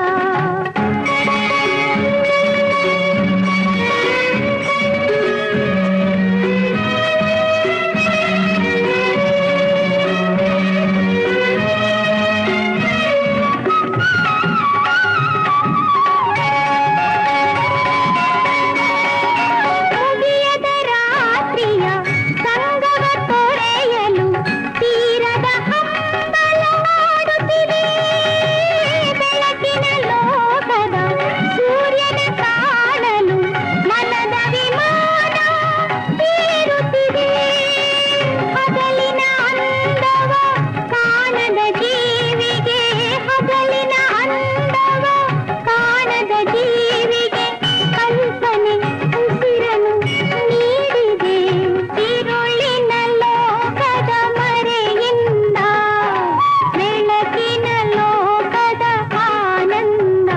ಮುಗಿಯದ ರಾತ್ರಿಯ ಸಂಗಮ ತೊರೆಯಲು ತೀರದ ಹಂಬಲ ಮಾಡುತ್ತಿದೆ ಬೆಳಕಿನ ಲೋಕದ ಸೂರ್ಯನ ಕಾಣಲು ಮನದ ವಿಮಾನ ಏರುತ್ತಿದೆ ಹಗಲಿನ ಅಂದವ ಕಾಣದ ಜೀವಿಗೆ ಹಗಲಿನ ಅಂದವ ಕಾಣದ ಜೀವಿಗೆ ಕಲ್ಪನೆ ಉಸಿರನು ನೀಡಿದೆ ತಿರುಳಿನ ಲೋಕದ ಮರೆಯಿಂದ ಬೆಳಕಿನ ಲೋಕದ ಆನಂದ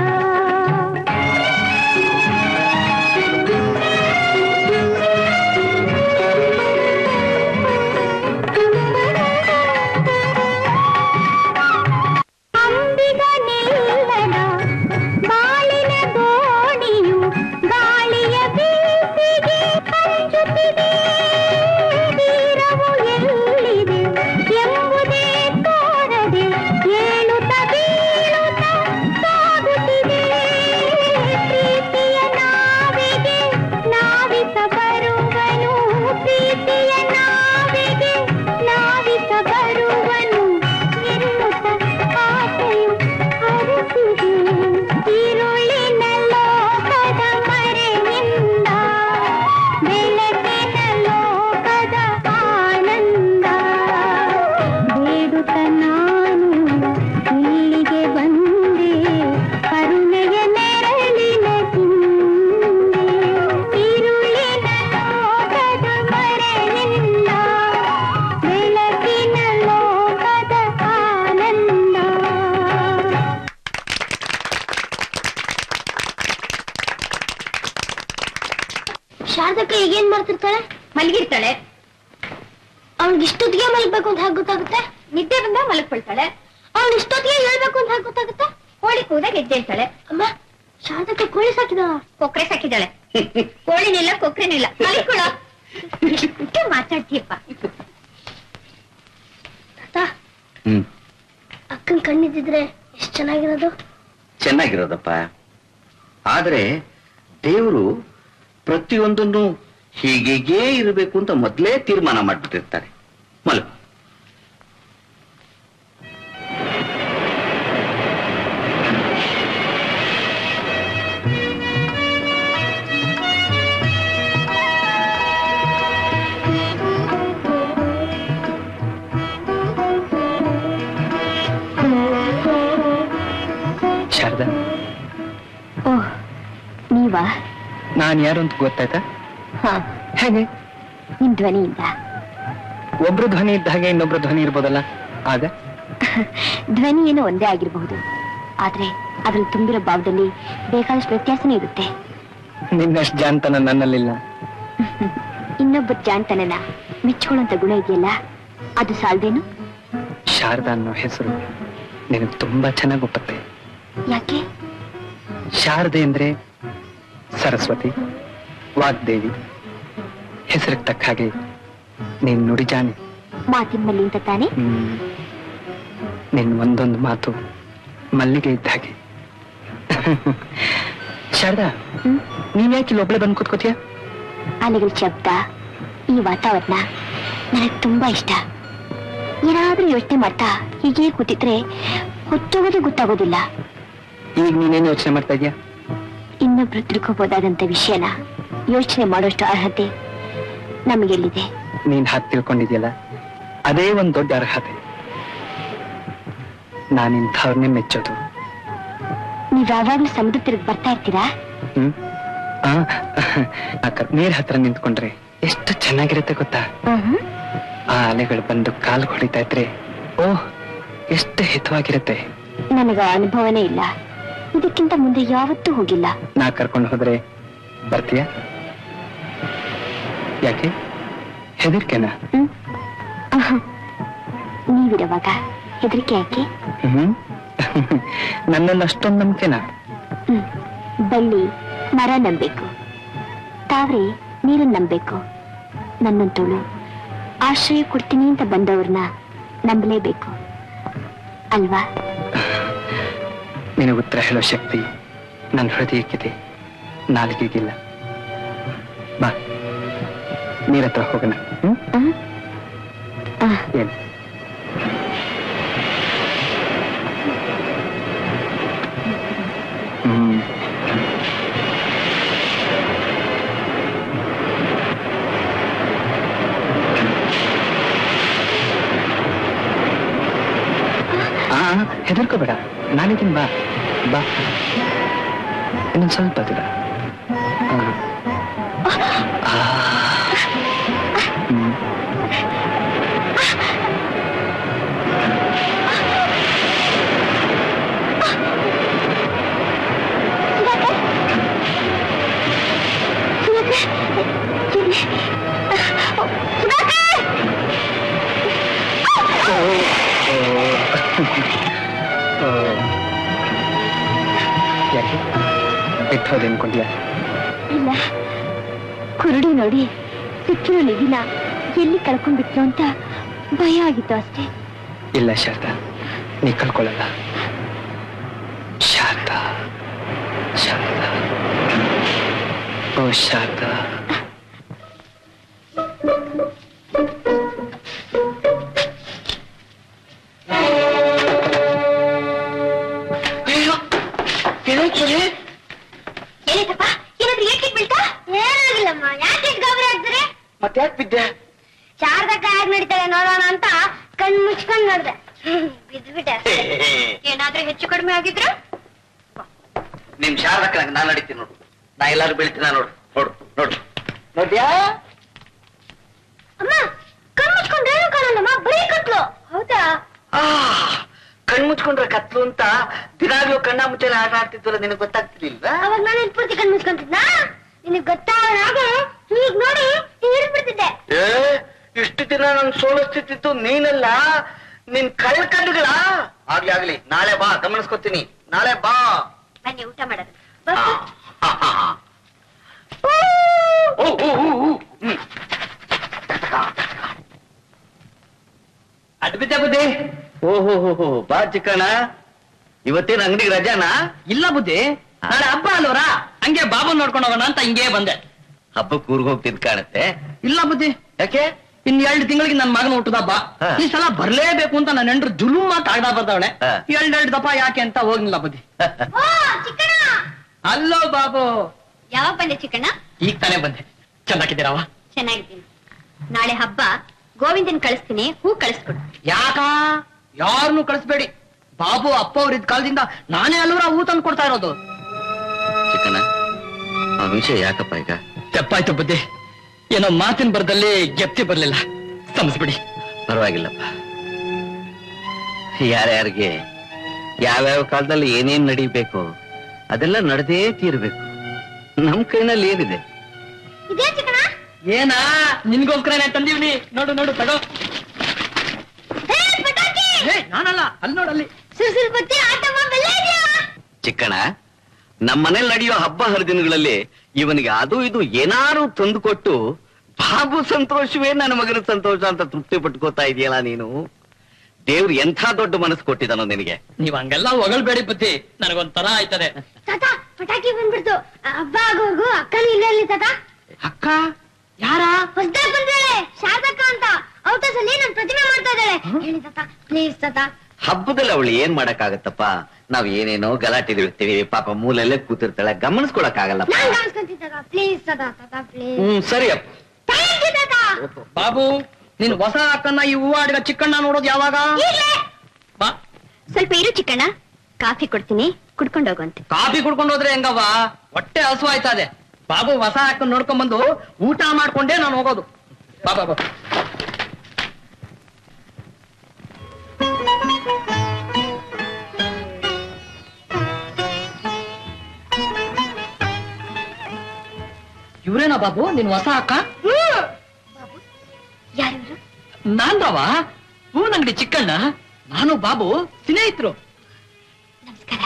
ಅಂಬಿಗ ನಿಲ್ಲದ ಬಾಳಿನ ದೋಣಿಯು ಗಾಳಿಯ ಬೀಸಿಗೆ ಹಂಚುತ್ತಿದೆ ತೀರವು ಎಲ್ಲಿದೆ ಎಂಬುದೇ ತೋರದೆ ಏಳುತ್ತ ಬೀಳುತ್ತ ಸಾಗುತ್ತಿದೆ ಪ್ರೀತಿಯ ನಾವಿಗೆ ನಾವಿಕ ಬರುವನು ಪ್ರೀತಿಯ ನಾವಿಗೆ ನಾವಿಕ ಬರುವನು ಎನ್ನುತ್ತ ಆಸೆಯು ಹರಿಸಿದೆ ಈರುಳಿನ ಲೋಕದ ಮರೆಯಿಂದ ಬೆಳಕಿನ ಲೋಕದ ಆನಂದ ಬೇಡುತ್ತ ನಾನು ಇಲ್ಲಿಗೆ ಬಂದೆ ಕರುಣೆಯ ನೆರಳಿನ ಹಿಂದೆ ಈರುಳಿನ ಲೋಕದ ಮರೆಯಿಂದ ಬೆಳಕಿನ ಲೋಕದ ಆನಂದ ಶಾರದಕ್ಕ ಈಗೇನ್ ಮಾಡ್ತಿರ್ತಾಳೆ ಮಲಗಿರ್ತಾಳೆ ಅವ್ಳಿಗೆ ಇಷ್ಟೊತ್ತಿಗೆ ಮಲಗ್ಬೇಕು ಅಂತ ಹೇಗೆ ಗೊತ್ತಾಗುತ್ತೆ ನಿದ್ದೆ ಬಂದಾಗ ಮಲಗ್ಕೊಳ್ತಾಳೆ ಅವ್ಳು ಇಷ್ಟೊತ್ತಿಗೆ ಹೇಳ್ಬೇಕು ಅಂತ ಹೇಗೆ ಗೊತ್ತಾಗುತ್ತೆ ಕೋಳಿ ಕೂದಾಗ ಎದ್ದೇಳ್ತಾಳೆ ಅಮ್ಮ ಶಾರದಕ್ಕೆ ಕೋಳಿ ಸಾಕಿದ ಕೊಕ್ರೆ ಸಾಕಿದಾಳೆ ಕೋಳಿನಿಲ್ಲ ಕೊಕ್ರೆನಿಲ್ಲ ಮಲಗ್ಕೊಳ ಎಷ್ಟು ಮಾತಾಡ್ತೀಯಪ್ಪ ತಾತ ಹ್ಮ್ ಅಕ್ಕನ್ ಕಣ್ಣಿದ್ದಿದ್ರೆ ಎಷ್ಟು ಚೆನ್ನಾಗಿರೋದು ಚೆನ್ನಾಗಿರೋದಪ್ಪ ಆದ್ರೆ ದೇವರು ಪ್ರತಿಯೊಂದನ್ನು ಹೀಗೇಗೇ ಇರಬೇಕು ಅಂತ ಮೊದಲೇ ತೀರ್ಮಾನ ಮಾಡ್ಬಿಟ್ಟಿರ್ತಾರೆ ಮಲ ಶಾರದಾ ಓಹ್ ನೀವಾ ನಾನ್ ಯಾರು ಅಂತ ಗೊತ್ತಾಯ್ತಾ ಹಾ ಹೇಗೆ ನಿಮ್ ಧ್ವನಿಯಿಂದ ಒಬ್ರು ಧ್ವನಿ ಇದ್ದ ಹಾಗೆ ಇನ್ನೊಬ್ರು ಧ್ವನಿ ಇರ್ಬೋದಲ್ಲ ಆಗ ಧ್ವನಿ ಏನೋ ಒಂದೇ ಆಗಿರಬಹುದು ಆದ್ರೆ ಅದ್ರಲ್ಲಿ ತುಂಬಿರೋ ಭಾವದಲ್ಲಿ ಬೇಕಾದಷ್ಟು ವ್ಯತ್ಯಾಸನೇ ಇರುತ್ತೆ ನಿನ್ನಷ್ಟು ಜಾನ್ತನ ನನ್ನಲ್ಲಿಲ್ಲ ಇನ್ನೊಬ್ಬ ಜಾಣ್ತನನ ಮೆಚ್ಕೊಳ್ಳುವಂತ ಗುಣ ಇದೆಯಲ್ಲ ಅದು ಸಾಲ್ದೇನು ಶಾರದಾ ಅನ್ನೋ ಹೆಸರು ನಿನಗೆ ತುಂಬಾ ಚೆನ್ನಾಗಿ ಒಪ್ಪತ್ತೆ ಯಾಕೆ ಶಾರದೆ ಅಂದ್ರೆ ಸರಸ್ವತಿ ವಾಗ್ದೇವಿ ಹೆಸರಿಗೆ ತಕ್ಕ ಹಾಗೆ ನೀನ್ ನುಡಿಜಾನೆ ಮಾತಿನ ಮಲ್ಲಿ ಅಂತ ತಾನೆ ಹ್ಮ್ ನಿನ್ ಒಂದೊಂದು ಮಾತು ಮಲ್ಲಿಗೆ ಇದ್ದ ಹಾಗೆ ಶಾರದಾ ಹ್ಮ್ ನೀನ್ ಯಾಕೆ ಇಲ್ಲಿ ಒಬ್ಳೆ ಬಂದು ಕೂತ್ಕೋತೀಯ ಅಲೆಗಳ ಶಬ್ದ ಈ ವಾತಾವರಣ ನನಗೆ ತುಂಬಾ ಇಷ್ಟ ಏನಾದ್ರೂ ಯೋಚನೆ ಮಾಡ್ತಾ ಹೀಗೆ ಕೂತಿದ್ರೆ ಹೊತ್ತೋಗೋದೇ ಗೊತ್ತಾಗೋದಿಲ್ಲ ಈಗ ನೀನೇನು ಯೋಚನೆ ಮಾಡ್ತಾ ಇದೀಯಾ ಇನ್ನೊಬ್ರು ತಿಳ್ಕೋಬಹುದಾದಂತ ವಿಷಯನ ಯೋಚನೆ ಮಾಡೋಷ್ಟು ಅರ್ಹತೆ ನಮಗೆಲ್ಲಿದೆ ನೀನ್ ಹಾಗೆ ತಿಳ್ಕೊಂಡಿದ್ಯಲ್ಲ ಅದೇ ಒಂದ್ ದೊಡ್ಡ ಅರ್ಹತೆ ನಾನಿಂಥವ್ರನ್ನೇ ಮೆಚ್ಚೋದು ನೀವ್ ಯಾವಾಗ್ಲೂ ಸಮುದ್ರ ತಿರುಗಿ ಬರ್ತಾ ಇರ್ತೀರಾ ಹ್ಮ್ ಆ, ಅಕ್ಕ ನೀರ್ ಹತ್ರ ನಿಂತ್ಕೊಂಡ್ರೆ ಎಷ್ಟು ಚೆನ್ನಾಗಿರುತ್ತೆ ಗೊತ್ತಾ ಆ ಅಲೆಗಳು ಬಂದು ಕಾಲು ಹೊಡಿತಾ ಇದ್ರೆ ಓಹ್ ಎಷ್ಟು ಹಿತವಾಗಿರುತ್ತೆ ನನಗ ಅನುಭವನೇ ಇಲ್ಲ ಇದಕ್ಕಿಂತ ಮುಂದೆ ಯಾವತ್ತೂ ಹೋಗಿಲ್ಲ ನಾ ಕರ್ಕೊಂಡು ಹೋದ್ರೆ ಬರ್ತೀಯ ಯಾಕೆ ಹೆದರ್ಕೆನಾ ಹ್ಮ್ ಆಹಾ. ನೀವಿರುವಾಗ ಹೆದರಿಕೆ ಯಾಕೆ ಹ್ಮ್ ನನ್ನಲ್ಲಿ ಅಷ್ಟೊಂದು ನಂಬಿಕೆನಾ ಹ್ಮ್ ಬಳ್ಳಿ ಮರ ನಂಬೇಕು ತಾವ್ರೆ ನೀರನ್ನ ನಂಬೇಕು ನನ್ನಂತೋಳು ಆಶ್ರಯ ಕೊಡ್ತೀನಿ ಅಂತ ಬಂದವ್ರನ್ನ ನಂಬಲೇಬೇಕು ಅಲ್ವಾ ನಿನಗೆ ಉತ್ತರ ಹೇಳೋ ಶಕ್ತಿ ನನ್ನ ಹೃದಯಕ್ಕಿದೆ ನಾಲ್ಗೆಗಿಲ್ಲ ಬಾ ನೀರ ಹತ್ರ ಹೋಗೋಣ ಹ್ಮ್ ಹ್ಮ್? ಆ, ಏನು ಹ್ಮ್ ಆ ಹೆದರ್ಕೋಬೇಡ ನಾನಿದ್ದೀನಿ ಬಾ ಬಾ ಇನ್ನೊಂದು ಸ್ವಲ್ಪ ದಿನ ಹ್ಮ್ ಓ. ಯಾಕೆ ಬಿಟ್ಟು ಹೋದೆ ಅನ್ಕೊಂಡ್ಯಾ ಇಲ್ಲ ಕುರುಡು ನೋಡಿ ಸಿಕ್ಕಿರೋ ನಿಧಿನ ಎಲ್ಲಿ ಕಳ್ಕೊಂಡ್ಬಿಟ್ರು ಅಂತ ಭಯ ಆಗಿತ್ತು ಅಷ್ಟೇ ಇಲ್ಲ ಶಾರದಾ ನೀ ಕಳ್ಕೊಳ್ಳಲ್ಲ ಶಾರದಾ ಶಾರದಾ ಓ ಶಾರದಾ ಅಯ್ಯೋ ಏನಾಯ್ತು ಮನೆ? ಏನಾಯ್ತಪ್ಪ ಏನಾದ್ರೂ ಏಟಿಗೆ ಬೀಳ್ತಾ ಏನಾಗಿಲ್ಲಮ್ಮ ಯಾಕೆ ಗಾಬರಿ ಆಗ್ತಾರೆ ಮತ್ತೆ ಯಾಕೆ ಬಿದ್ದೆ ಶಾರದಕ್ಕ ಹೇಗ್ ನಡೀತಾರೆ ನೋಡೋಣ ಅಂತ ಕಣ್ ಮುಚ್ಕೊಂಡ್ ನೋಡ್ದೆ ಬಿದ್ಬಿಟ್ಟೆ ಏನಾದ್ರೂ ಹೆಚ್ಚು ಕಡಿಮೆ ಆಗಿದ್ರು ನಿಮ್ ಶಾರದಕ್ಕ ನಂಗೆ ನಾನು ನಡೀತೀನಿ ನೋಡು ನಾ ಎಲ್ಲಾರು ಬೀಳ್ತೀನ ನೋಡು ನೋಡು ನೋಡು ನೋಡ್ಯಾ ಅಮ್ಮ ಕಣ್ ಮುಚ್ಕೊಂಡ್ ಏನು ಕಾಣಲ್ಲಮ್ಮ ಬರೀ ಕತ್ಲು ಹೌದಾ ಆ ಕಣ್ ಮುಚ್ಕೊಂಡ್ರೆ ಕತ್ಲು ಅಂತ ದಿನಾಗ್ಲೂ ಕಣ್ಣ ಮುಚ್ಚಲೆ ಆಟ ಆಡ್ತಿದ್ವಲ್ಲ ನಿನಗೆ ಗೊತ್ತಾಗ್ತಿರ್ಲಿಲ್ವಾ ಅವಾಗ ನಾನು ಇಲ್ಲಿ ಪೂರ್ತಿ ಕಣ್ ಮುಚ್ಕೊಂತಿದ್ನ ನಿನಗ್ ಗೊತ್ತಾಗ ಈಗ ನೋಡಿ ಹಿಡಿದ್ಬಿಡ್ತಿದ್ದೆ ಏ ಇಷ್ಟು ದಿನ ನನ್ ಸೋಲಿಸ್ತಿತ್ತು ನೀನಲ್ಲ ನಿನ್ ಕಳ್ ಕಣ್ಣುಗಳ ಆಗ್ಲಿ ಆಗ್ಲಿ ನಾಳೆ ಬಾ ಗಮನಿಸ್ಕೊತೀನಿ ನಾಳೆ ಬಾ ಬನ್ನಿ ಊಟ ಮಾಡೋದು ಓ, ಓ, ಓ, ಓ. ಹ್ಮ್. ಅಡ್ಬಿದ್ದೆ ಬುದ್ಧಿ ಓಹೋ ಹೋ ಹೋ ಬಾ ಚಿಕ್ಕಣ್ಣ ಇವತ್ತೇನ್ ಅಂಗಡಿಗೆ ರಜಾನಾ ಇಲ್ಲ ಬುದ್ಧಿ ನಾಳೆ ಹಬ್ಬ ಅಲ್ವರಾ ಹಂಗೆ ಬಾಬು ನೋಡ್ಕೊಂಡು ಹೋಗೋಣ ಅಂತ ಹಿಂಗೆ ಬಂದೆ ಹಬ್ಬಕ್ಕೆ ಊರ್ಗ್ ಹೋಗ್ತಿದ್ ಕಾಣುತ್ತೆ ಇಲ್ಲ ಬುದ್ಧಿ ಯಾಕೆ ಇನ್ ಎರಡು ತಿಂಗಳಿಗೆ ನನ್ನ ಮಗನ ಹುಟ್ಟದ ಹಬ್ಬ ಹಾ. ಈ ಸಲ ಬರ್ಲೇಬೇಕು ಅಂತ ನನ್ನ ಹೆಂಡ್ರು ಜುಲುಮ್ ಮಾತು ಆಗ್ದ ಬರ್ದವಳೆ ಹಾ. ಎರಡೆರಡು ದಪ್ಪ ಯಾಕೆ ಅಂತ ಹೋಗ್ಲಿಲ್ಲ ಬುದ್ಧಿ ಓ ಚಿಕ್ಕಣ್ಣ ಅಲ್ಲೋ ಬಾಬು ಯಾವಾಗ ಬಂದೆ ಚಿಕ್ಕಣ್ಣ ಈಗ ತಾನೇ ಬಂದೆ ಚೆನ್ನಾಗಿದ್ದೀರವ ಚೆನ್ನಾಗಿದ್ದೀನಿ ನಾಳೆ ಹಬ್ಬ ಗೋವಿಂದನ್ ಕಳಿಸ್ತೀನಿ ಹೂ ಕಳಿಸ್ಕೊಡು ಯಾಕ ಯಾರನ್ನು ಕಳಿಸ್ಬೇಡಿ ಬಾಬು ಅಪ್ಪ ಅವ್ರ ಇದ್ ಕಾಲದಿಂದ ನಾನೇ ಅಲ್ವರ ಹೂ ತಂದು ಕೊಡ್ತಾ ಇರೋದು ಚಿಕ್ಕಣ್ಣ ಆ ವಿಷಯ ಯಾಕಪ್ಪ ಈಗ ತಪ್ಪಾಯ್ತು ಬುದ್ಧಿ ಏನೋ ಮಾತಿನ ಬರದಲ್ಲಿ ಗೆಪ್ತಿ ಬರ್ಲಿಲ್ಲ ಸಮಸ್ಬಿಡಿ ಪರವಾಗಿಲ್ಲಪ್ಪ ಯಾರ್ಯಾರಿಗೆ ಯಾವ್ಯಾವ ಕಾಲದಲ್ಲಿ ಏನೇನ್ ನಡೀಬೇಕು ಅದೆಲ್ಲ ನಡೆದೇ ತೀರ್ಬೇಕು ನಮ್ ಕೈನಲ್ಲಿ ಏನಿದೆ ಇದೇ ಚಿಕ್ಕಣ್ಣ ಏನಾ ನಿನ್ಗೋಸ್ಕರನೇ ತಂದೀವ್ನಿ ನೋಡು ನೋಡು ತಗೋ ಹೇ, ಪಟಾಕಿ! ಏ ನಾನಲ್ಲ ಅಲ್ಲಿ ನೋಡಲ್ಲಿ ಸುರ್ಸುರ್ ಬತ್ತಿ ಆಟಮ್ಮ ಬೆಲ್ಲ ಇದೆಯಾ ಚಿಕ್ಕಣ್ಣ ನಮ್ಮನೇಲಿ ನಡೆಯೋ ಹಬ್ಬ ಹರಿದಿನಗಳಲ್ಲಿ ಇವನಿಗೆ ಅದು ಇದು ಏನಾರು ತಂದು ಕೊಟ್ಟು ಬಾಬು ಸಂತೋಷವೇ ನನ್ನ ಮಗನ ಸಂತೋಷ ಅಂತ ತೃಪ್ತಿ ಪಟ್ಕೋತಾ ಇದೆಯಲ್ಲ ನೀನು ದೇವ್ರು ಎಂಥ ದೊಡ್ಡ ಮನಸ್ಸು ಕೊಟ್ಟಿದ್ದಾನೋ ನಿನಗೆ ನೀವ್ ಹಂಗೆಲ್ಲ ಹೊಗಳ್ಬೇಡಿ ಬುದ್ಧಿ ನನಗೊಂಥರ ಆಯ್ತದೆ ತಾತ ಪಟಾಕಿ ಬಂದ್ಬಿಡ್ತು ಹಬ್ಬ ಆಗೋರ್ಗು ಅಕ್ಕನೂ ಇಲ್ಲೇ ಇರ್ಲಿ ತಾತ ಅಕ್ಕ ಯಾರ ಹೊಸ್ದಾಗ್ ಬಂದಿದ್ದಾಳೆ ಶಾರದಕ್ಕ ಅಂತ ಔಟಸ್ ಅಲ್ಲಿ ನನ್ ಪ್ರತಿಮೆ ಮಾಡ್ತಾ ಇದ್ದಾಳೆ ಹೇಳಿ ತಾತ ಪ್ಲೀಸ್ ತಾತ ಹಬ್ಬದಲ್ಲಿ ಅವಳು ಏನ್ ಮಾಡಕ್ಕಾಗತ್ತಪ್ಪ ನಾವ್ ಏನೇನೋ ಗಲಾಟೆ ಇರ್ತೀವಿ ಪಾಪ ಮೂಲೆಲ್ಲೇ ಕೂತಿರ್ತಾಳೆ ಗಮನಿಸ್ಕೊಳಕ್ ಆಗಲ್ಲ ನಾನ್ ಕಾಣಿಸ್ಕೊಂತೀನಿ ತಾತ ಪ್ಲೀಸ್ ತಾತ ತಾತ ಪ್ಲೀಸ್ ಹ್ಮ್ ಸರಿ ಅಪ್ಪ ಥ್ಯಾಂಕ್ ಯು ತಾತ ಬಾಬು ನೀನ್ ಹೊಸ ಅಕ್ಕನ್ನ ಈ ಹೂವು ಆಡಿದ ಚಿಕ್ಕಣ್ಣ ನೋಡೋದು ಯಾವಾಗ ಈಗ್ಲೇ ಬಾ ಸ್ವಲ್ಪ ಇರು ಚಿಕ್ಕಣ್ಣ ಕಾಫಿ ಕೊಡ್ತೀನಿ ಕುಡ್ಕೊಂಡು ಹೋಗುವಂತೆ ಕಾಫಿ ಕುಡ್ಕೊಂಡು ಹೋದ್ರೆ ಹೆಂಗವ್ವ ಹೊಟ್ಟೆ ಹಸು ಆಯ್ತಾ ಇದೆ ಬಾಬು ಹೊಸ ಹಾಕೊಂಡು ನೋಡ್ಕೊಂಡ್ ಬಂದು ಊಟ ಮಾಡ್ಕೊಂಡೇ ನಾನು ಹೋಗೋದು ಬಾ ಬಾಬು ಇವ್ರೇನಾ ಬಾಬು ನಿನ್ ಹೊಸ ಅಕ್ಕ ಯಾರಿವ್ರು ನಾನ್ ರವ ಹೂವಿನ ಅಂಗಡಿ ಚಿಕ್ಕಣ್ಣ ನಾನು ಬಾಬು ಸ್ನೇಹಿತರು ನಮಸ್ಕಾರ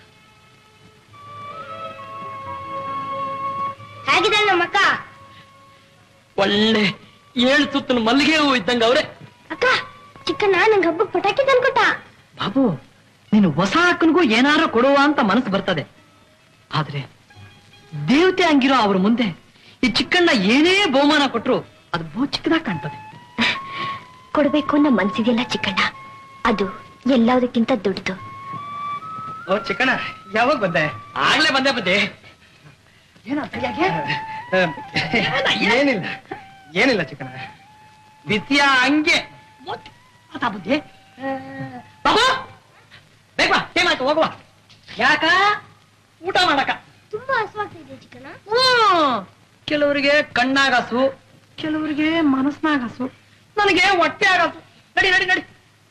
ಹೇಗಿದ್ದಾಳೆ ನಮ್ಮ ಅಕ್ಕ ಒಳ್ಳೆ ಏಳು ಸುತ್ತನ ಮಲ್ಲಿಗೆ ಹೂ ಇದ್ದಂಗ ಅವ್ರೆ ಅಕ್ಕ ಚಿಕ್ಕಣ್ಣ ನಂಗೆ ಹಬ್ಬಕ್ಕೆ ಪಟಾಕಿ ತಂದ್ಕೊಟ್ಟ ಬಾಬು ನೀನು ಹೊಸ ಅಕ್ಕನಿಗೂ ಏನಾರ ಕೊಡುವ ಅಂತ ಮನಸ್ಸು ಬರ್ತದೆ ಆದ್ರೆ ದೇವತೆ ಹಂಗಿರೋ ಅವ್ರ ಮುಂದೆ ಈ ಚಿಕ್ಕಣ್ಣ ಏನೇ ಬಹುಮಾನ ಕೊಟ್ರು ಅದು ಬಹು ಚಿಕ್ಕದಾಗಿ ಕಾಣ್ತದೆ ಕೊಡ್ಬೇಕು ಅನ್ನೋ ಮನ್ಸಿದೆಯಲ್ಲ ಚಿಕ್ಕಣ್ಣ ಅದು ಎಲ್ಲದಕ್ಕಿಂತ ದೊಡ್ಡದು ಓ ಚಿಕ್ಕಣ್ಣ ಯಾವಾಗ ಬಂದೆ ಆಗ್ಲೇ ಬಂದೆ ಬಂದೆ ಏನೋ ಕೈಯಾಗೆ? ಏನಿಲ್ಲ ಏನಿಲ್ಲ ಚಿಕ್ಕಣ್ಣ ಬಿಸಿಯ ಹಂಗೆ ಮೊದ್ಲು ಮಾತಾ ಬುದ್ಧಿ ಆ, ಬಾಬು ಬೇಗ ಬಾ ಟೈಮ್ ಆಯ್ತು ಹೋಗುವ ಯಾಕ ಊಟ ಮಾಡಕ ತುಂಬಾ ಹಸುವಾಗ್ತಿದೆ ಚಿಕ್ಕಣ್ಣ ಹ್ಮ್. ಕೆಲವರಿಗೆ ಕಣ್ಣಾಗ ಹಸು ಕೆಲವರಿಗೆ ಮನಸ್ನಾಗ ಹಸು ನನಗೆ ಹೊಟ್ಟೆ ಆಗಸು ನಡಿ ನಡಿ ನಡಿ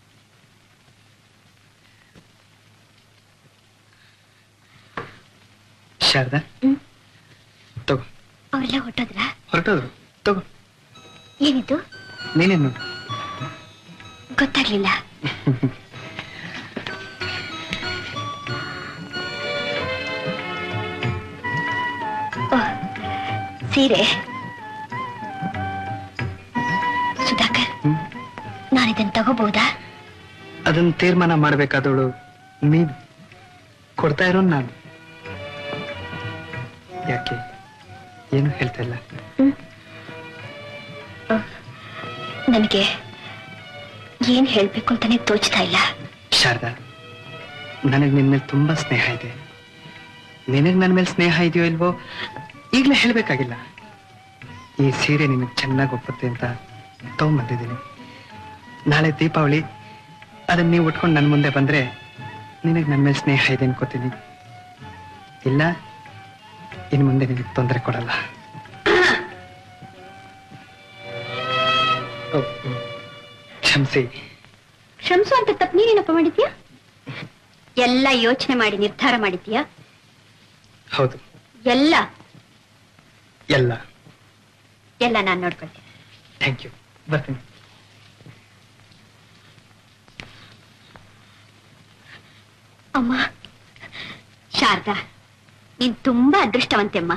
ಶಾರದಾ ತಗೋ ಅವರೆಲ್ಲ ಹೊಟ್ಟೋದ್ರ ಹೊರಟೋದ್ರು ತಗೋ ಏನಿದು ನೀನೇನು ನೋಡು ಗೊತ್ತಾಗ್ಲಿಲ್ಲ ಓಹ್, ಸೀರೆ ಸುಧಾಕರ್ ಹ್ಮ್. ನಾನಿದನ್ ತಗೋಬಹುದಾ ಅದನ್ನ ತೀರ್ಮಾನ ಮಾಡ್ಬೇಕಾದವಳು ನೀನು ಕೊಡ್ತಾ ಇರೋ ನಾನು ಯಾಕೆ ಏನು ಹೇಳ್ತಾ ಇಲ್ಲ ನನಗೆ ಏನ್ ಹೇಳ್ಬೇಕು ಅಂತಾನೆ ತೋಚ್ತಾ ಇಲ್ಲ ಶಾರದಾ ನನಗೆ ನಿನ್ ಮೇಲೆ ತುಂಬಾ ಸ್ನೇಹ ಇದೆ ನಿನಗ್ ನನ್ನ ಮೇಲೆ ಸ್ನೇಹ ಇದೆಯೋ ಇಲ್ವೋ ಈಗಲೇ ಹೇಳ್ಬೇಕಾಗಿಲ್ಲ ಈ ಸೀರೆ ನಿನಗೆ ಚೆನ್ನಾಗಿ ಒಪ್ಪುತ್ತೆ ಅಂತ ತಗೊಂಬಂದಿದ್ದೀನಿ ನಾಳೆ ದೀಪಾವಳಿ ಅದನ್ನ ನೀವು ಉಟ್ಕೊಂಡು ನನ್ನ ಮುಂದೆ ಬಂದ್ರೆ ನಿನಗೆ ನನ್ನ ಮೇಲೆ ಸ್ನೇಹ ಇದೆ ಅನ್ಕೋತೀನಿ ಇಲ್ಲ ಇನ್ನು ಮುಂದೆ ನಿನಗೆ ತೊಂದರೆ ಕೊಡಲ್ಲ ಓ, ಹ್ಮ್. ಕ್ಷಮಿಸಿ ಕ್ಷಮಿಸು ಅಂತ ತಪ್ಪು ನೀನೇನಪ್ಪ ಮಾಡಿದ್ಯಾ ಎಲ್ಲ ಯೋಚನೆ ಮಾಡಿ ನಿರ್ಧಾರ ಮಾಡಿದ್ಯಾ ಹೌದು ಎಲ್ಲ ಎಲ್ಲ ಎಲ್ಲ ನಾನ್ ನೋಡ್ಕೊಳ್ತೀನಿ ಥ್ಯಾಂಕ್ ಯು ಬರ್ತೀನಿ ಅಮ್ಮ ಶಾರದಾ ನೀನ್ ತುಂಬಾ ಅದೃಷ್ಟವಂತೆ ಅಮ್ಮ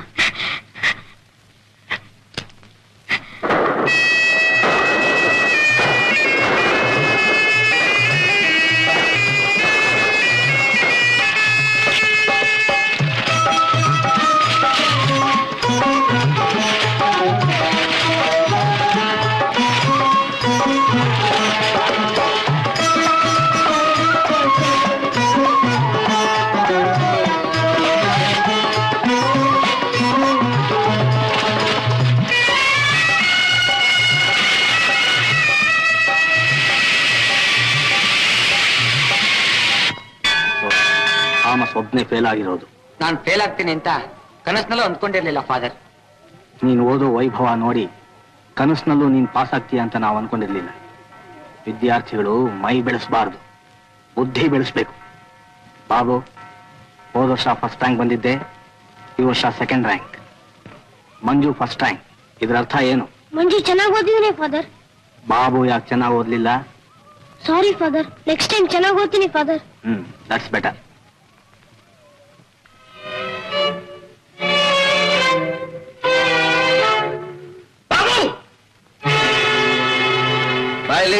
ಥಾಮಸ್ ಒಬ್ನೇ ಫೇಲ್ ಆಗಿರೋದು ನಾನು ಫೇಲ್ ಆಗ್ತೀನಿ ಅಂತ ಕನಸಿನಲ್ಲೂ ಅಂದ್ಕೊಂಡಿರ್ಲಿಲ್ಲ ಫಾದರ್ ನೀನು ಓದೋ ವೈಭವ ನೋಡಿ ಕನಸಿನಲ್ಲೂ ನೀನ್ ಪಾಸ್ ಆಗ್ತೀಯ ಅಂತ ನಾವು ಅನ್ಕೊಂಡಿರ್ಲಿಲ್ಲ ವಿದ್ಯಾರ್ಥಿಗಳು ಮೈ ಬೆಳೆಸಬಾರ್ದು ಬುದ್ಧಿ ಬೆಳೆಸ್ಬೇಕು ಬಾಬು ಹೋದ ವರ್ಷ ಫಸ್ಟ್ ರ್ಯಾಂಕ್ ಬಂದಿದ್ದೆ ಈ ವರ್ಷ second rank Manju first rank ಇದ್ರ ಅರ್ಥ ಏನು ಮಂಜು ಚೆನ್ನಾಗಿ ಓದಿದ್ದೀನಿ ಫಾದರ್ ಬಾಬು ಯಾಕೆ ಚೆನ್ನಾಗಿ ಓದ್ಲಿಲ್ಲ ಸಾರಿ ಫಾದರ್ ನೆಕ್ಸ್ಟ್ ಟೈಮ್ ಚೆನ್ನಾಗಿ ಓದ್ತೀನಿ father hmm that's better Babu ಬಾಯ್ಲಿ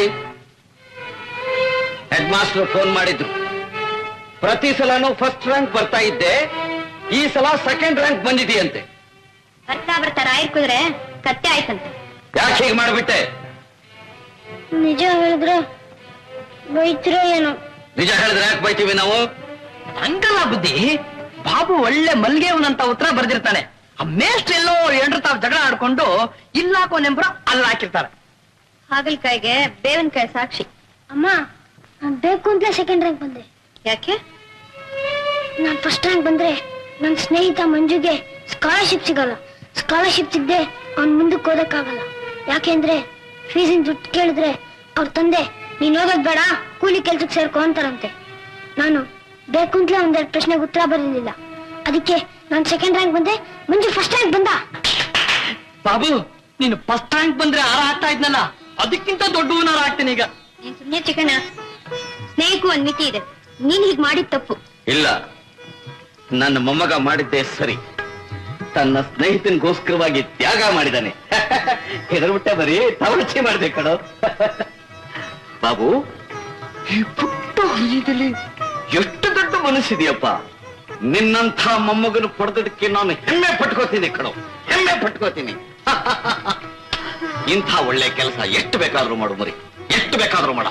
ಹೆಡ್ ಮಾಸ್ಟರ್ ಫೋನ್ ಮಾಡಿದ್ರು ಪ್ರತಿ ಸಲನೂ ಫಸ್ಟ್ ರ್ಯಾಂಕ್ ಬರ್ತಾ ಇದ್ದೆ ಈ ಸಲ ಸೆಕೆಂಡ್ ರ್ಯಾಂಕ್ ಬಂದಿದೆಯಂತೆ ಬರ್ತಾ ಬರ್ತಾ ರಾಯರ್ ಕುದ್ರೆ ಕತ್ತೆ ಆಯ್ತಂತೆ ಯಾಕೆ ಹೀಗೆ ಮಾಡ್ಬಿಟ್ಟೆ ನಿಜ ಹೇಳಿದ್ರೆ ಬೈತಿರೋ ಏನೋ ನಿಜ ಹೇಳಿದ್ರೆ ಯಾಕೆ ಬೈತೀವಿ ನಾವು ಹಂಗಲ್ಲ ಬುದ್ಧಿ ಬಾಬು ಒಳ್ಳೆ ಮಲ್ಗೆವನಂತ ಉತ್ತರ ಬರ್ದಿರ್ತಾನೆ ಆ ಮೇಷ್ಟ್ರು ಎಲ್ಲೋ ಎಂಟ್ರು ತಾವ್ ಜಗಳ ಆಡ್ಕೊಂಡು ಇಲ್ಲಾಕೋ ನೆಂಬರ ಅಲ್ಲಿ ಹಾಕಿರ್ತಾರೆ ಹಾಗಲ್ಕಾಯಿಗೆ ಬೇವಿನಕಾಯಿ ಸಾಕ್ಷಿ ಅಮ್ಮ ನಾನ್ ಬೇಕು ಅಂತಲೇ ಸೆಕೆಂಡ್ ರ್ಯಾಂಕ್ ಬಂದೆ ಯಾಕೆ ನಾನ್ ಫಸ್ಟ್ ರ್ಯಾಂಕ್ ಬಂದ್ರೆ ನನ್ನ ಸ್ನೇಹಿತ ಮಂಜುಗೆ ಸ್ಕಾಲರ್ಶಿಪ್ ಸಿಗಲ್ಲ ಸ್ಕಾಲರ್ಶಿಪ್ ಸಿಗದೆ ಅವ್ನ್ ಮುಂದಕ್ಕೆ ಓದಕ್ಕಾಗಲ್ಲ ಯಾಕೆಂದ್ರೆ ಫೀಸಿನ ದುಡ್ಡು ಕೇಳಿದ್ರೆ ಅವ್ರ ತಂದೆ ನೀನ್ ಓದೋದ್ ಬೇಡ ಕೂಲಿ ಕೆಲ್ಸಕ್ಕೆ ಸೇರ್ಕೊ ಅಂತಾರಂತೆ ನಾನು ಬೇಕು ಅಂತಲೇ ಒಂದೆರಡು ಪ್ರಶ್ನೆಗೆ ಉತ್ತರ ಬರಲಿಲ್ಲ ಅದಕ್ಕೆ ನಾನು ಸೆಕೆಂಡ್ ರ್ಯಾಂಕ್ ಬಂದೆ ಮಂಜು ಫಸ್ಟ್ ರ್ಯಾಂಕ್ ಬಂದ ಬಾಬು ನೀನು ಫಸ್ಟ್ ರ್ಯಾಂಕ್ ಬಂದ್ರೆ ಆರ ಆಗ್ತಾ ಇದ್ನಲ್ಲ ಅದಕ್ಕಿಂತ ದೊಡ್ಡವನಾರ ಆಗ್ತೀನಿ ಈಗ ನೀನ್ ಸುಮ್ನೆ ಚಿಕನ ಸ್ನೇಹಕ್ಕೂ ಒಂದ್ ಮಿತಿ ಇದೆ ನೀನ್ ಹೀಗ್ ಮಾಡಿದ್ ತಪ್ಪು ಇಲ್ಲ ನನ್ನ ಮೊಮ್ಮಗ ಮಾಡಿದ್ದೆ ಸರಿ ತನ್ನ ಸ್ನೇಹಿತನಿಗೋಸ್ಕರವಾಗಿ ತ್ಯಾಗ ಮಾಡಿದಾನೆ ಹೆದರ್ಬಿಟ್ಟೆ ಬರೀ ತವರ್ಚಿ ಮಾಡಿದೆ ಕಣೋ ಬಾಬು ಈ ಪುಟ್ಟ ಹೃದಯದಲ್ಲಿ ಎಷ್ಟು ದೊಡ್ಡ ಮನಸ್ಸಿದೆಯಪ್ಪ ನಿನ್ನಂಥ ಮೊಮ್ಮಗನು ಪಡೆದದಕ್ಕೆ ನಾನು ಹೆಮ್ಮೆ ಪಟ್ಕೋತೀನಿ ಕಣೋ ಹೆಮ್ಮೆ ಪಟ್ಕೋತೀನಿ ಇಂಥ ಒಳ್ಳೆ ಕೆಲಸ ಎಷ್ಟು ಬೇಕಾದ್ರೂ ಮಾಡು ಮರಿ ಎಷ್ಟು ಬೇಕಾದ್ರೂ ಮಾಡ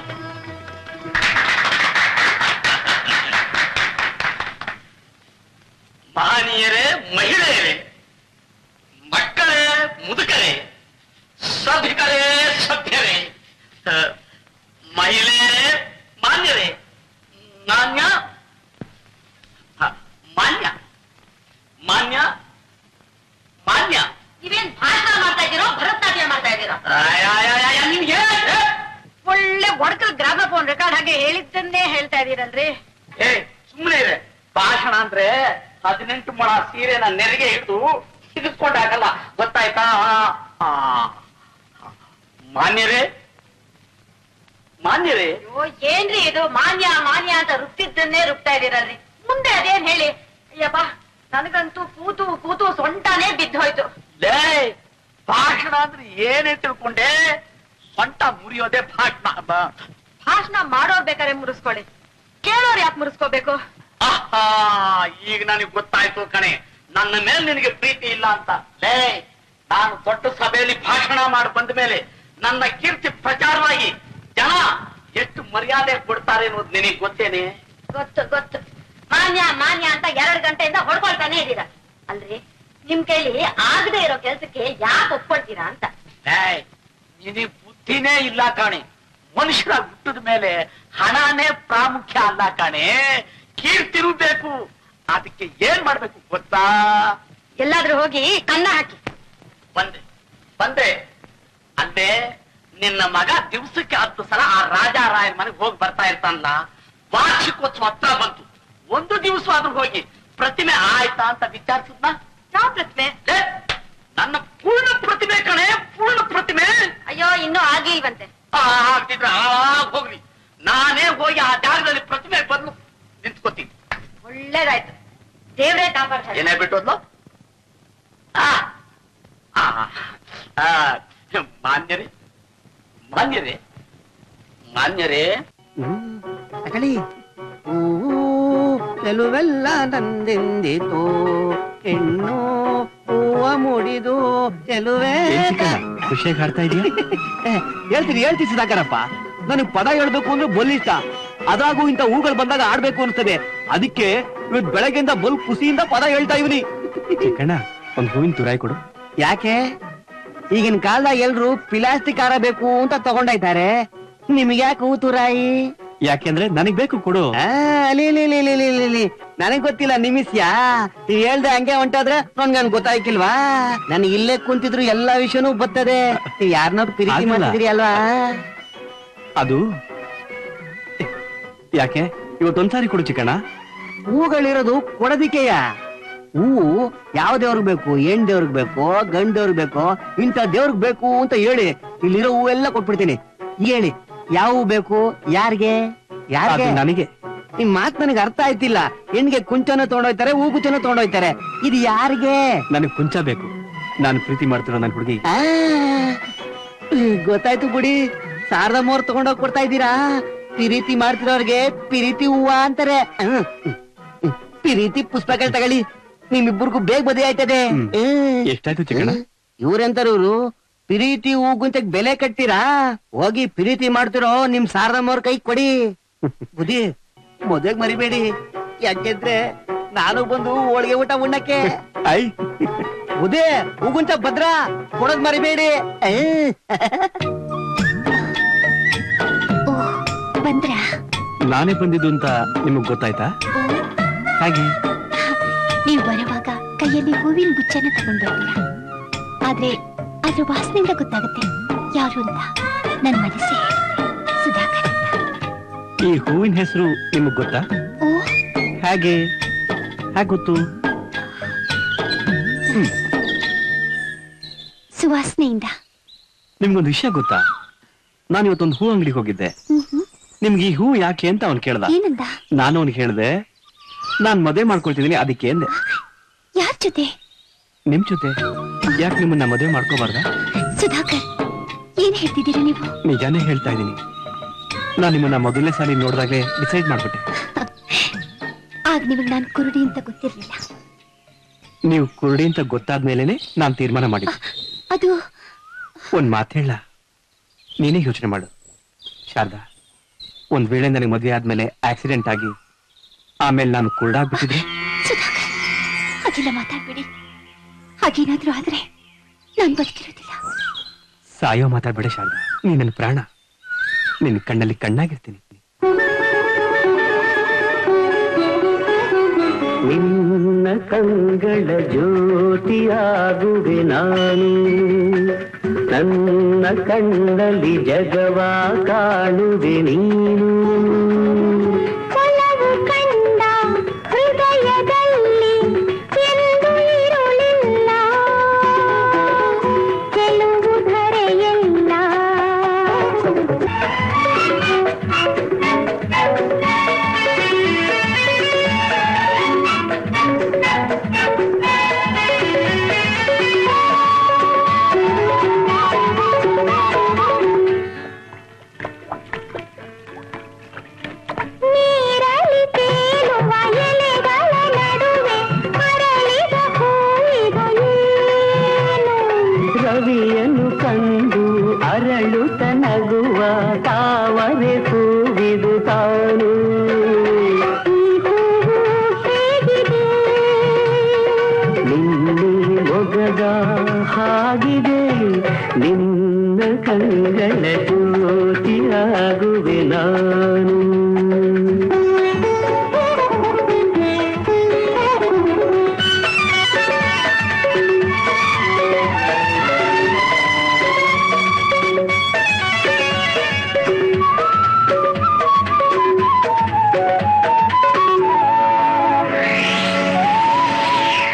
ಮಹನೀಯರೇ ಮಹಿಳೆಯರೇ ಮಕ್ಕಳೇ ಮುದುಕರೇ ಸಭಿಕರೇ ಸಭ್ಯರೇ ಆ, ಮಹಿಳೆಯರೇ ಮಾನ್ಯರೇ ನಾಣ್ಯ ಹ, ಮಾನ್ಯ ಮಾನ್ಯ ಮಾನ್ಯ ನೀವೇನ್ ಭಾಷಣ ಮಾಡ್ತಾ ಇದ್ದೀರೋ ಭರತನಾಟ್ಯ ಮಾಡ್ತಾ ಇದ್ದೀರಾ ಆಯಾಯಾಯ, ನಿನ್ಗೆ ಏ, ಒಳ್ಳೆ ಒಡಕಲ್ ಗ್ರಾಮಫೋನ್ ರೆಕಾರ್ಡ್ ಹಾಗೆ ಹೇಳಿದ್ದನ್ನೇ ಹೇಳ್ತಾ ಇದೀರಲ್ರಿ ಏ ಸುಮ್ಮನೆ ಇದೆ ಭಾಷಣ ಅಂದ್ರೆ ಹದಿನೆಂಟು ಮೊಳ ಸೀರೆನ ನೆರಿಗೆ ಹಿಡಿದು ಸಿಗಿಸ್ಕೊಂಡಾಗಲ್ಲ ಗೊತ್ತಾಯ್ತಾ ಆ, ಮಾನ್ಯರೇ ಮಾನ್ಯರೇ ಅಯ್ಯೋ ಏನ್ರಿ ಇದು ಮಾನ್ಯ ಮಾನ್ಯ ಅಂತ ರುಬ್ತಿದ್ದನ್ನೇ ರುಬ್ತಾ ಇದೀರಲ್ರಿ ಮುಂದೆ ಅದೇನ್ ಹೇಳಿ ಅಯ್ಯಪ್ಪ ನನಗಂತೂ ಕೂತು ಕೂತು ಸೊಂಟನೇ ಬಿದ್ದೋಯ್ತು ಲೇ ಭಾಷಣ ಅಂದ್ರೆ ಏನೇ ತಿಳ್ಕೊಂಡೆ ಸೊಂಟ ಮುರಿಯೋದೇ ಭಾಷಣ ಬ- ಭಾಷಣ ಮಾಡೋರ್ ಬೇಕಾರೆ ಮುರಿಸ್ಕೊಳ್ಳಿ ಕೇಳೋರ್ ಯಾಕೆ ಮುರಿಸ್ಕೋಬೇಕು ಆಹಾ ಈಗ ನನಗೆ ಗೊತ್ತಾಯ್ತು ಕಣೆ ನನ್ನ ಮೇಲೆ ನಿನಗೆ ಪ್ರೀತಿ ಇಲ್ಲ ಅಂತ ಲೇ ನಾನು ದೊಡ್ಡ ಸಭೆಯಲ್ಲಿ ಭಾಷಣ ಮಾಡಿ ಬಂದ ಮೇಲೆ ನನ್ನ ಕೀರ್ತಿ ಪ್ರಚಾರವಾಗಿ ಜನ ಎಷ್ಟು ಮರ್ಯಾದೆ ಕೊಡ್ತಾರೆ ಅನ್ನೋದು ನಿನಗೆ ಗೊತ್ತೇನೆ ಗೊತ್ತು ಗೊತ್ತು ಮಾನ್ಯ ಮಾನ್ಯ ಅಂತ ಎರಡ್ ಗಂಟೆಯಿಂದ ಹೊಡ್ಕೊಳ್ತಾನೆ ಇದ್ದೀರಾ ಅಲ್ರಿ ನಿಮ್ ಕೈಲಿ ಆಗದೆ ಇರೋ ಕೆಲ್ಸಕ್ಕೆ ಯಾಕೆ ಒಪ್ಕೊಳ್ತೀರಾ ಅಂತ ಏಯ್ ನಿನಗೆ ಬುದ್ಧಿನೇ ಇಲ್ಲ ಕಾಣೆ ಮನುಷ್ಯರ ಹುಟ್ಟಿದ ಮೇಲೆ ಹಣನೇ ಪ್ರಾಮುಖ್ಯ ಅಲ್ಲ ಕಾಣೆ ಕೀರ್ತಿನೂ ಬೇಕು ಅದಕ್ಕೆ ಏನ್ ಮಾಡ್ಬೇಕು ಗೊತ್ತಾ ಎಲ್ಲಾದ್ರೂ ಹೋಗಿ ಕನ್ನ ಹಾಕಿ ಬಂದೆ ಬಂದೆ ಅಲ್ಲೇ ನಿನ್ನ ಮಗ ದಿವ್ಸಕ್ಕೆ ಹತ್ತು ಸಲ ಆ ರಾಜಾರಾಯನ್ ಮನೆಗೆ ಹೋಗಿ ಬರ್ತಾ ಇರ್ತಾನಲ್ಲ ವಾರ್ಷಿಕೋತ್ಸವ ಹತ್ರ ಬಂತು ಒಂದು ದಿವಸ ಆದ್ರೂ ಹೋಗಿ ಪ್ರತಿಮೆ ಆಯ್ತಾ ಅಂತ ವಿಚಾರಿಸಿದ್ನ ಯಾವ ಪ್ರತಿಮೆ ಲೇ, ನನ್ನ ಪೂರ್ಣ ಪ್ರತಿಮೆ ಕಣೆ ಪೂರ್ಣ ಪ್ರತಿಮೆ ಅಯ್ಯೋ ಇನ್ನೂ ಆಗಿಲ್ವಂತೆ ಆ, ಆಗ್ತಿದ್ರೆ ಹಾಳಾಗ್ ಹೋಗ್ಲಿ ನಾನೇ ಹೋಗಿ ಆ ಜಾಗದಲ್ಲಿ ಪ್ರತಿಮೆ ಬಂದು ನಿಂತ್ಕೋತೀನಿ ಒಳ್ಳೇದಾಯ್ತು ದೇವ್ರೇ ಕಾಪಾಡ್ತಾರೆ ಏನೇ ಬಿಟ್ಟೋದ್ಲು ಆ, ಆ, ಆ, ಮಾನ್ಯರೇ ಮಾನ್ಯರೇ ಮಾನ್ಯರೇ ತಗಳಿ ಹೂವು ಚೆಲುವೆಲ್ಲ ನಂದೆಂದಿತು ಹೆಣ್ಣು ಹೂವ ಮುಡಿದು ಚೆಲುವೆ ಖುಷಿಯಾಗಿ ಹಾಡ್ತಾ ಇದೀಯಾ ಹೇಳ್ತೀನಿ ಹೇಳ್ತೀನಿ ಸುಧಾಕರಪ್ಪ ನನಗೆ ಪದ ಹೇಳ್ಬೇಕು ಅಂದ್ರೆ ಬಲ್ ಇಷ್ಟ ಅದಾಗೂ ಇಂಥ ಹೂಗಳು ಬಂದಾಗ ಆಡ್ಬೇಕು ಅನ್ಸ್ತದೆ ಅದಕ್ಕೆ ಇವತ್ತು ಬೆಳಗ್ಗೆಯಿಂದ ಬಲ್ ಖುಷಿಯಿಂದ ಪದ ಹೇಳ್ತಾ ಇವನಿ ಚಿಕ್ಕಣ್ಣ ಒಂದ್ ಹೂವಿನ ತುರಾಯಿ ಕೊಡು ಯಾಕೆ ಈಗಿನ ಕಾಲದಾಗ ಎಲ್ರು ಪ್ಲಾಸ್ಟಿಕ್ ಹಾರ ಬೇಕು ಅಂತ ತಗೊಂಡಾಯ್ತಾರೆ ನಿಮ್ಗೆ ಯಾಕೆ ಹೂ ತುರಾಯಿ ಯಾಕೆಂದ್ರೆ ನನಗ್ ಬೇಕು ಕೊಡು ಆ, ಲೀ, ಲೀ, ಲೀ, ಲೀ, ಲೀ, ಲೀ, ಲೀ. ನನಗ್ ಗೊತ್ತಿಲ್ಲ ನಿಮಿಸ್ಯಾ ನೀವ್ ಹೇಳ್ದೆ ಹಂಗೆ ಹೊಂಟಾದ್ರೆ ನನ್ಗನ್ ಗೊತ್ತಾಯ್ಕಿಲ್ವಾ ನನಗೆ ಇಲ್ಲೇ ಕುಂತಿದ್ರು ಎಲ್ಲಾ ವಿಷಯನೂ ಬರ್ತದೆ ನೀವ್ ಯಾರನ್ನ ಪ್ರೀತಿ ಆಗಲ್ಲ. ಮಾಡ್ತಿದ್ರಿ ಅಲ್ವಾ ಅದು ಯಾಕೆ ಇವತ್ತೊಂದ್ಸಾರಿ ಕೊಡು ಚಿಕ್ಕಣ್ಣ ಹೂಗಳಿರೋದು ಕೊಡದಿಕೆಯ ಹೂವು ಯಾವ ದೇವ್ರಿಗೆ ಬೇಕು ಹೆಣ್ ದೇವ್ರಿಗೆ ಬೇಕು ಗಂಡ್ ದೇವ್ರಿಗೆ ಬೇಕು ಇಂಥ ದೇವ್ರಿಗೆ ಬೇಕು ಅಂತ ಹೇಳಿ ಇಲ್ಲಿರೋ ಹೂವೆಲ್ಲ ಕೊಟ್ಬಿಡ್ತೀನಿ ಈಗ ಹೇಳಿ ಯಾವ ಹೂ ಬೇಕು ಯಾರಿಗೆ ಯಾರಿಗೆ ಅದು ನನಗೆ ನಿಮ್ ಮಾತ್ ನನಗೆ ಅರ್ಥ ಆಯ್ತಿಲ್ಲ ಹೆಣ್ಗೆ ಕುಂಚನ ತಗೊಂಡೋಯ್ತಾರೆ ಹೂ ಕುಂಚನ ತಗೊಂಡೋಯ್ತಾರೆ ಇದು ಯಾರಿಗೆ ನನಗ್ ಕುಂಚ ಬೇಕು ನಾನು ಪ್ರೀತಿ ಮಾಡ್ತಿರೋ ನನ್ನ ಹುಡುಗಿ ಆ, ಗೊತ್ತಾಯ್ತು ಬಿಡಿ ಸಾವಿರದ ಮೂರ್ ತಗೊಂಡೋಗ್ ಕೊಡ್ತಾ ಇದ್ದೀರಾ ಪಿರೀತಿ ಮಾಡ್ತಿರೋರ್ಗೆ ಪಿರೀತಿ ಹೂವ ಅಂತಾರೆ ಹ್ಮ್. ಪಿರೀತಿ ಪುಷ್ಪಗಳು ತಗೊಳ್ಳಿ ನಿಮ್ಮಿಬ್ಬರಿಗೂ ಬೇಗ ಬದಿ ಆಯ್ತದೆ ಹ್ಮ್. ಹ್ಮ್. ಎಷ್ಟಾಯ್ತು ಚಿಕ್ಕಣ್ಣ ಇವ್ರೆಂತಾರು ಇವ್ರು ಪಿರೀತಿ ಹೂ ಗುಂತಕ್ ಬೆಲೆ ಕಟ್ತೀರಾ ಹೋಗಿ ಪಿರೀತಿ ಮಾಡ್ತಿರೋ ನಿಮ್ ಸಾರದಮ್ಮವ್ರ ಕೈ ಕೊಡಿ ಬುದ್ಧಿ ಮದ್ವೆಗ್ ಮರಿಬೇಡಿ ಯಾಕೆಂದ್ರೆ ನಾನು ಬಂದು ಹೋಳಿಗೆ ಊಟ ಉಣ್ಣಕ್ಕೆ ಐ ಬುದ್ಧಿ ಹೂಗುಂತ ಭದ್ರ ಕೊಡೋದ್ ಮರಿಬೇಡಿ ಏ. ಬಂದ್ರ ನಾನೇ ಬಂದಿದ್ದು ಅಂತ ನಿಮಗ್ ಗೊತ್ತಾಯ್ತಾ ಹಾಗೆ ನೀವು ಬರುವಾಗ ಕೈಯಲ್ಲಿ ಹೂವಿನ ಗುಚ್ಚನ ತಗೊಂಡ್ ಬರ್ತೀರಾ ಆದ್ರೆ ಅದ್ರ ವಾಸನೆಯಿಂದ ಗೊತ್ತಾಗುತ್ತೆ ಯಾರು ಅಂತ ನನ್ ಮನಸ್ಸೇ ಸುಧಾಕರ್ ಈ ಹೂವಿನ ಹೆಸರು ನಿಮಗ್ ಗೊತ್ತಾ ಓ ಹಾಗೆ ಹೇಗೆ ಗೊತ್ತು ಸುವಾಸನೆಯಿಂದ ನಿಮ್ಗೊಂದು ವಿಷಯ ಗೊತ್ತಾ ನಾನು ಇವತ್ತೊಂದು ಹೂ ಅಂಗಡಿಗೆ ಹೋಗಿದ್ದೆ ಹ್ಮ್ ಹ್ಮ್. ನಿಮ್ಗೆ ಈ ಹೂ ಯಾಕೆ ಅಂತ ಅವ್ನು ಕೇಳ್ದ ಏನಂದ ನಾನು ಅವ್ನಿಗೆ ಹೇಳ್ದೆ ನಾನ್ ಮದುವೆ ಮಾಡ್ಕೊಳ್ತಿದ್ದೀನಿ ಅದಕ್ಕೆ ಅಂದೆ ಯಾರ್ ಜೊತೆ ನಿಮ್ ಜೊತೆ ಯಾಕೆ ನಿಮ್ಮನ್ನ ಮದುವೆ ಮಾಡ್ಕೋಬಾರ್ದ ಸುಧಾಕರ್ ಏನ್ ಹೇಳ್ತಿದ್ದೀರಾ ನೀವು ನಿಜಾನೇ ಹೇಳ್ತಾ ಇದ್ದೀನಿ ನಾನು ನಿಮ್ಮನ್ನ ಮೊದಲನೇ ಸಾರಿ ನೋಡಿದಾಗಲೇ ಡಿಸೈಡ್ ಮಾಡ್ಬಿಟ್ಟೆ ಆಗ ನಿಮಗೆ ನಾನು ಕುರುಡಿ ಅಂತ ಗೊತ್ತಿರ್ಲಿಲ್ಲ ನೀವು ಕುರುಡಿ ಅಂತ ಗೊತ್ತಾದ್ಮೇಲೆನೆ ನಾನು ತೀರ್ಮಾನ ಮಾಡಿದ್ದೆ ಅದು ಒಂದ್ ಮಾತು ಹೇಳ ನೀನೇ ಯೋಚನೆ ಮಾಡು ಶಾರದಾ ಒಂದ್ ವೇಳೆ ನನಗೆ ಮದುವೆ ಆದ್ಮೇಲೆ ಆಕ್ಸಿಡೆಂಟ್ ಆಗಿ ಆಮೇಲೆ ನಾನು ಕುರುಡಾಗ್ಬಿಟ್ಟಿದ್ರೆ ಸುಧಾಕರ್ ಹಾಗೆಲ್ಲ ಮಾತಾಡ್ಬೇಡಿ ಹಾಗೇನಾದ್ರೂ ಆದ್ರೆ ನಾನ್ ಬದುಕಿರೋದಿಲ್ಲ ಸಾಯೋ ಮಾತಾಡ್ಬೇಡ ಶಾರದಾ ನೀ ನನ್ನ ಪ್ರಾಣ ನಿನ್ನ ಕಣ್ಣಲ್ಲಿ ಕಣ್ಣಾಗಿರ್ತೀನಿ ನಿನ್ನ ಕಂಗಳ ಜ್ಯೋತಿಯಾಗುವೆ ನಾನು ನನ್ನ ಕಣ್ಣಲ್ಲಿ ಜಗವ ಕಾಣುವೆ ನೀನು ಒಲವು ಕಂಡ ಹೃದಯದಲ್ಲಿ ಎಂದು ಇರುಳಿಲ್ಲ ಕೆಲವು ಧರೆಯಲ್ಲ ನೀರಲ್ಲಿ ತೇಲುವ ಎಲೆಗಳ ನಡುವೆ ಅರಳಿದ ಹೂವಿದು ಏನು ರವಿಯನ್ನು ಕಂಡು ಅರಳುತ್ತ ನಗುವ ತಾವರೆ ಹೂವಿದು ತಾನು ಈ ಹೂವು ಹೇಗಿದೆ ನಿನ್ನೆ ಮೊಗದ ಹಾಗಿದೆ ನಿನ್ನ ಕಂಗಳ ಜ್ಯೋತಿಯಾಗುವೆ ನಾನು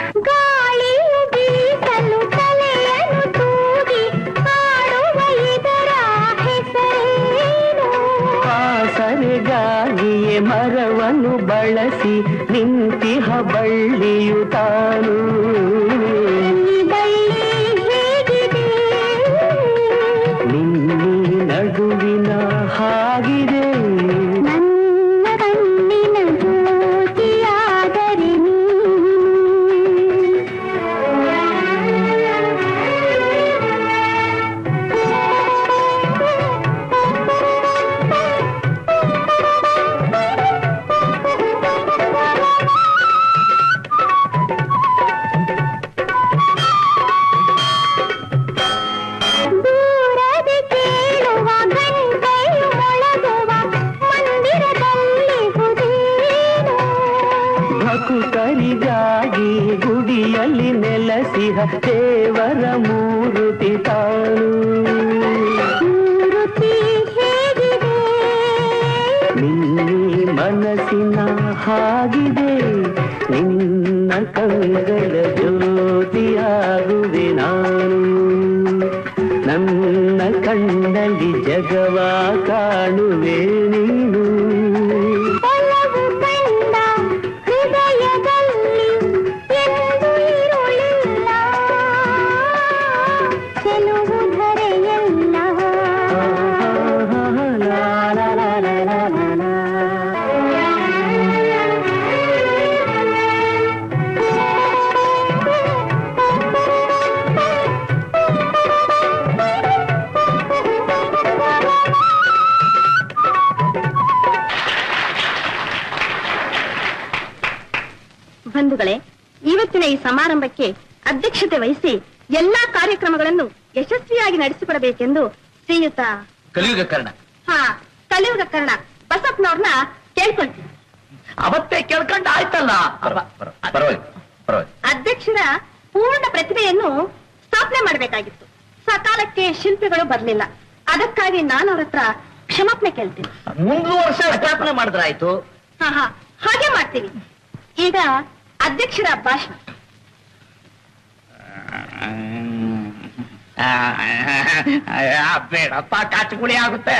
ಗಾಳಿಯು ಬೀಸಲು ತಲೆಯನ್ನು ತೂಗಿ ಆಡುವ ಇದ ಬಳ್ಳಿಯು ತಾನು ನಿನ್ನೆ ನಡುವಿನ ಹಾಗಿದೆ ನನ್ನ ಕಣ್ಣಿನ ಜ್ಯೋತಿಯಾದರೆ ದೂರದೆ ಕೇಳುವ ಗಂಟೆಯು ಮೊಳಗುವ ಮಂದಿರದಲ್ಲಿ ಹುದೇನು ಭಕುತರಿಗಾಗಿ ಗುಡಿಯಲ್ಲಿ ನೆಲೆಸಿಹ ದೇವರ ಮೂರುತಿ ತಾನು ಮೂರುತಿ ಹೇಗಿದೆ ನಿನ್ನೆ ಮನಸ್ಸಿನ ಹಾಗಿದೆ ನಿನ್ನ ಕಂಗಳ ಜ್ಯೋತಿಯಾಗುವೆ ನಾನು ನನ್ನ ಕಣ್ಣಲ್ಲಿ ಜಗವ ಕಾಣುವೆ ನೀನು ಒಲವು ಕಂಡ ಹೃದಯದಲ್ಲಿ ಎಂದು ಇರುಳಿಲ್ಲ ಚೆಲುವು ಧರೆಯಲ್ಲ ಲಾ ಲಾ ಲಾ ಲಾ ಲಾ ಲಾ ಲಾ. ಬಂಧುಗಳೇ ಇವತ್ತಿನ ಈ ಸಮಾರಂಭಕ್ಕೆ ಅಧ್ಯಕ್ಷತೆ ವಹಿಸಿ ಎಲ್ಲಾ ಕಾರ್ಯಕ್ರಮಗಳನ್ನು ಯಶಸ್ವಿಯಾಗಿ ನಡೆಸಿಕೊಡಬೇಕೆಂದು ಶ್ರೀಯುತ ಕಲಿಯುಗ ಕರ್ಣ ಹಾ ಕಲಿಯುಗ ಕರ್ಣ ಬಸಪ್ಪನವ್ರನ್ನ ಕೇಳ್ಕೊಳ್ತೀನಿ ಅವತ್ತೇ ಕೇಳ್ಕೊಂಡ ಆಯ್ತಲ್ಲ ಪರವಾಗಿಲ್ಲ ಪರವಾಗಿಲ್ಲ ಅಧ್ಯಕ್ಷರ ಪೂರ್ಣ ಪ್ರತಿಭೆಯನ್ನು ಸ್ಥಾಪನೆ ಮಾಡಬೇಕಾಗಿತ್ತು ಸಕಾಲಕ್ಕೆ ಶಿಲ್ಪಿಗಳು ಬರ್ಲಿಲ್ಲ ಅದಕ್ಕಾಗಿ ನಾನು ಅವ್ರ ಹತ್ರ ಕ್ಷಮಾಪಣೆ ಕೇಳ್ತೀನಿ ಮುಂದು ವರ್ಷ ಸ್ಥಾಪನೆ ಮಾಡಿದ್ರಾಯ್ತು ಹಾ ಹಾ ಹಾಗೆ ಮಾಡ್ತೀನಿ ಈಗ ಅಧ್ಯಕ್ಷರ ಭಾಷಣ ಬೇಡಪ್ಪ ಕಾಚುಗುಳಿ ಆಗುತ್ತೆ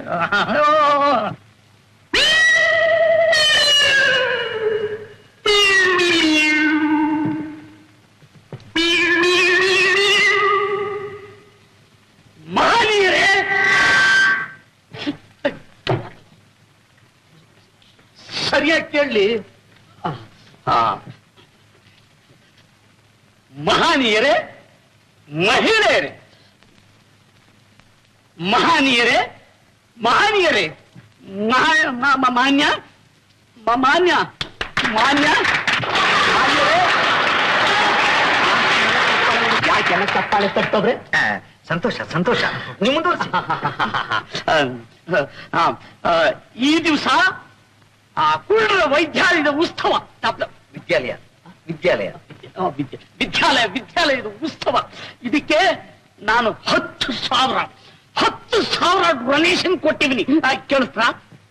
ಮಹನೀಯರೇ ಸರಿಯಾಗಿ ಕೇಳಲಿ ಮಹನೀಯರೇ ಮಹಿಳೆಯರೇ ಮಹನೀಯರೇ ಮಹನೀಯರೇ ಮಹಾ- ಮ- ಮ- ಮಾನ್ಯ ಮ- ಮಾನ್ಯ ಮಾನ್ಯ ಮಾನ್ಯರೇ ಯಾಕೆಲ್ಲ ಚಪ್ಪಾಳೆ ತಟ್ಟೋದ್ರೆ ಸಂತೋಷ ಸಂತೋಷ ನೀವು ಮುಂದುವರಿಸಿ ಈ ದಿವಸ ಆ ಕುರುಡರ ವೈದ್ಯಾಲಯದ ಉತ್ಸವ ತಪ್ಪ- ವಿದ್ಯಾಲಯ ವಿದ್ಯಾಲಯ ಆ, ವಿದ್ಯ- ವಿದ್ಯಾಲಯ ವಿದ್ಯಾಲಯದ ಉತ್ಸವ ಇದಕ್ಕೆ ನಾನು ಹತ್ತು ಸಾವಿರ ಹತ್ತು ಸಾವಿರ ಡೊನೇಷನ್ ಕೊಟ್ಟಿದ್ದೀನಿ ಆ, ಕೇಳಿಸ್ತಾ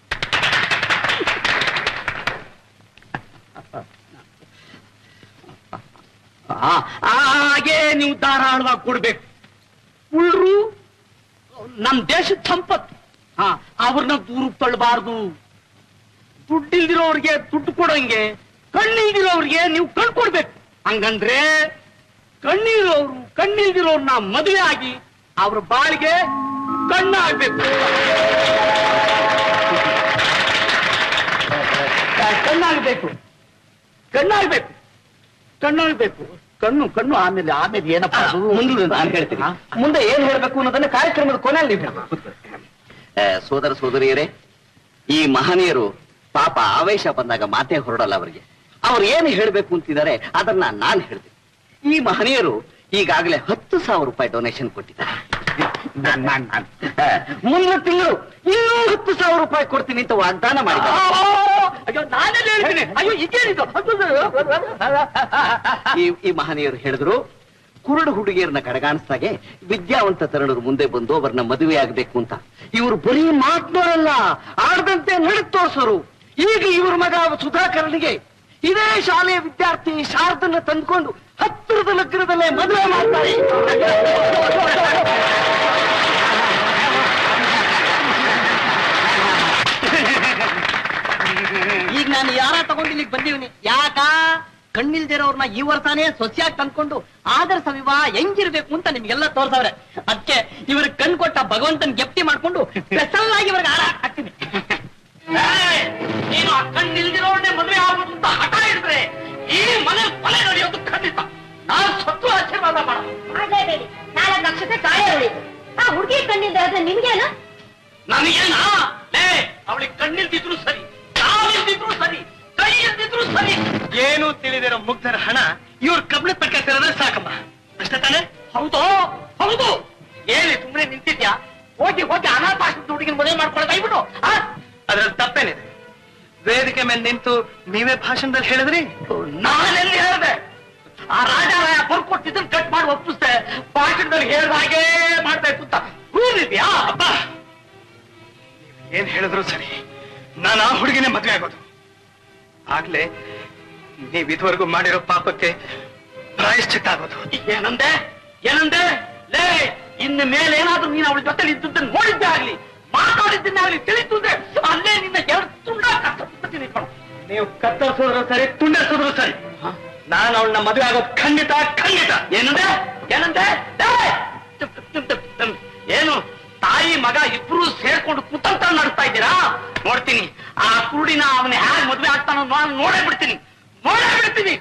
ಆ, ಹಾಗೆ ನೀವು ಧಾರಾಳವಾಗಿ ಕೊಡ್ಬೇಕು ಉಳ್ರು ನಮ್ ದೇಶದ ಸಂಪತ್ತು ಹಾ ಅವ್ರನ್ನ ದೂರ ತಳ್ಳಬಾರ್ದು ದುಡ್ಡಿಲ್ದಿರೋರ್ಗೆ ದುಡ್ಡು ಕೊಡಂಗೆ ಕಣ್ಣಿಲ್ದಿರೋರ್ಗೆ ನೀವು ಕಣ್ ಕೊಡ್ಬೇಕು ಹಂಗಂದ್ರೆ ಕಣ್ಣಿರೋರು ಕಣ್ಣಿಲ್ದಿರೋರ್ನ ಮದುವೆ ಆಗಿ ಅವ್ರ ಬಾಳಿಗೆ ಕಣ್ಣಾಗ್ಬೇಕು ಕಣ್ಣಾಗ್ಬೇಕು ಕಣ್ಣಾಗ್ಬೇಕು ಕಣ್ಣಾಗ್ಬೇಕು ಕಣ್ಣು ಕಣ್ಣು ಆಮೇಲೆ ಆಮೇಲೆ ಏನಪ್ಪ ಅದು? ಮುಂದೆ ನಾನು ಹೇಳ್ತೀನಿ ಮುಂದೆ ಏನ್ ಹೇಳ್ಬೇಕು ಅನ್ನೋದನ್ನ ಕಾರ್ಯಕ್ರಮದ ಕೊನೆಯಲ್ಲಿ ನೀವು ಹೇಳ್ಬೇಕು. ಆ, ಸೋದರ ಸೋದರಿಯರೇ ಈ ಮಹನೀಯರು ಪಾಪ ಆವೇಶ ಬಂದಾಗ ಮಾತೇ ಹೊರಡಲ್ಲ ಅವರಿಗೆ ಅವ್ರು ಏನು ಹೇಳ್ಬೇಕು ಅಂತಿದ್ದಾರೆ ಅದನ್ನ ನಾನು ಹೇಳ್ತೀನಿ ಈ ಮಹನೀಯರು ಈಗಾಗಲೇ ಹತ್ತು ಸಾವಿರ ರೂಪಾಯಿ ಡೊನೇಷನ್ ಕೊಟ್ಟಿದ್ದಾರೆ ನಾನ್- ನಾನ್- ನಾನ್. ಆ, ಮುಂದಿನ ತಿಂಗಳು ಇನ್ನೂ ಹತ್ತು ಸಾವಿರ ರೂಪಾಯಿ ಕೊಡ್ತೀನಿ ಅಂತ ವಾಗ್ದಾನ ಆ, ಮಾಡಿದ್ದಾರೆ ಅಯ್ಯೋ ನಾನೆಲ್ಲ ಹೇಳ್ತೀನಿ ಅಯ್ಯೋ ಇದೇನಿದು ಈ ಈ ಮಹನೀಯರು ಹೇಳಿದ್ರು ಕುರುಡು ಹುಡುಗಿಯರನ್ನ ಕಡೆಗಾಣಿಸ್ದಾಗೆ ವಿದ್ಯಾವಂತ ತರುಣರು ಮುಂದೆ ಬಂದು ಅವರನ್ನ ಮದುವೆ ಆಗ್ಬೇಕು ಅಂತ ಇವರು ಬರೀ ಮಾತನಾಡಲ್ಲ ಆಡದಂತೆ ನಡೆ ತೋರ್ಸೋರು ಈಗ ಇವ್ರ ಮಗ ಸುಧಾಕರನಿಗೆ ಇದೇ ಶಾಲೆಯ ವಿದ್ಯಾರ್ಥಿ ಶಾರದನ್ನ ತಂದ್ಕೊಂಡು ಹತ್ತಿರದ ಲಗ್ನದಲ್ಲೇ ಮದುವೆ ಮಾಡ್ತಾರೆ ಈಗ ನಾನು ಯಾರ ತಗೊಂಡು ಇಲ್ಲಿಗೆ ಬಂದೀವ್ನಿ ಯಾಕ ಕಣ್ಣಿಲ್ದಿರೋರ್ನ ಈ ವರ್ಷನೇ ಸೊಸೆಯಾಗಿ ತಂದ್ಕೊಂಡು ಆದರ್ಶ ವಿವಾಹ ಹೆಂಗಿರ್ಬೇಕು ಅಂತ ನಿಮ್ಗೆಲ್ಲ ತೋರ್ಸವ್ರೆ ಅದಕ್ಕೆ ಇವ್ರ ಕಣ್ ಕೊಟ್ಟ ಭಗವಂತನ್ ಗೆಪ್ತಿ ಮಾಡ್ಕೊಂಡು ಸ್ಪೆಷಲ್ ಆಗಿ ಇವ್ರಿಗೆ ಹಾರ ಹಾಕ್ತೀನಿ ನೀನು ಆ ಕಣ್ಣಿಲ್ದಿರೋನೆ ಮದುವೆ ಆಗ್ಬೋದು ಅಂತ ಹಠ ಹಿಡಿದ್ರೆ ಈ ಮನೆ ಕೊಲೆ ನಡೆಯೋದು ಖಂಡಿತ ನಾನು ಸತ್ತು ಆಶೀರ್ವಾದ ಮಾಡ ಮಾಡಲೇಬೇಡಿ ನಾಲ್ಕು ಲಕ್ಷಕ್ಕೆ ಕಾಳೆ ಉಳಿತು ಆ ಹುಡುಗಿ ಕಣ್ಣಿಂದ ಆದ್ರೆ ನಿಮ್ಗೇನು ನನಗೇನ ಲೇ ಅವಳಿಗೆ ಕಣ್ಣಿಲ್ದಿದ್ರು ಸರಿ ಕಾಲಿಲ್ದಿದ್ರು ಸರಿ ಕೈ ಇಲ್ದಿದ್ರು ಸರಿ ಏನು ತಿಳಿದಿರೋ ಮುಗ್ಧರ ಹಣ ಇವ್ರ ಕಬ್ಣ ಪಕ್ಕ ಸೇರಿದ್ರೆ ಸಾಕಮ್ಮ ಅಷ್ಟೇ ತಾನೇ ಹೌದು ಹೌದು ಏನಿ ಸುಮ್ಮನೆ ನಿಂತಿದ್ಯಾ ಹೋಗಿ ಹೋಗಿ ಅನಾಥಾಶ್ರಮದ ಹುಡುಗಿನ ಮದುವೆ ಮಾಡ್ಕೊಳ್ಳೋದು ದಯವಿಟ್ಟು ಆ? ಅದ್ರಲ್ಲಿ ತಪ್ಪೇನಿದೆ ವೇದಿಕೆ ಮೇಲೆ ನಿಂತು ನೀವೇ ಭಾಷಣದಲ್ಲಿ ಹೇಳಿದ್ರಿ ನಾನೆಲ್ಲಿ ಹೇಳಿದೆ ಆ ರಾಜಾರಾಯ ಬರ್ಕೊಟ್ಟಿದ್ದನ್ನ ಕಟ್ ಮಾಡಿ ಒಪ್ಪಿಸ್ದೆ ಭಾಷಣದಲ್ಲಿ ಹೇಳ್ದ ಹಾಗೆ ಮಾಡ್ಬೇಕು ಅಂತ ಕೂದಿದ್ಯಾ ಅಪ್ಪ ನೀವ್ ಏನ್ ಹೇಳಿದ್ರು ಸರಿ ನಾನು ಆ ಹುಡುಗಿನೇ ಮದ್ವೆ ಆಗೋದು ಆಗ್ಲೇ ನೀವ್ ಇದುವರೆಗೂ ಮಾಡಿರೋ ಪಾಪಕ್ಕೆ ಪ್ರಾಯಶ್ಚಿತ್ತ ಆಗೋದು ಏನಂದೆ ಏನಂದೆ ಲೇ ಇನ್ನು ಮೇಲೆ ಏನಾದ್ರೂ ನೀನು ಅವಳ ಜೊತೆ ಇದ್ದದ್ದನ್ನು ನೋಡಿದ್ದೆ ಆಗ್ಲಿ ಮಾತಾಡಿದ್ದನ್ನೇ ಆಗ್ಲಿ ತಿಳಿತು ಅಂದ್ರೆ ಅಲ್ಲೇ ನಿನ್ನ ಎರಡು ತುಂಡ ಕಷ್ಟಪಡ್ತೀನಿ ಕಣೋ. ನೀವು ಕತ್ತರಿಸೋದ್ರು ಸರಿ ತುಂಡರಿಸೋದ್ರು ಸರಿ ನಾನು ಅವಳನ್ನ ಮದುವೆ ಆಗೋದು ಖಂಡಿತ ಖಂಡಿತ ಏನಂದೆ ಏನಂದೆ ಲೇ! ತುಪ್ ತುಪ್ ತುಪ್ ತುಪ್ ತುಪ್. ಏನು ತಾಯಿ ಮಗ ಇಬ್ರು ಸೇರ್ಕೊಂಡು ಕುತಂತ್ರ ನಡೆಸ್ತಾ ಇದ್ದೀರಾ ನೋಡ್ತೀನಿ ಆ ಕುರುಡಿನ ಅವನ ಹ್ಯಾಗ್ ಮದ್ವೆ ಆಗ್ತಾನೋ ನಾನು ನೋಡೇ ಬಿಡ್ತೀನಿ ನೋಡೇ ಬಿಡ್ತೀನಿ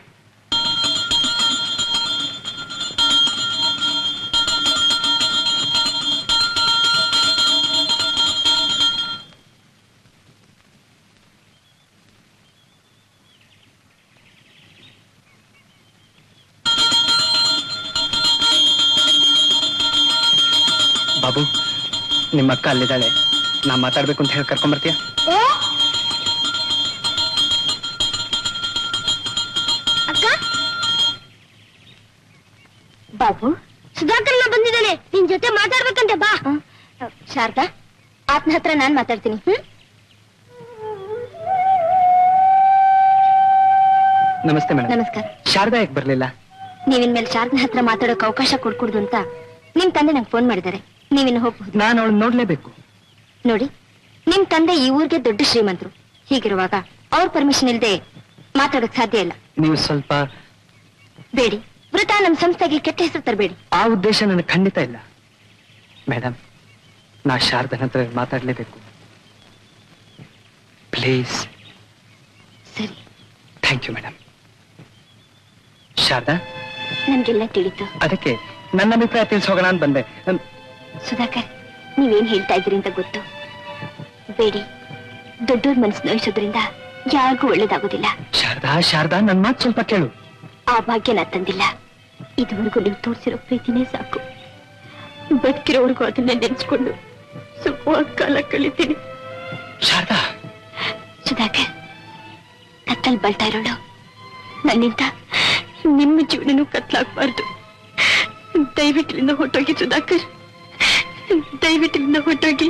ಬಾಬು ನಿಮ್ಮ ಅಕ್ಕ ಅಲ್ಲಿದ್ದಾಳೆ ನಾ ಮಾತಾಡ್ಬೇಕು ಅಂತ ಹೇಳಿ ಕರ್ಕೊಂಬರ್ತೀಯ ಅಕ್ಕ ಬಾಬು ಸುಧಾಕರ್ನ ಬಂದಿದ್ದಾನೆ ನಿನ್ ಜೊತೆ ಮಾತಾಡ್ಬೇಕಂತೆ ಬಾ ಶಾರದಾ ಆತ್ನ ಹತ್ರ ನಾನ್ ಮಾತಾಡ್ತೀನಿ ಹ್ಮ್ ನಮಸ್ತೆ ಮೇಡಮ್ ನಮಸ್ಕಾರ ಶಾರದಾ ಯಾಕೆ ಬರ್ಲಿಲ್ಲ ನೀವಿನ್ಮೇಲೆ ಶಾರದನ ಹತ್ರ ಮಾತಾಡೋಕೆ ಅವಕಾಶ ಕೊಡ್ಕೂಡ್ದು ಅಂತ ನಿಮ್ ತಂದೆ ನಂಗೆ ಫೋನ್ ಮಾಡಿದ್ದಾರೆ ನೀವಿನ್ನು ಹೋಗ್ಬಹುದು ನಾನು ಅವಳು ನೋಡ್ಲೇಬೇಕು ನೋಡಿ ನಿಮ್ ತಂದೆ ಈ ಊರಿಗೆ ದೊಡ್ಡ ಶ್ರೀಮಂತರು ಹೀಗಿರುವಾಗ ಅವ್ರ ಪರ್ಮಿಷನ್ ಇಲ್ಲದೆ ಮಾತಾಡೋಕ್ ಸಾಧ್ಯ ಇಲ್ಲ ನೀವು ಸ್ವಲ್ಪ ಬೇಡಿ ವೃತ ನಮ್ ಸಂಸ್ಥೆಗೆ ಕೆಟ್ಟ ಹೆಸರು ತರಬೇಡಿ ಆ ಉದ್ದೇಶ ನನಗೆ ಖಂಡಿತ ಇಲ್ಲ ಮೇಡಮ್ ನಾ ಶಾರದನ ಹತ್ರ ಮಾತಾಡ್ಲೇಬೇಕು ಪ್ಲೀಸ್ ಸರಿ ಥ್ಯಾಂಕ್ ಯು ಮೇಡಮ್ ಶಾರದಾ ನನ್ಗೆಲ್ಲ ತಿಳಿತು ಅದಕ್ಕೆ ನನ್ನ ಅಭಿಪ್ರಾಯ ತಿಳಿಸೋಗೋಣ ಅಂತ ಬಂದೆ ಹ್ಮ್, ಸುಧಾಕರ್ ನೀವೇನ್ ಹೇಳ್ತಾ ಇದ್ದೀರಿ ಅಂತ ಗೊತ್ತು ಬೇಡಿ ದೊಡ್ಡೋರ್ ಮನಸ್ಸು ನೋಯಿಸೋದ್ರಿಂದ ಯಾರಿಗೂ ಒಳ್ಳೇದಾಗೋದಿಲ್ಲ ಶಾರದಾ ಶಾರದಾ ನನ್ನ ಮಾತು ಸ್ವಲ್ಪ ಕೇಳು ಆ ಭಾಗ್ಯ ನಾ ತಂದಿಲ್ಲ ಇದುವರೆಗೂ ನೀವು ತೋರಿಸಿರೋ ಪ್ರೀತಿನೇ ಸಾಕು ಬದುಕಿರೋವರೆಗೂ ಅದನ್ನೇ ನೆನ್ಸ್ಕೊಂಡು ಸುಖವಾಗಿ ಕಾಲ ಕಳಿತೀನಿ ಶಾರದಾ ಸುಧಾಕರ್ ಕತ್ತಲ್ ಬಳ್ತಾ ಇರೋಳು ನನ್ನಿಂದ ನಿಮ್ಮ ಜೀವನನೂ ಕತ್ಲಾಗ್ಬಾರ್ದು ದಯವಿಟ್ಟು ಇಲ್ಲಿಂದ ಹೊಟ್ಟೋಗಿ ಸುಧಾಕರ್ ದಯವಿಟ್ಟು ಇಲ್ಲಿಂದ ಹೊಟ್ಟೋಗಿ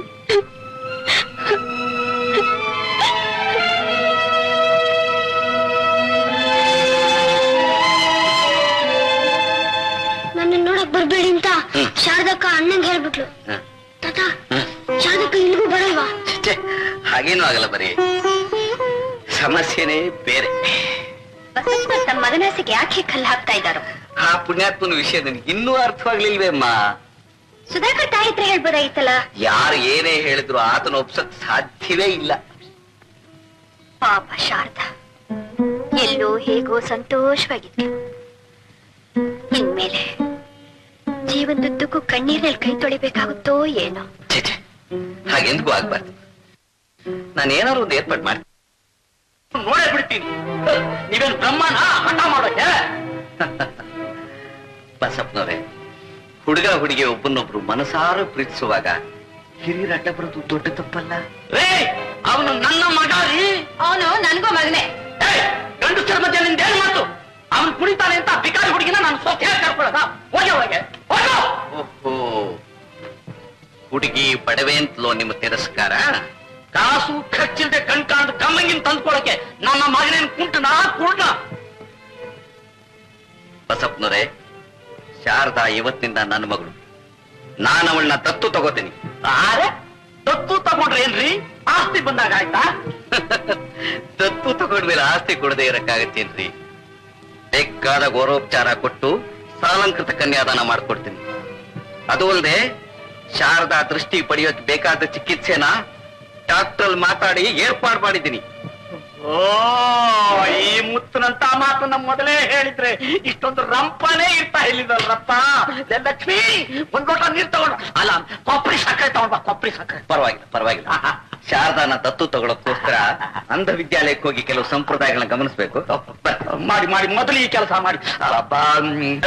ನನ್ನ ನೋಡಕ್ ಬರ್ಬೇಡಿ ಅಂತ ಶಾರದಕ್ಕ ಅಣ್ಣಂಗೆ ಹೇಳ್ಬಿಟ್ಲು ತಾತ ಶಾರದಕ್ಕ ಇಲ್ಲಿಗೂ ಬರಲ್ವಾ ಛೆ, ಹಾಗೇನೂ ಆಗಲ್ಲ ಬರೀ ಸಮಸ್ಯೆನೇ ಬೇರೆ ಬಸಪ್ಪ ತಮ್ಮ ಮಗನಾಸೆಗೆ ಯಾಕೆ ಕಲ್ಲು ಹಾಕ್ತಾ ಇದ್ದಾರೋ ಆ ಪುಣ್ಯಾತ್ಮನ ವಿಷಯ ನನಗೆ ಇನ್ನೂ ಅರ್ಥವಾಗ್ಲಿಲ್ವೇಮ್ಮ ಸುಧಾಕರ್ ತಾಯಿ ಹತ್ರ ಹೇಳ್ಬೋದಾಗಿತ್ತಲ್ಲ ಯಾರು ಏನೇ ಹೇಳಿದ್ರು ಆತನ ಒಪ್ಸಕ್ ಸಾಧ್ಯವೇ ಇಲ್ಲ ಪಾಪ ಶಾರದಾ ಎಲ್ಲೋ ಹೇಗೋ ಸಂತೋಷವಾಗಿದ್ಲು ಇನ್ಮೇಲೆ ಜೀವನದುದ್ದಕ್ಕೂ ಕಣ್ಣೀರಲ್ಲಿ ಕೈ ತೊಳಿಬೇಕಾಗುತ್ತೋ ಏನೋ ಛೆ, ಛೆ, ಹಾಗೆಂದಿಗೂ ಆಗ್ಬಾರ್ದು ನಾನು ಏನಾದ್ರು ಒಂದು ಏರ್ಪಾಟ್ ಮಾಡ್ತೀನಿ ನೋಡೇ ಬಿಡ್ತೀನಿ ನೀವೇನು ಬ್ರಹ್ಮನ ಹಠ ಮಾಡೋಕೆ ಬಸಪ್ಪನವ್ರೆ ಹುಡುಗ ಹುಡುಗಿ ಒಬ್ಬನೊಬ್ರು ಮನಸಾರ ಪ್ರೀತಿಸುವಾಗ ಹಿರಿಯರ ಅಡ್ಡ ಬರೋದು ದೊಡ್ಡ ತಪ್ಪಲ್ಲ ರೇ ಅವನು ನನ್ನ ಮಗ ರೀ ಅವನು ನನ್ಗೂ ಮಗನೇ ಏಯ್, ಗಂಡಸರ ಮಧ್ಯೆ ನಿಂದೇನು ಮಾತು ಅವನು ಕುಣಿತಾನೆ ಅಂತ ಬಿಕಾರಿ ಹುಡುಗಿನ ನಾನು ಸೊಸೆ ಕರ್ಕೊಳ್ಳೋದ ಹೋಗಿ ಒಳಗೆ ಹೋಗು ಓಹೋ ಹುಡುಗಿ ಬಡವೆ ಅಂತಲೋ ನಿಮ್ಮ ತಿರಸ್ಕಾರ ಕಾಸು ಖರ್ಚಿಲ್ದೆ ಕಣ್ ಕಾಣ್ ಕಮ್ಮಂಗಿನ ತಂದ್ಕೊಳಕ್ಕೆ ನನ್ನ ಮಗನೇನ್ ಕುಂಟನ ಕುಂಟ ಬಸಪ್ಪನವ್ರೆ ಶಾರದಾ ಇವತ್ತಿನಿಂದ ನನ್ನ ಮಗಳು ನಾನು ಅವಳನ್ನ ದತ್ತು ತಗೋತೀನಿ ಆರೆ ದತ್ತು ತಗೊಂಡ್ರೆ ಏನ್ರಿ ಆಸ್ತಿ ಬಂದಾಗ ಆಯ್ತಾ ದತ್ತು ತಗೊಂಡ್ಮೇಲೆ ಆಸ್ತಿ ಕೊಡದೆ ಇರಕ್ಕಾಗತ್ತೇನ್ರಿ ಬೇಕಾದ ಗೌರವೋಪಚಾರ ಕೊಟ್ಟು ಸಾಲಂಕೃತ ಕನ್ಯಾದಾನ ಮಾಡ್ಕೊಡ್ತೀನಿ ಅದು ಅಲ್ಲದೆ ಶಾರದಾ ದೃಷ್ಟಿ ಪಡೆಯೋಕೆ ಬೇಕಾದ ಚಿಕಿತ್ಸೆನ ಡಾಕ್ಟರ್ ಮಾತಾಡಿ ಏರ್ಪಾಡು ಮಾಡಿದ್ದೀನಿ ಓ ಈ ಮುತ್ತನಂತ ಮಾತನ್ನ ಮೊದಲೇ ಹೇಳಿದ್ರೆ ಇಷ್ಟೊಂದು ರಂಪನೇ ಇರ್ತಾ ಇಲ್ಲಿದಲ್ರಪ್ಪ ಲೇ ಲಕ್ಷ್ಮಿ ಒಂದ್ ಲೋಟ ನೀರ್ ತಗೊಂಡು ಅಲ್ಲ ಕೊಬ್ಬರಿ ಸಕ್ಕರೆ ತಗೊಂಡ್ ಬಾ ಕೊಬ್ಬರಿ ಸಕ್ಕರೆ ಪರವಾಗಿಲ್ಲ ಪರವಾಗಿಲ್ಲ ಶಾರದಾನ ದತ್ತು ತಗೊಳಕ್ಕೋಸ್ಕರ ಅಂಧ ವಿದ್ಯಾಲಯಕ್ಕೆ ಹೋಗಿ ಕೆಲವು ಸಂಪ್ರದಾಯಗಳನ್ನ ಗಮನಿಸಬೇಕು ಮಾಡಿ ಮಾಡಿ ಮೊದಲು ಈ ಕೆಲಸ ಮಾಡಿ ಅಬ್ಬ, ಹ್ಮ್.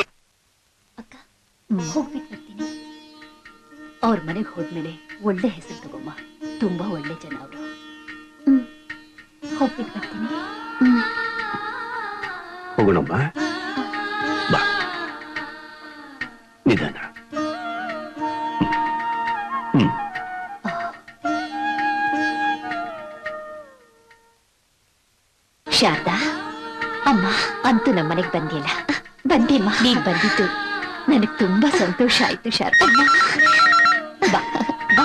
ಹೋಗ್ಬಿಟ್ಟು ಬರ್ತೀನಿ ಅವ್ರ ಮನೆಗೆ ಹೋದ್ಮೇಲೆ ಒಳ್ಳೆ ಹೆಸರು ತಗೊಮ್ಮ ತುಂಬಾ ಒಳ್ಳೆ ಜನ ಅವರು ಹೋಗ್ಬಿಟ್ಟು ಬರ್ತೀನಿ ಹೋಗೋಣಮ್ಮ ಬಾ ನಿಧಾನ ಹ್ಮ್ ಶಾರದಾ ಅಮ್ಮ ಅಂತೂ ನಮ್ಮ ಮನೆಗೆ ಬಂದಿಲ್ಲ ಬಂದಿಮ್ಮ ನೀನ್ ಬಂದಿದ್ದು ನನಗೆ ತುಂಬಾ ಸಂತೋಷ ಆಯ್ತು ಶಾರದಾ ಬಾ ಬಾ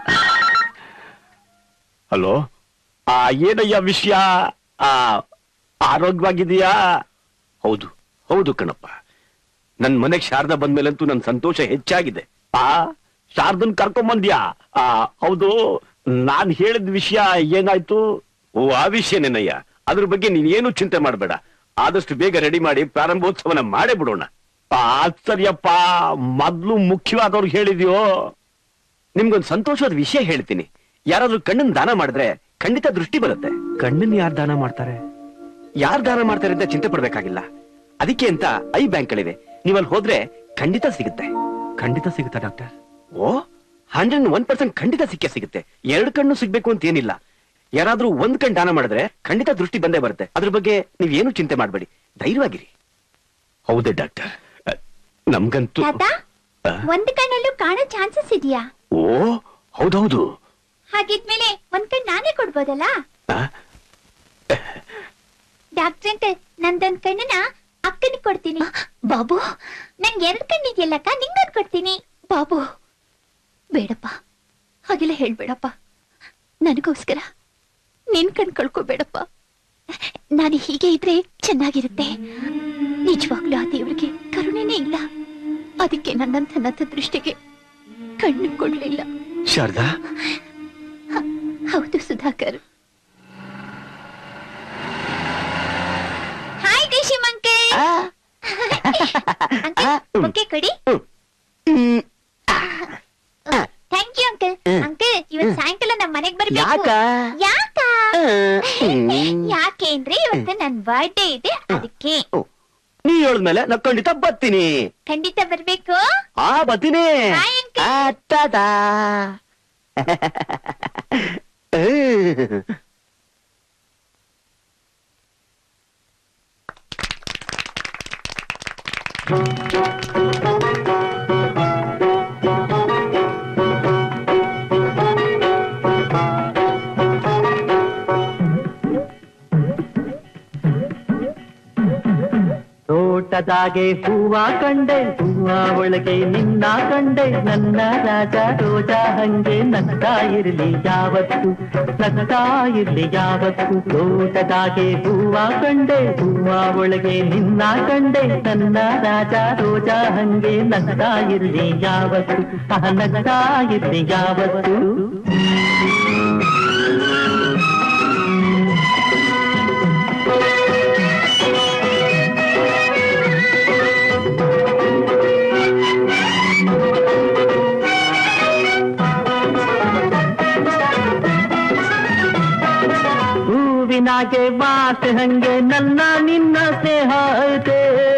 ಹಲೋ ಆ ಏನಯ್ಯ ವಿಷಯ ಆ ಆರೋಗ್ಯವಾಗಿದೆಯಾ ಹೌದು ಹೌದು ಕಣಪ್ಪ ನನ್ ಮನೆಗ್ ಶಾರದಾ ಬಂದ್ಮೇಲಂತೂ ನನ್ ಸಂತೋಷ ಹೆಚ್ಚಾಗಿದೆ ಆ ಶಾರದನ್ ಕರ್ಕೊಂಬಂದ್ಯಾ ಆ ಹೌದು ನಾನ್ ಹೇಳಿದ ವಿಷಯ ಏನಾಯ್ತು ಓ ಆ ವಿಷಯನೇನಯ್ಯ ಅದ್ರ ಬಗ್ಗೆ ನೀನ್ ಏನು ಚಿಂತೆ ಮಾಡ್ಬೇಡ ಆದಷ್ಟು ಬೇಗ ರೆಡಿ ಮಾಡಿ ಪ್ರಾರಂಭೋತ್ಸವನ ಮಾಡೇ ಬಿಡೋಣ ಆ ಸರಿಯಪ್ಪ ಮೊದ್ಲು ಮುಖ್ಯವಾದವ್ರಿಗೆ ಹೇಳಿದ್ಯೋ ನಿಮ್ಗೊಂದು ಸಂತೋಷವಾದ ವಿಷಯ ಹೇಳ್ತೀನಿ ಯಾರಾದ್ರೂ ಕಣ್ಣನ್ ದಾನ ಮಾಡಿದ್ರೆ ಖಂಡಿತ ದೃಷ್ಟಿ ಬರುತ್ತೆ ಕಣ್ಣನ್ ಯಾರು ದಾನ ಮಾಡ್ತಾರೆ ಯಾರು ದಾನ ಮಾಡ್ತಾರೆ ಅಂತ ಚಿಂತೆ ಪಡ್ಬೇಕಾಗಿಲ್ಲ ಅದಕ್ಕೆ ಅಂತ ಐ ಬ್ಯಾಂಕ್ಗಳಿವೆ ನೀವಲ್ಲಿ ಹೋದ್ರೆ ಖಂಡಿತ ಸಿಗುತ್ತೆ ಖಂಡಿತ ಸಿಗುತ್ತಾ ಡಾಕ್ಟರ್ ಓ ಹಂಡ್ರೆಡ್ ಒನ್ ಪರ್ಸೆಂಟ್ ಖಂಡಿತ ಸಿಕ್ಕೇ ಸಿಗುತ್ತೆ ಎರಡು ಕಣ್ಣು ಸಿಗ್ಬೇಕು ಅಂತ ಏನಿಲ್ಲ ಯಾರಾದ್ರೂ ಒಂದ್ ಕಣ್ ದಾನ ಮಾಡಿದ್ರೆ ಖಂಡಿತ ದೃಷ್ಟಿ ಬಂದೇ ಬರುತ್ತೆ ಅದ್ರ ಬಗ್ಗೆ ನೀವೇನು ಚಿಂತೆ ಮಾಡಬೇಡಿ ಧೈರ್ಯವಾಗಿರಿ ಹೌದೇ ಡಾಕ್ಟರ್ ಅ, ನಮ್ಗಂತೂ ತಾತ ಆ? ಒಂದ್ ಕಣ್ಣಲ್ಲೂ ಕಾಣೋ ಚಾನ್ಸಸ್ ಇದೆಯಾ ಓ ಹೌದೌದು ಹಾಗಿದ್ಮೇಲೆ ಒಂದ್ ಕಣ್ ನಾನೇ ಕೊಡ್ಬೋದಲ್ಲ ಆ? ಡಾಕ್ಟ್ರ್ ಅಂಕಲ್ ನಂದೊಂದ್ ಕಣ್ಣನ ಅಕ್ಕನಿಗೆ ಕೊಡ್ತೀನಿ ಬಾಬು ನಂಗೆ ಎರಡ್ ಕಣ್ಣಿದೆಯಲ್ಲಕ್ಕ ನಿಂಗೊಂದ್ ಕೊಡ್ತೀನಿ ಬಾಬು ಬೇಡಪ್ಪ ಹಾಗೆಲ್ಲ ಹೇಳ್ಬೇಡಪ್ಪ ನನಗೋಸ್ಕರ ನಿನ್ ಕಣ್ ಕಳ್ಕೊಬೇಡಪ್ಪ ನಾನು ಹೀಗೆ ಇದ್ರೆ ಚೆನ್ನಾಗಿರುತ್ತೆ ನಿಜವಾಗ್ಲೂ ಆ ದೇವ್ರಿಗೆ ಕರುಣೆನೇ ಇಲ್ಲ ಅದಕ್ಕೆ ನನ್ನಂಥ ನಥ ದೃಷ್ಟಿಗೆ ಕಣ್ಣು ಕೊಡ್ಲಿಲ್ಲ ಶಾರದಾ ಹೌದು ಸುಧಾಕರ್ ಹಾಯ್ ರೇಷಿಮ್ ಅಂಕಲ್ ಅಂಕಲ್ ಬೊಕ್ಕೆ ಕೊಡಿ ಥ್ಯಾಂಕ್ ಯು ಅಂಕಲ್ ಅಂಕಲ್ ಇವತ್ತು ಸಾಯಂಕಾಲ ನಮ್ಮ ಮನೆಗೆ ಬರ್ಬೇಕು ಯಾಕ ಯಾಕೆ ಅಂದ್ರೆ ಇವತ್ತು ನನ್ ಬರ್ಡೇ ಇದೆ ಅದಕ್ಕೆ ನೀ ಹೇಳಿದ್ಮೇಲೆ ನಾ ಖಂಡಿತ ಬರ್ತೀನಿ ಖಂಡಿತ ಬರ್ಬೇಕು ಆ ಬರ್ತೀನಿ Bye, uncle. ಆ, ಟಾಟಾ. ಹ್ಮ್. ತೋಟದಾಗೆ ಹೂವ ಕಂಡೆ ಹೂವ ಒಳಗೆ ನಿನ್ನ ಕಂಡೆ ನನ್ನ ರಾಜ ರೋಜ ಹಂಗೆ ನಗ್ತಾ ಇರ್ಲಿ ಯಾವತ್ತು ನಗ್ತಾ ಇರ್ಲಿ ಯಾವತ್ತು ತೋಟದಾಗೆ ಹೂವ ಕಂಡೆ ಹೂವ ಒಳಗೆ ನಿನ್ನ ಕಂಡೆ ನನ್ನ ರಾಜ ರೋಜ ಹಂಗೆ ನಗ್ತಾ ಇರ್ಲಿ ಯಾವತ್ತು ಆಹ, ನಗ್ತಾ ಇರ್ಲಿ ಯಾವತ್ತು ಹೂವಿನಾಗೆ ವಾಸ ಹಂಗೆ ನನ್ನ ನಿನ್ನ ಸ್ನೇಹ ಐತೆ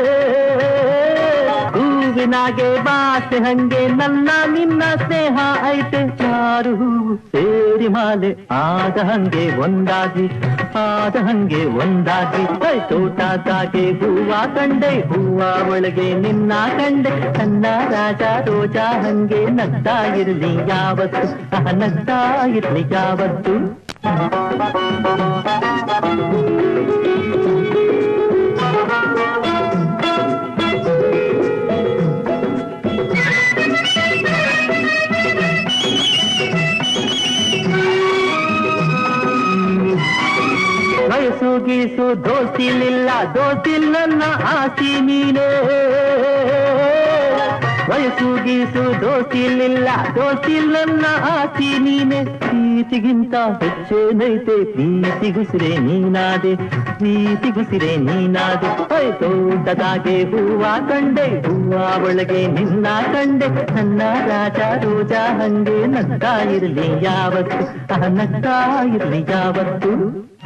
ಹೂವಿನಾಗೆ ವಾಸ ಹಂಗೆ ನನ್ನ ನಿನ್ನ ಸ್ನೇಹ ಐತೆ ಚಾರು ಹೂವು ಸೇರಿ ಮಾಲೆ ಆದ ಹಂಗೆ ಒಂದಾಗಿ ಆದ ಹಂಗೆ ಒಂದಾಗಿ ಹೈ, ತೋಟದಾಗೆ ಹೂವ ಕಂಡೆ ಹೂವ ಒಳಗೆ ನಿನ್ನ ಕಂಡೆ ನನ್ನ ರಾಜ ರೋಜ ಹಂಗೆ ನಗ್ತಾ ಇರ್ಲಿ ಯಾವತ್ತು ಆಹ, ನಗ್ತಾ ಇರ್ಲಿ ಯಾವತ್ತು ವಯಸ್ಸು ಗೀಸು ಗೀಸು ದೋಸಿಲಿಲ್ಲ ದೋಸಿಲ್ಲ ಆಸಿ ನೀನೇ ವಯಸ್ಸು ಗೀಸು ದೋಸಿಲಿಲ್ಲ ದೋಸಿಲ್ಲ ಆಸಿ ನೀನೆ ಪ್ರೀತಿಗಿಂತ ಹೆಚ್ಚೇನೈತೆ ಪ್ರೀತಿಗುಸಿರೆ ನೀನಾದೆ ಪ್ರೀತಿಗುಸಿರೆ ನೀನಾದೆ ಹೊಯ್ ತೋಟದಾಗೆ ಹೂವ ಕಂಡೆ ಹೂವ ಒಳಗೆ ನಿನ್ನ ಕಂಡೆ ನನ್ನ ರಾಜ ರೋಜ ಹಂಗೆ ನಗ್ತಾ ಇರ್ಲಿ ಯಾವತ್ತು ಆಹ ನಗ್ತಾ ಇರ್ಲಿ ಯಾವತ್ತು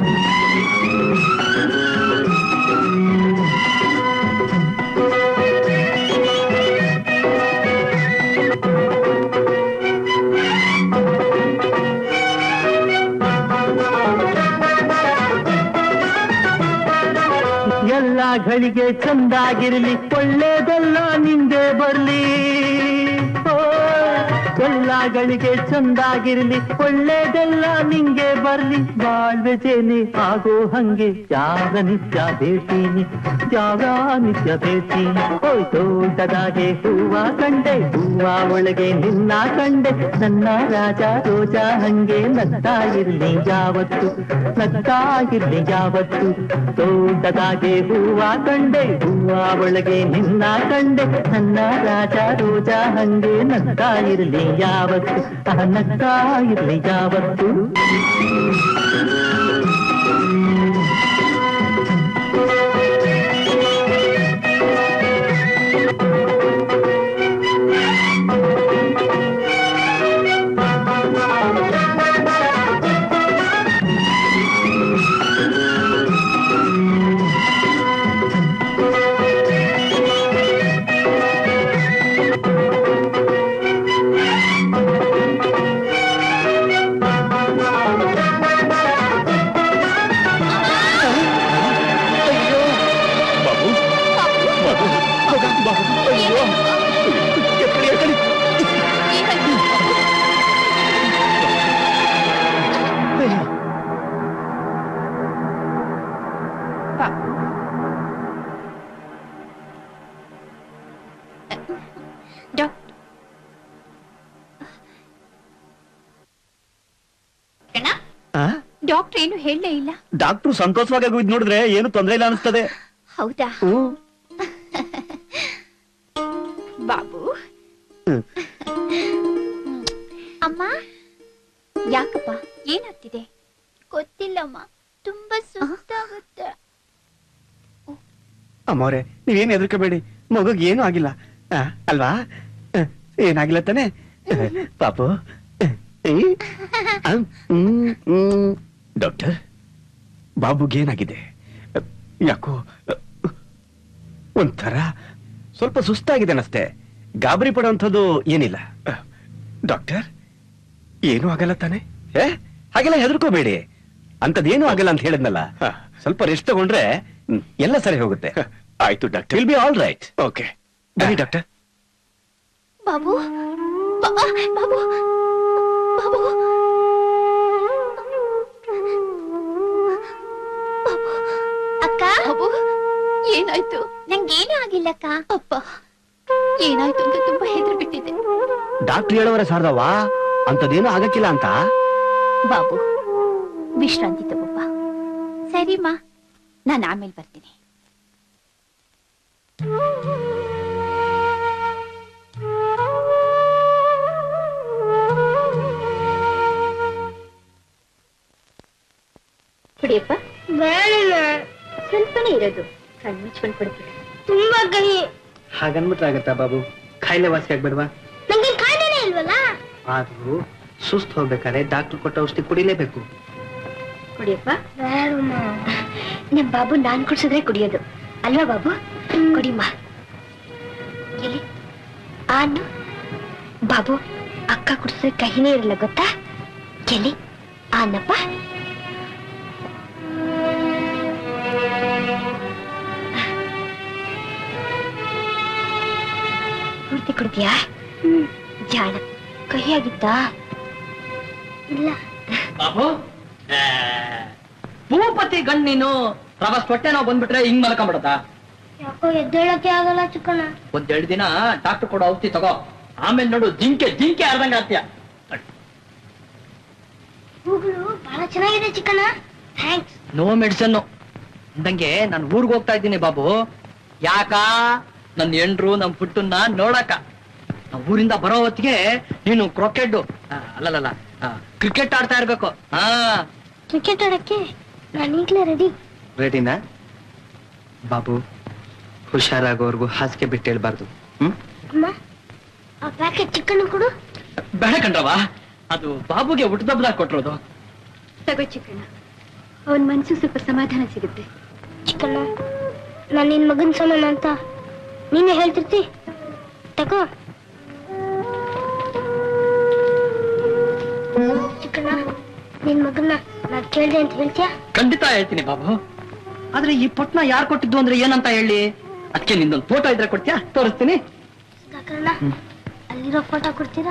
ಎಲ್ಲ ಗಳಿಗೆ ಚಂದಾಗಿರ್ಲಿ ಒಳ್ಳೇದೆಲ್ಲ ನಿಂದೆ ಬರ್ಲಿ ಓ, ಎಲ್ಲ ಗಳಿಗೆ ಚಂದಾಗಿರ್ಲಿ ಒಳ್ಳೇದೆಲ್ಲ ನಿಂಗೆ ಬರ್ಲಿ ಬಾಳ್ವೆ ಜೇನೆ ಆಗೋ ಹಂಗೆ ಯಾವ ನಿತ್ಯ ಬೇಡ್ತೀನಿ ಯಾವ ನಿತ್ಯ ಬೇಡ್ತೀನಿ ಓಯ್ ತೋಟದಾಗೆ ಹೂವ ಕಂಡೆ ಹೂವ ಒಳಗೆ ನಿನ್ನ ಕಂಡೆ ನನ್ನ ರಾಜ ರೋಜ ಹಂಗೆ ನಗ್ತಾ ಇರ್ಲಿ ಯಾವತ್ತು ನಗ್ತಾ ಇರ್ಲಿ ಯಾವತ್ತು ತೋಟದಾಗೆ ಹೂವ ಕಂಡೆ ಹೂವ ಒಳಗೆ ನಿನ್ನ ಕಂಡೆ ನನ್ನ ರಾಜ ರೋಜ ಹಂಗೆ ನಗ್ತಾ ಇರ್ಲಿ ಯಾವತ್ತು ಆಹ ನಗ್ತಾ ಇರ್ಲಿ ಯಾವತ್ತು ಬಾಬು ಬಾಬು ಬಾಬು ಅಯ್ಯೋ ಎಕ್ಕಡಿ ಎಕ್ಕಡಿ ಡಾಕ್ಟರ್ ಏನು ಹೇಳಲೇ ಇಲ್ಲ ಡಾಕ್ಟ್ರು ಸಂತೋಷವಾಗಿ ಇದ್ ನೋಡಿದ್ರೆ ಏನು ತೊಂದರೆ ಇಲ್ಲ ಅನಿಸ್ತದೆ ಹೌದಾ ಬಾಬು ಅಮ್ಮ ಯಾಕಪ್ಪ ಏನಾಗ್ತಿದೆ ಗೊತ್ತಿಲ್ಲಮ್ಮ ತುಂಬಾ ಸುಸ್ತಾಗುತ್ತೆ ಅಮ್ಮವ್ರೆ ನೀವೇನು ಹೆದರ್ಕೋಬೇಡಿ ಮಗುಗ್ ಏನೂ ಆಗಿಲ್ಲ ಆ, ಅಲ್ವಾ ಆ, ಏನಾಗಿಲ್ಲ ತಾನೆ ಪಾಪು ಈ, ಆ, ಹ್ಮ್, ಹ್ಮ್. ಡಾಕ್ಟರ್ ಬಾಬುಗೆ ಏನಾಗಿದೆ ಯಾಕೋ ಒಂಥರ ಸ್ವಲ್ಪ ಸುಸ್ತಾಗಿದೆ ಅಷ್ಟೇ ಗಾಬರಿ ಪಡುವಂಥದ್ದು ಏನಿಲ್ಲ ಡಾಕ್ಟರ್ ಏನೂ ಆಗಲ್ಲ ತಾನೆ ಏ ಹಾಗೆಲ್ಲ ಹೆದರ್ಕೋಬೇಡಿ ಅಂತದೇನು ಆಗಲ್ಲ ಅಂತ ಹೇಳಿದ್ನಲ್ಲ ಸ್ವಲ್ಪ ರೆಸ್ಟ್ ತಗೊಂಡ್ರೆ ಹ್ಮ್, ಎಲ್ಲ ಸರಿ ಹೋಗುತ್ತೆ ಆಯ್ತು doctor will be all right okay ಬನ್ನಿ ಡಾಕ್ಟರ್ ಬಾಬು ಬಾ- ಬಾಬು ಬಾಬು ಬಾಬು ಅಕ್ಕ ಬಾಬು ಏನಾಯ್ತು ನಂಗೇನು ಆಗಿಲ್ಲಕ್ಕ ಅಪ್ಪ ಏನಾಯ್ತು ಅಂತ ತುಂಬಾ ಹೆದರ್ ಬಿಟ್ಟಿದೆ ಡಾಕ್ಟರ್ ಹೇಳೋವರ ಸಾರ್ದವ್ವ ಅಂತದೇನು ಆಗಕ್ಕಿಲ್ಲ ಅಂತ ಬಾಬು ವಿಶ್ರಾಂತಿ ತಗೋಪ್ಪ ಸರಿಮಾ ನಾನು ಆಮೇಲೆ ಬರ್ತೀನಿ ಕುಡಿಯಪ್ಪ ಸ್ವಲ್ಪನೇ ಇರೋದು ಕಣ್ಣು ಮುಚ್ಕೊಂಡು ಕೊಡ್ತೀನಿ ತುಂಬಾ ಕಹಿ ಹಾಗನ್ಬಿಟ್ರೆ ಆಗತ್ತಾ ಬಾಬು ಕಾಯಿಲೆ ವಾಸಿ ಆಗ್ಬೇಡ್ವಾ ನಂಗೆ ಕಾಯಿಲೆನೇ ಇಲ್ವಲ್ಲ ಆದ್ರೂ ಸುಸ್ತು ಹೋಗ್ಬೇಕಾದ್ರೆ ಡಾಕ್ಟರ್ ಕೊಟ್ಟ ಔಷಧಿ ಕುಡಿಲೇಬೇಕು ಕುಡಿಯಪ್ಪ ನಮ್ ಬಾಬು ನಾನ್ ಕುಡ್ಸಿದ್ರೆ ಕುಡಿಯೋದು ಅಲ್ವಾ ಬಾಬು ಕುಡಿಮ್ಮ ಎಲ್ಲಿ ಆನು ಬಾಬು ಅಕ್ಕ ಕುಡಿಸಿದ್ರೆ ಕಹಿನೇ ಇರಲ್ಲ ಗೊತ್ತಾ ಎಲ್ಲಿ ಆನಪ್ಪ ಪೂರ್ತಿ ಕುಡ್ದ್ಯಾ ಜಾಣ ಕಹಿಯಾಗಿತ್ತಾ ಇಲ್ಲ ಬಾಬು ಭೂಪತಿ ಗಂಡ್ ನೀನು ರವಸ್ ಹೊಟ್ಟೆ ನಾವು ಬಂದ್ಬಿಟ್ರೆ ಹಿಂಗ್ ಮಲ್ಕೊಂಡ್ಬಿಡತಾ ಯಾಕೋ ಎದ್ದೇಳಕ್ಕೆ ಆಗಲ್ಲ ಚಿಕ್ಕಣ್ಣ ಒಂದೆರಡು ದಿನ ಡಾಕ್ಟರ್ ಕೊಡೋ ಔಷಧಿ ತಗೋ ಆಮೇಲೆ ನೋಡು ಜಿಂಕೆ ಜಿಂಕೆ ಆರ್ದಂಗ ಆಗ್ತೀಯ ಹೂಗಳು ಬಹಳ ಚೆನ್ನಾಗಿದೆ ಚಿಕ್ಕಣ್ಣ ಥ್ಯಾಂಕ್ಸ್ ನೋ ಮೆಡಿಸನ್ ಅಂದಂಗೆ ನಾನು ಊರ್ಗ್ ಹೋಗ್ತಾ ಇದ್ದೀನಿ ಬಾಬು ಯಾಕ ನನ್ನ ಎಂಡ್ರು ನಮ್ ಪುಟ್ಟನ್ನ ನೋಡಕ ನಾವ್ ಊರಿಂದ ಬರೋ ಹೊತ್ತಿಗೆ ನೀನು ಕ್ರಿಕೆಟ್ ಅಲ್ಲಲ್ಲ ಕ್ರಿಕೆಟ್ ಆಡ್ತಾ ಇರ್ಬೇಕು ಹಾ ಕ್ರಿಕೆಟ್ ಆಡಕ್ಕೆ ನಾನು ಈಗಲೇ ರೆಡಿ ರೆಡಿನಾ ಬಾಬು ಹುಷಾರಾಗೋರ್ಗು ಹಾಸಿಗೆ ಬಿಟ್ಟು ಹೇಳ್ಬಾರ್ದು ಹ್ಮ್ ಅಮ್ಮ ಆ ಪ್ಯಾಕೆಟ್ ಚಿಕನ್ ಕೊಡು ಬೇಡ ಕಣ್ರವ ಅದು ಬಾಬುಗೆ ಹುಟ್ಟದಬ್ಬದಾಗ ಕೊಟ್ಟಿರೋದು ತಗೋ ಚಿಕ್ಕಣ್ಣ ಅವನ್ ಮನ್ಸು ಸ್ವಲ್ಪ ಸಮಾಧಾನ ಸಿಗುತ್ತೆ ಚಿಕ್ಕಣ್ಣ ನಾನು ನಿನ್ ಮಗನ್ ಸಮಾನ ಅಂತ ನೀನೇ ಹೇಳ್ತಿರ್ತಿ ತಗೋ ಚಿಕ್ಕಣ್ಣ ನಿನ್ ಮಗನ್ನ ನಾನ್ ಕೇಳ್ದೆ ಅಂತ ಹೇಳ್ತೀಯಾ ಖಂಡಿತ ಹೇಳ್ತೀನಿ ಬಾಬು ಆದ್ರೆ ಈ ಪೊಟ್ನ ಯಾರು ಕೊಟ್ಟಿದ್ದು ಅಂದ್ರೆ ಏನಂತ ಹೇಳಿ ಅದಕ್ಕೆ ನಿಂದೊಂದು ಫೋಟೋ ಇದ್ರೆ ಕೊಡ್ತೀಯಾ ತೋರಿಸ್ತೀನಿ ಸುಧಾಕರಣ್ಣ ಅಲ್ಲಿರೋ ಫೋಟೋ ಕೊಡ್ತೀರಾ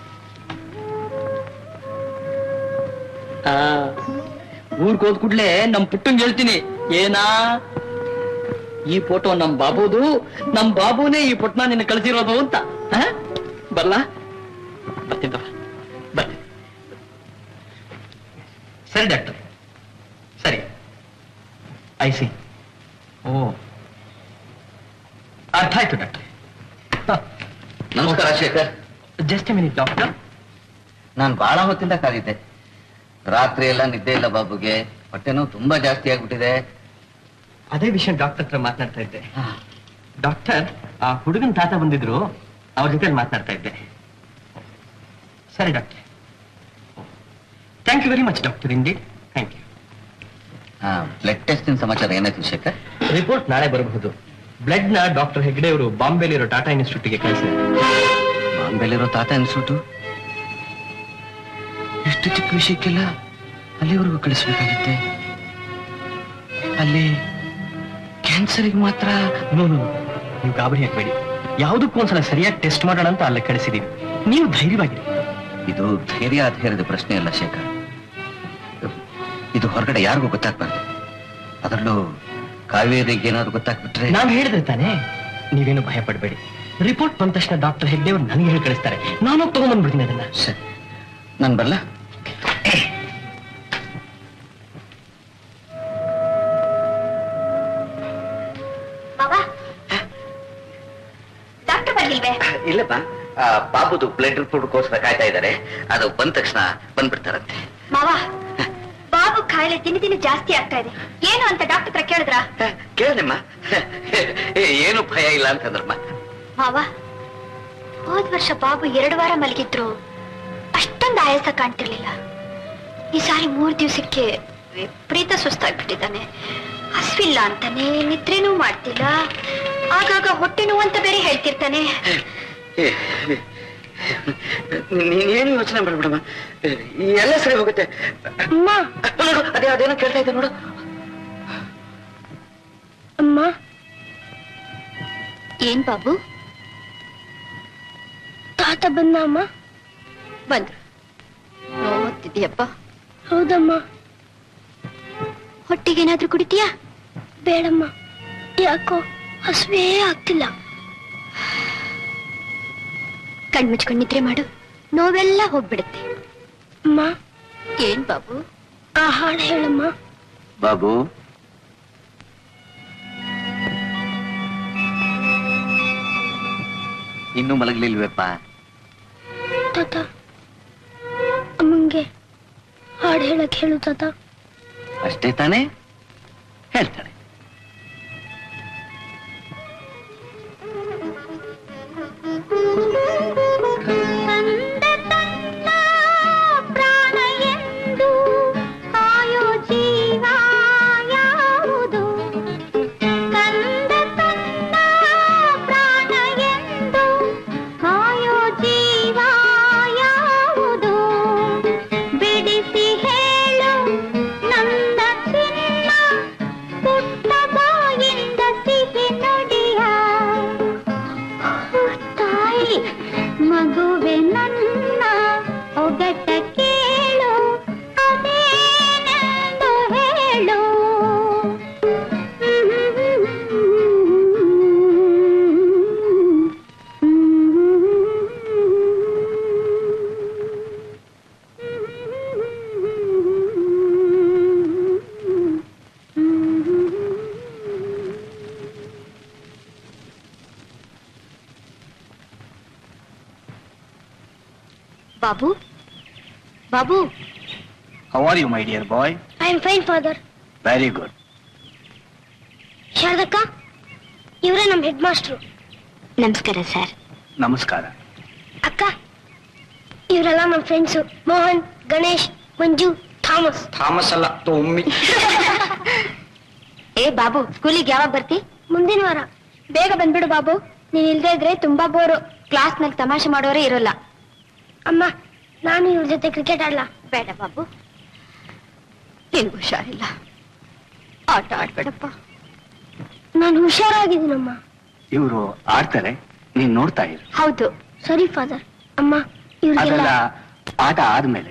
ಆ, ಊರ್ಗ್ ಹೋದ್ ಕೂಡ್ಲೆ ನಮ್ ಪುಟ್ಟಂಗ್ ಹೇಳ್ತೀನಿ ಏನಾ ಈ ಫೋಟೋ ನಮ್ ಬಾಬುದು ನಮ್ ಬಾಬುನೇ ಈ ಪುಟ್ನ ನಿನ್ನ ಕಳ್ಸಿರೋದು ಅಂತ ಆ? ಬರ್ಲಾ ಬರ್ತೀನಿ ತಗೋ. ಬರ್ತೀನಿ ಸರಿ ಡಾಕ್ಟರ್ ಸರಿ ಐ ಸಿ ಓ ಅರ್ಥ ಆಯ್ತು ಡಾಕ್ಟರ್ ನಮಸ್ಕಾರ ಶೇಖರ್ ಜಸ್ಟ್ ಮಿನಿಟ್ ಡಾಕ್ಟರ್ ನಾನು ಬಹಳ ಹೊತ್ತಿಂದ ಕಾದಿದ್ದೆ ರಾತ್ರಿ ಎಲ್ಲ ನಿದ್ದೆ ಇಲ್ಲ ಬಾಬುಗೆ ಹೊಟ್ಟೆನೂ ತುಂಬಾ ಜಾಸ್ತಿ ಆಗ್ಬಿಟ್ಟಿದೆ ಅದೇ ವಿಷಯ ಡಾಕ್ಟರ್ ಹತ್ರ ಮಾತನಾಡ್ತಾ ಇದ್ದೆ ಡಾಕ್ಟರ್ ಆ ಹುಡುಗನ ತಾತ ಬಂದಿದ್ರು ಅವ್ರ ಜೊತೆ ಮಾತನಾಡ್ತಾ ಇದ್ದೆ ಸರಿ doctor thank you very much doctor ಇಂಡಿ ಥ್ಯಾಂಕ್ ಯು ಬ್ಲಡ್ ಟೆಸ್ಟಿನ ಸಮಾಚಾರ ಏನಾಯ್ತು ಶೇಖರ್ ರಿಪೋರ್ಟ್ ನಾಳೆ ಬರಬಹುದು ಬ್ಲಡ್ ನ ಡಾಕ್ಟರ್ ಹೆಗ್ಡೆ ಅವರು ಬಾಂಬೆಲಿರೋ ಟಾಟಾ ಇನ್ಸ್ಟಿಟ್ಯೂಟ್ಗೆ ಕಳಿಸಿದ್ದಾರೆ ಬಾಂಬೆಲಿರೋ ತಾತ ಅನ್ಸುಟ್ಟು ಎಷ್ಟು ಚಿಕ್ಕ ವಿಷಯಕ್ಕೆಲ್ಲ ಅಲ್ಲಿವರೆಗೂ ಕಳಿಸ್ಬೇಕಾಗುತ್ತೆ ಅಲ್ಲಿ ಕ್ಯಾನ್ಸರ್ಗೆ ಮಾತ್ರ ನೋ ನೋ ನೀವು ಗಾಬರಿ ಹಾಕಬೇಡಿ ಯಾವುದಕ್ಕೂ ಒಂದ್ಸಲ ಸರಿಯಾಗಿ ಟೆಸ್ಟ್ ಮಾಡೋಣ ಅಂತ ಅಲ್ಲೇ ಕಳಿಸಿದೀವಿ ನೀವು ಧೈರ್ಯವಾಗಿರಿ ಇದು ಧೈರ್ಯ ಅಧೈರ್ಯದ ಪ್ರಶ್ನೆ ಅಲ್ಲ ಶೇಖರ್ ಇದು ಹೊರಗಡೆ ಯಾರಿಗೂ ಗೊತ್ತಾಗ್ಬಾರ್ದು ಅದರಲ್ಲೂ ಕಾವೇರಿಗೆ ಏನಾದ್ರು ಗೊತ್ತಾಗ್ಬಿಟ್ರೆ ನಾನು ಹೇಳಿದ್ರೆ ತಾನೇ ನೀವೇನು ಭಯ ಪಡಬೇಡಿ ರಿಪೋರ್ಟ್ ಬಂದ ತಕ್ಷಣ ಡಾಕ್ಟರ್ ಹೆಗ್ಡೆ ಅವರು ನನಗೆ ಹೇಳಿ ಕಳಿಸ್ತಾರೆ ನಾನು ಹೋಗಿ ತಗೊಂಡ್ಬಂದ್ಬಿಡ್ತೀನಿ ಅದನ್ನ ಸರಿ ನಾನು ಬರಲ್ಲ ಬಾಬಾ ಡಾಕ್ಟರ್ ಬರ್ಲಿಲ್ವೇ ಇಲ್ಲಪ್ಪ ಆ, ಬಾಬುದು ಬ್ಲಡ್ ರಿಪೋರ್ಟ್ಗೋಸ್ಕರ ಕಾಯ್ತಾ ಇದ್ದಾರೆ ಅದು ಬಂದ ತಕ್ಷಣ ಬಂದ್ಬಿಡ್ತಾರಂತೆ ಮಾವ ಬಾಬು ಕಾಯಿಲೆ ದಿನ ದಿನ ಜಾಸ್ತಿ ಆಗ್ತಾ ಇದೆ ಏನು ಅಂತ ಡಾಕ್ಟರ್ ಹತ್ರ ಕೇಳಿದ್ರಾ ಕೇಳಮ್ಮ ಏನು ಭಯ ಇಲ್ಲ ಅಂತಂದ್ರಮ್ಮ ಮಾವ ಹೋದ್ ವರ್ಷ ಬಾಬು ಎರಡು ವಾರ ಮಲಗಿದ್ರು ಅಷ್ಟೊಂದು ಆಯಾಸ ಕಾಣ್ತಿರ್ಲಿಲ್ಲ ಈ ಸಾರಿ ಮೂರ್ ದಿವಸಕ್ಕೆ ವಿಪರೀತ ಸುಸ್ತಾಗ್ಬಿಟ್ಟಿದ್ದಾನೆ ಹಸ್ವಿಲ್ಲ ಅಂತಾನೆ ನಿದ್ರೆನೂ ಮಾಡ್ತಿಲ್ಲ ಆಗಾಗ ಹೊಟ್ಟೆ ನೋವು ಅಂತ ಬೇರೆ ಹೇಳ್ತಿರ್ತಾನೆ ನೀನೇನು ಯೋಚನೆ ಮಾಡ್ಬಿಡಮ್ಮ ಎಲ್ಲ ಸರಿ ಹೋಗುತ್ತೆ ಅಮ್ಮ ನೋಡು ಅದೇ ಅದೇನೋ ಕೇಳ್ತಾ ಇದ್ದೆ ನೋಡು ಅಮ್ಮ ಏನ್ ಬಾಬು ತಾತ ಬಂದ ಅಮ್ಮ ಬಂದ್ರು ಓದ್ತಿದ್ಯಪ್ಪ ಹೌದಮ್ಮ ಹೊಟ್ಟಿಗೇನಾದ್ರೂ ಕುಡಿತೀಯಾ ಬೇಡಮ್ಮ ಯಾಕೋ ಹಸುವೇ ಆಗ್ತಿಲ್ಲ ಕಣ್ ಮುಚ್ಕೊಂಡ್ ನಿದ್ರೆ ಮಾಡು ನೋವೆಲ್ಲ ಹೋಗ್ಬಿಡುತ್ತೆ ಅಮ್ಮ ಏನ್ ಬಾಬು ಆ ಹಾಡು ಹೇಳಮ್ಮ ಬಾಬು ಇನ್ನೂ ಮಲಗಲಿಲ್ವೇಪ್ಪ ತಾತ ಅಮ್ಮಂಗೆ ಹಾಡು ಹೇಳಕ್ ಹೇಳು ತಾತ ಅಷ್ಟೇ ತಾನೇ ಹೇಳ್ತಾಳೆ ಪ್ರಾಣ ಎಂದು ಕಾಯೋ ಜೀವ ಯಾವುದು ಕಂದ ತನ್ನ ಪ್ರಾಣ ಎಂದು ಕಾಯೋ ಜೀವ ಯಾವುದು ಬಿಡಿಸಿ ಹೇಳು ನನ್ನ ಚಿನ್ನ ಪುಟ್ಟ Babu Babu how are you my dear boy I am fine father very good ಶಾರದಕ್ಕ ಇವರೇ ನಮ್ಮ ಹೆಡ್ ಮಾಸ್ಟ್ರು ನಮಸ್ಕಾರ ಸರ್ ನಮಸ್ಕಾರ ಅಕ್ಕ ಇವರೆಲ್ಲ ನಮ್ಮ friends Mohan Ganesh Manju Thomas Thomas ಅಲ್ಲ ತೊಮ್ಮಿ ಏ ಬಾಬು ಸ್ಕೂಲಿಗೆ ಯಾವಾಗ ಬರ್ತಿ ಮುಂದಿನ ವಾರ ಬೇಗ ಬಂದ್ಬಿಡು ಬಾಬು ನೀನ್ ಇಲ್ದೇ ಇದ್ರೆ ತುಂಬಾ ಬೋರು ಕ್ಲಾಸ್ ನಲ್ಲಿ ತಮಾಷೆ ಮಾಡೋರೇ ಇರೋಲ್ಲ ಅಮ್ಮ ನಾನು ಇವ್ರ ಜೊತೆ ಕ್ರಿಕೆಟ್ ಆಡ್ಲಾ ಬೇಡ ಬಾಬು ನಿನ್ಗೆ ಹುಷಾರಿಲ್ಲ ಆಟ ಆಡ್ಬೇಡಪ್ಪ ನಾನು ಹುಷಾರಾಗಿದ್ದೀನಮ್ಮ ಇವರು ಆಡ್ತಾರೆ ನೀನ್ ನೋಡ್ತಾ ಇರು ಹೌದು ಸರಿ ಫಾದರ್ ಅಮ್ಮ ಅದೆಲ್ಲ ಇವ್ರಿಗೆಲ್ಲ ಆಟ ಆದ್ಮೇಲೆ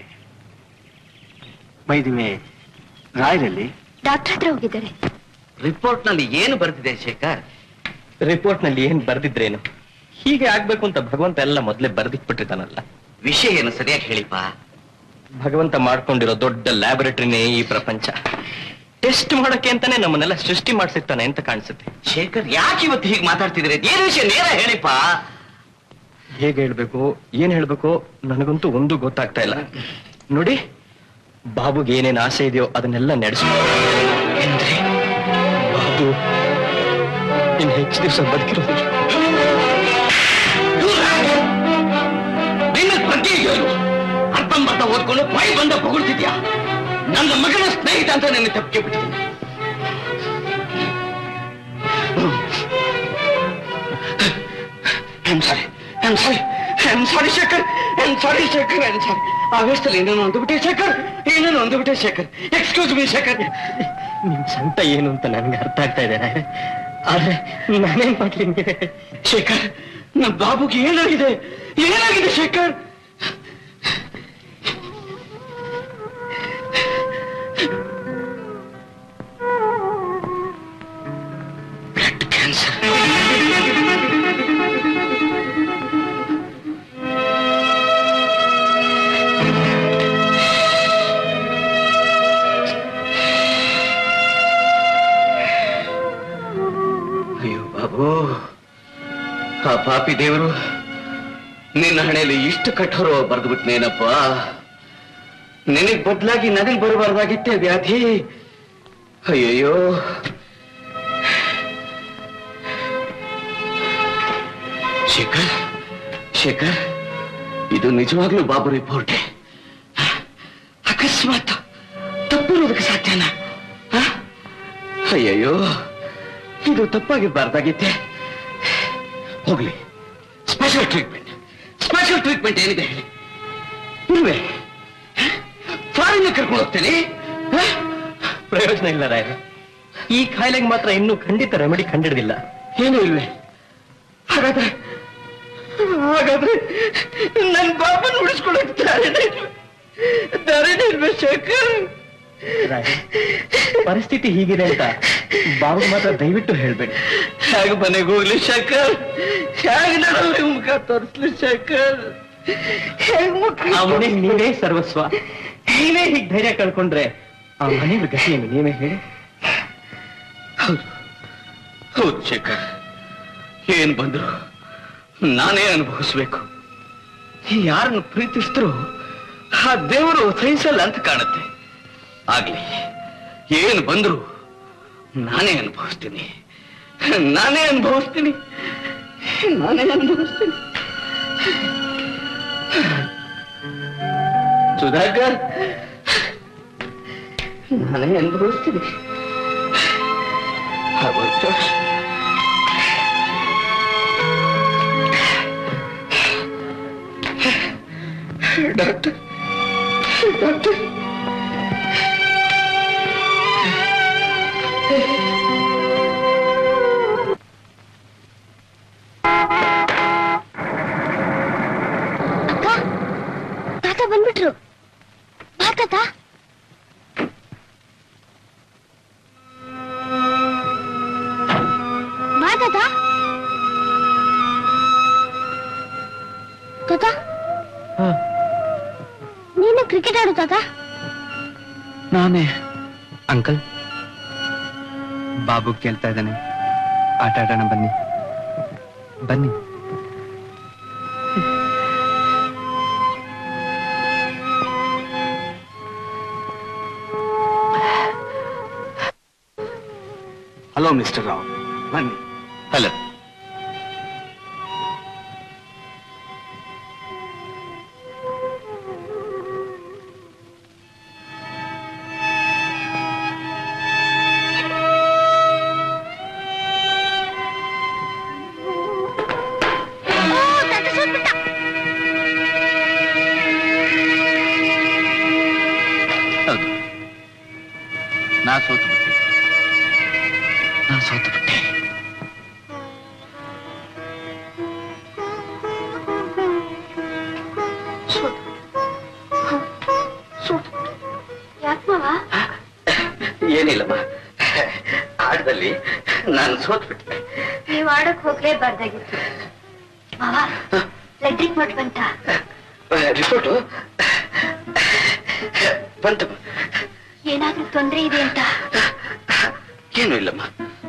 ಬೈದಿವೆ ರಾಯರಲ್ಲಿ ಡಾಕ್ಟರ್ ಹತ್ರ ಹೋಗಿದ್ದಾರೆ ರಿಪೋರ್ಟ್ ನಲ್ಲಿ ಏನು ಬರ್ತಿದೆ ಶೇಖರ್ ರಿಪೋರ್ಟ್ ನಲ್ಲಿ ಏನ್ ಬರ್ದಿದ್ರೇನು ಹೀಗೆ ಆಗ್ಬೇಕು ಅಂತ ಭಗವಂತ ಎಲ್ಲ ಮೊದ್ಲೇ ಬರ್ದಿಟ್ಬಿಟ್ಟಿದ್ದಾನಲ್ಲ ವಿಷಯ ಏನು ಸರಿಯಾಗಿ ಹೇಳಿಪ್ಪ ಭಗವಂತ ಮಾಡ್ಕೊಂಡಿರೋ ದೊಡ್ಡ ಲ್ಯಾಬೊರೇಟರಿನೇ ಈ ಪ್ರಪಂಚ ಟೆಸ್ಟ್ ಮಾಡೋಕೆ ಅಂತಾನೆ ನಮ್ಮನ್ನೆಲ್ಲ ಸೃಷ್ಟಿ ಮಾಡ್ಸಿರ್ತಾನೆ ಅಂತ ಕಾಣಿಸುತ್ತೆ ಶೇಖರ್ ಯಾಕೆ ಇವತ್ತು ಹೀಗೆ ಮಾತಾಡ್ತಿದ್ದೀರಿ ಏನು ವಿಷಯ ನೇರ ಹೇಳಿಪ್ಪ ಹೇಗೆ ಹೇಳ್ಬೇಕು ಏನ್ ಹೇಳ್ಬೇಕು ನನಗಂತೂ ಒಂದು ಗೊತ್ತಾಗ್ತಾ ಇಲ್ಲ ನೋಡಿ ಬಾಬುಗೆ ಏನೇನ್ ಆಸೆ ಇದೆಯೋ ಅದನ್ನೆಲ್ಲ ನಡೆಸಿ ಬಾಬು ಇನ್ ಹೆಚ್ಚು ದಿವಸ ಬದುಕಿರೋದಿಲ್ಲ ನಿನ್ನ ಪ್ರತಿ ಇದೆಯೋ ಅರ್ಧಂಬರ್ಧ ಓದ್ಕೊಂಡು ಬಾಯಿ ಬಂದ ಹೊಗಳ್ತಿದ್ಯಾ ನನ್ನ ಮಗನ ಸ್ನೇಹಿತ ಅಂತ ನಿನ್ನ ತಪ್ಪಿಗೆ ಬಿಟ್ಟಿದ್ದೀನಿ I'm sorry I'm sorry I'm sorry Shekhar I'm sorry Shekhar I'm sorry ಆವೇಶದಲ್ಲಿ ಏನೇನೋ ಅಂದುಬಿಟ್ಟೆ ಶೇಖರ್ ಏನೇನೋ ಅಂದುಬಿಟ್ಟೆ ಶೇಖರ್ ಎಕ್ಸ್ಕ್ಯೂಸ್ ಮೀ ಶೇಖರ್ ನಿಮ್ ಸಂತ ಏನು ಅಂತ ನನ್ಗೆ ಅರ್ಥ ಆಗ್ತಾ ಇದೆ ಆದ್ರೆ ನಾನೇನ್ ಮಾಡ್ಲಿ ನಿಮ್ಗೆ? ಶೇಖರ್ ನಮ್ಮ ಬಾಬುಗೆ ಏನಾಗಿದೆ ಏನಾಗಿದೆ ಶೇಖರ್ ಬ್ಲಡ್ ಕ್ಯಾನ್ಸರ್ ಅಯ್ಯೋ ಬಾಬು ಆ ಪಾಪಿ ದೇವರು ನಿನ್ನ ಹಣೆಯಲ್ಲಿ ಇಷ್ಟು ಕಠೋರ ಬರೆದು ಬಿಟ್ನೇನಪ್ಪ ನಿನಗ್ ಬದಲಾಗಿ ನನಗ್ ಬರಬಾರ್ದಾಗಿತ್ತೆ ವ್ಯಾಧಿ ಅಯ್ಯಯ್ಯೋ ಶೇಖರ್ ಶೇಖರ್ ಇದು ನಿಜವಾಗ್ಲೂ ಬಾಬು ರಿಪೋರ್ಟೇ ಅಕಸ್ಮಾತ್ ತಪ್ಪಿರೋದಕ್ಕೆ ಸಾಧ್ಯನಾ ಹ? ಅಯ್ಯಯ್ಯೋ ಇದು ತಪ್ಪಾಗಿರ್ಬಾರ್ದಾಗಿತ್ತೆ ಹೋಗ್ಲಿ ಸ್ಪೆಷಲ್ ಟ್ರೀಟ್ಮೆಂಟ್ ಸ್ಪೆಷಲ್ ಟ್ರೀಟ್ಮೆಂಟ್ ಏನಿದೆ ಹೇಳಿ ಇಲ್ವೇ ಫಾರಿನ್ ಕರ್ಕೊಂಡು ಹೋಗ್ತೇನೆ ಹ? ಪ್ರಯೋಜನ ಇಲ್ಲ ರಾಯರ ಈ ಕಾಯಿಲೆಗೆ ಮಾತ್ರ ಇನ್ನೂ ಖಂಡಿತ ರೆಮಿಡಿ ಕಂಡಿಡ್ದಿಲ್ಲ ಏನೂ ಇಲ್ವೇ ಹಾಗಾದ್ರೆ ಹಾಗಾದ್ರೆ ನನ್ನ ಬಾಬನ್ ಉಳಿಸ್ಕೊಳಕ್ ದಾರಿನೇ ಇಲ್ವೇ? ದಾರಿನೇ ಇಲ್ವೇ ಶೇಖರ್ ರಾಯರ ಪರಿಸ್ಥಿತಿ ಹೀಗಿದೆ ಅಂತ ಬಾಬು ಮಾತ್ರ ದಯವಿಟ್ಟು ಹೇಳ್ಬೇಡಿ ಹೇಗೆ ಮನೆಗೆ ಹೋಗ್ಲಿ ಶೇಖರ್ ಹೇಗೆ ನಡವ್ರಿ ಮುಖ ತೋರಿಸ್ಲಿ ಶೇಖರ್ ಹೇಗ್ ಮುಖ ಆ ಮನೆಗೆ ನೀವೇ ಸರ್ವಸ್ವ ನೀವೇ ಹೀಗೆ ಧೈರ್ಯ ಕಳ್ಕೊಂಡ್ರೆ ಆ ಮನೆಯ ಗತಿ ಏನು ನೀವೇ ಹೇಳಿ ಹೌದು ಹೌದು ಶೇಖರ್ ಏನ್ ಬಂದ್ರು ನಾನೇ ಅನುಭವಿಸ್ಬೇಕು ಯಾರನ್ನು ಪ್ರೀತಿಸಿದ್ರು ಆ ದೇವರು ಸಹಿಸಲ್ಲ ಅಂತ ಕಾಣುತ್ತೆ ಆಗ್ಲಿ ಏನ್ ಬಂದ್ರು ನಾನೇ ಅನುಭವಿಸ್ತೀನಿ ನಾನೇ ಅನುಭವಿಸ್ತೀನಿ ನಾನೇ ಅನುಭವಿಸ್ತೀನಿ ಸುಧಾಕರ್ ನಾನೇ ಅನುಭವಿಸ್ತೀನಿ ಆಗೋಯ್ತು ಡಾಕ್ಟರ್ ಡಾಕ್ಟರ್ ಅಕ್ಕ ತಾತ ಬಂದ್ಬಿಟ್ರು ಬಾ ತಾತ ಬಾ ತಾತ ತಾತ ನೀನು ಕ್ರಿಕೆಟ್ ಆಡು ತಾತ ನಾನೇ ಅಂಕಲ್ ಬಾಬು ಕೇಳ್ತಾ ಇದ್ದಾನೆ ಆಟ ಆಡೋಣ ಬನ್ನಿ ಬನ್ನಿ ಹಲೋ ಮಿಸ್ಟರ್ ರಾವ್ ಬನ್ನಿ ಹಲೋ ಹೌದು ನಾ ಸೋತು ಬಿಟ್ಟೆ ನಾ ಸೋತು ಬಿಟ್ಟೆ ಯಾಕೆ ಮಾವ ಏನಿಲ್ಲಮ್ಮ ಆಟದಲ್ಲಿ ನಾನು ಸೋತ್ ಬಿಟ್ಟೆ ನೀವ್ ಆಡಕ್ ಹೋಗ್ಲೇಬಾರ್ದಾಗಿತ್ತು ಮಾವ ಲೆಡ್ರಿಕ್ ಮಟ್ ಬಂತ ರಿಪೋರ್ಟು ಬಂತಮ್ಮ ಏನಾದ್ರೂ ತೊಂದ್ರೆ ಇದೆ ಅಂತ ಏನೂ ಇಲ್ಲಮ್ಮ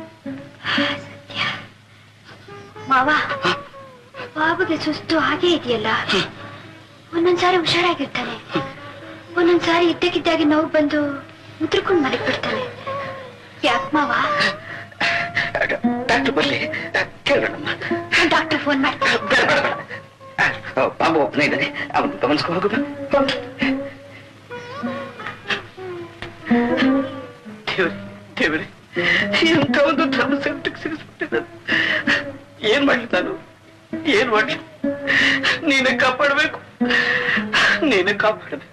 ಮಾವ ಬಾಬುಗೆ ಸುಸ್ತು ಹಾಗೆ ಇದೆಯಲ್ಲ ಒಂದೊಂದ್ಸಾರಿ ಹುಷಾರಾಗಿರ್ತಾನೆ ಒಂದೊಂದ್ಸಾರಿ ಇದ್ದಕ್ಕಿದ್ದಾಗೆ ನೋವು ಬಂದು ಮುದ್ರಕೊಂಡು ಮಲಗಿ ಬಿಡ್ತಾನೆ ಯಾಕೆ ಮಾವ ಡಾಕ್ಟರ್ ಬರ್ಲಿ ಕೇಳೋಣಮ್ಮ ಡಾಕ್ಟರ್ ಫೋನ್ ಮಾಡಿ ಬೇಡ ಬೇಡ ಬೇಡ ಆ, ಬಾಬು ಒಬ್ಬನೇ ಇದ್ದಾನೆ ಅವನು ಗಮನಿಸ್ಕೊ ಹೋಗು ಬಾ. ಹೋಗು. ದೇವ್ರೆ ದೇವ್ರೆ ಎಂತ ಒಂದು ಧರ್ಮ ಸಂಕಟಕ್ಕೆ ಸಿಗಿಸ್ಬಿಟ್ಟಿದ್ದಾನೆ ಏನ್ ಮಾಡ್ಲಿ ನಾನು ಏನ್ ಮಾಡ್ಲಿ ನೀನೆ ಕಾಪಾಡ್ಬೇಕು ನೀನೆ ಕಾಪಾಡ್ಬೇಕು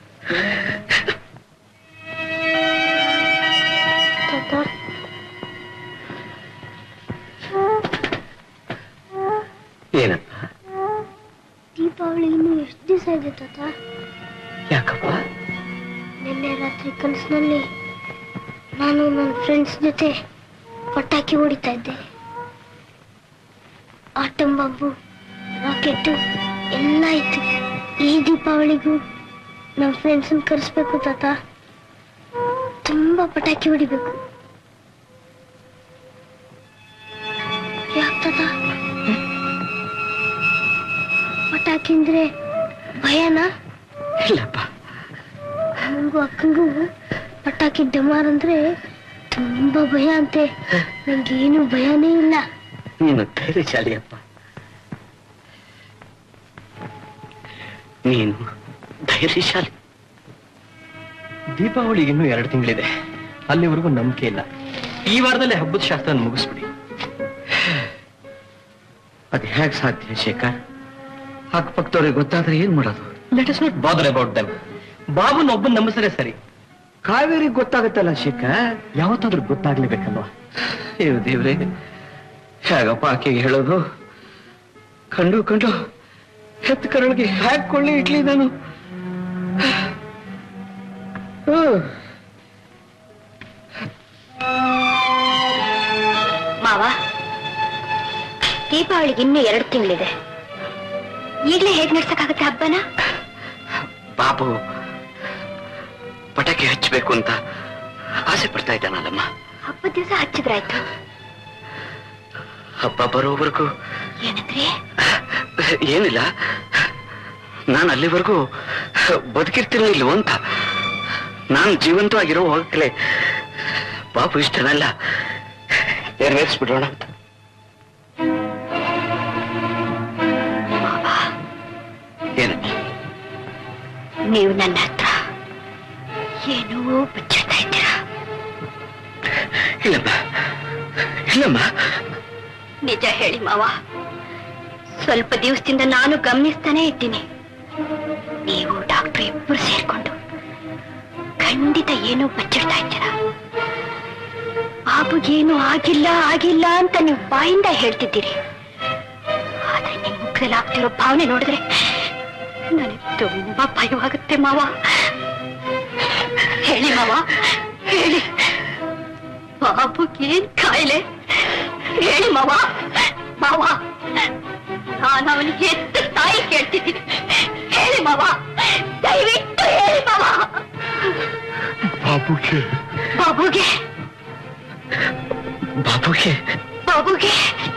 ಏನಪ್ಪ ದೀಪಾವಳಿ ಇನ್ನು ಎಷ್ಟು ದಿವಸ ಇದೆ ತಾತ ಯಾಕಪ್ಪ ನಿನ್ನೆ ರಾತ್ರಿ ಕನಸಿನಲ್ಲಿ ನಾನು ನನ್ನ ಫ್ರೆಂಡ್ಸ್ ಜೊತೆ ಪಟಾಕಿ ಹೊಡಿತಾ ಇದ್ದೆ ಆಟಂ ಬಾಂಬು ರಾಕೆಟ್ಟು ಎಲ್ಲ ಇತ್ತು ಈ ದೀಪಾವಳಿಗೂ ನಮ್ಮ ಫ್ರೆಂಡ್ಸನ್ನ ಕರೆಸ್ಬೇಕು ತಾತ ತುಂಬಾ ಪಟಾಕಿ ಹೊಡಿಬೇಕು ಯಾಕೆ ತಾತ ಪಟಾಕಿ ಅಂದ್ರೆ ಭಯನಾ ಇಲ್ಲಪ್ಪ ನಂಗೂ ಅಕ್ಕಂಗೂ ಪಟಾಕಿ ಡಮಾರ್ ಅಂದ್ರೆ ತುಂಬಾ ಭಯ ಅಂತೆ ನಂಗೇನು ಭಯನೇ ಇಲ್ಲ ನೀನು ಧೈರ್ಯಶಾಲಿಯಪ್ಪ ನೀನು ಧೈರ್ಯಶಾಲಿ ದೀಪಾವಳಿಗೆ ಇನ್ನೂ ಎರಡು ತಿಂಗಳಿದೆ ಅಲ್ಲಿವರೆಗೂ ನಂಬಿಕೆ ಇಲ್ಲ ಈ ವಾರದಲ್ಲಿ ಹಬ್ಬದ ಶಾಸ್ತ್ರ ಮುಗಿಸ್ಬಿಡಿ ಅದು ಹೇಗೆ ಸಾಧ್ಯ ಶೇಖರ್ ಅಕ್ಕಪಕ್ಕದವ್ರಿಗೆ ಗೊತ್ತಾದ್ರೆ ಏನ್ ಮಾಡೋದು let us not bother about them ಬಾಬುನ ಒಬ್ಬನ್ ನಂಬಿಸಿದ್ರೆ ಸರಿ ಕಾವೇರಿಗೆ ಗೊತ್ತಾಗುತ್ತಲ್ಲ ಶೇಖರ್ ಯಾವತ್ತಾದ್ರೂ ಗೊತ್ತಾಗ್ಲೇಬೇಕಲ್ವಾ ಅಯ್ಯೋ ದೇವ್ರೆ ಹೇಗಪ್ಪ ಆಕೆಗೆ ಹೇಳೋದು ಕಂಡು ಕಂಡು ಹೆತ್ತ ಕರಳಿಗೆ ಹಾಕೊಳ್ಳಿ ಇಡ್ಲಿ ನಾನು ಹ್ಮ್. ಮಾವ ದೀಪಾವಳಿಗೆ ಇನ್ನೂ ಎರಡು ತಿಂಗಳಿದೆ ಈಗಲೇ ಹೇಗ್ ನಡ್ಸಕ್ಕಾಗತ್ತೆ ಹಬ್ಬನ ಬಾಬು ಪಟಾಕಿ ಹಚ್ಚಬೇಕು ಅಂತ ಆಸೆ ಪಡ್ತಾ ಇದ್ದಾನಲ್ಲಮ್ಮ ಹಬ್ಬದ ದಿವಸ ಹಚ್ಚಿದ್ರಾಯ್ತು ಹಬ್ಬ ಬರೋವರೆಗೂ ಏನಂದ್ರೆ ಏನಿಲ್ಲ ನಾನು ಅಲ್ಲಿವರೆಗೂ ಬದುಕಿರ್ತೀನೋ ಇಲ್ವೋ ಅಂತ ನಾನು ಜೀವಂತವಾಗಿರೋ ಹೋಗಲೇ ಬಾಬು ಇಷ್ಟನೆಲ್ಲ ನೆರವೇರಿಸ್ಬಿಡೋಣ ಅಂತ ಏನಮ್ಮ ನೀವು ನನ್ನ ಹತ್ರ ಏನೋ ಬಚ್ಚಿಡ್ತಾ ಇದ್ದೀರಾ ಇಲ್ಲಮ್ಮ ಇಲ್ಲಮ್ಮ ನಿಜ ಹೇಳಿ ಮಾವ ಸ್ವಲ್ಪ ದಿವಸದಿಂದ ನಾನು ಗಮನಿಸ್ತಾನೆ ಇದ್ದೀನಿ ನೀವು ಡಾಕ್ಟರ್ ಇಬ್ಬರು ಸೇರ್ಕೊಂಡು ಖಂಡಿತ ಏನೋ ಬಚ್ಚಿಡ್ತಾ ಇದ್ದೀರಾ ಬಾಬುಗೇನು ಆಗಿಲ್ಲ ಆಗಿಲ್ಲ ಅಂತ ನೀವು ಬಾಯಿಂದ ಹೇಳ್ತಿದ್ದೀರಿ ಆದ್ರೆ ನಿಮ್ ಮುಖದಲ್ಲಿ ಆಗ್ತಿರೋ ಭಾವನೆ ನೋಡಿದ್ರೆ ನನಗೆ ತುಂಬಾ ಭಯವಾಗುತ್ತೆ ಮಾವ ಹೇಳಿ ಮಾವ ಹೇಳಿ ಬಾಬುಗೇನ್ ಕಾಯಿಲೆ ಹೇಳಿ ಮಾವ ಮಾವ ನಾನು ಅವನಿಗೆ ಎತ್ತ ತಾಯಿ ಕೇಳ್ತಿದ್ದೀನಿ ಹೇಳಿ ಮಾವ ದಯವಿಟ್ಟು ಹೇಳಿ ಮಾವ ಬಾಬುಗೆ ಬಾಬುಗೆ ಬಾಬುಗೆ ಬಾಬುಗೆ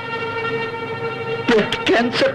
ಬ್ಲಡ್ ಕ್ಯಾನ್ಸರ್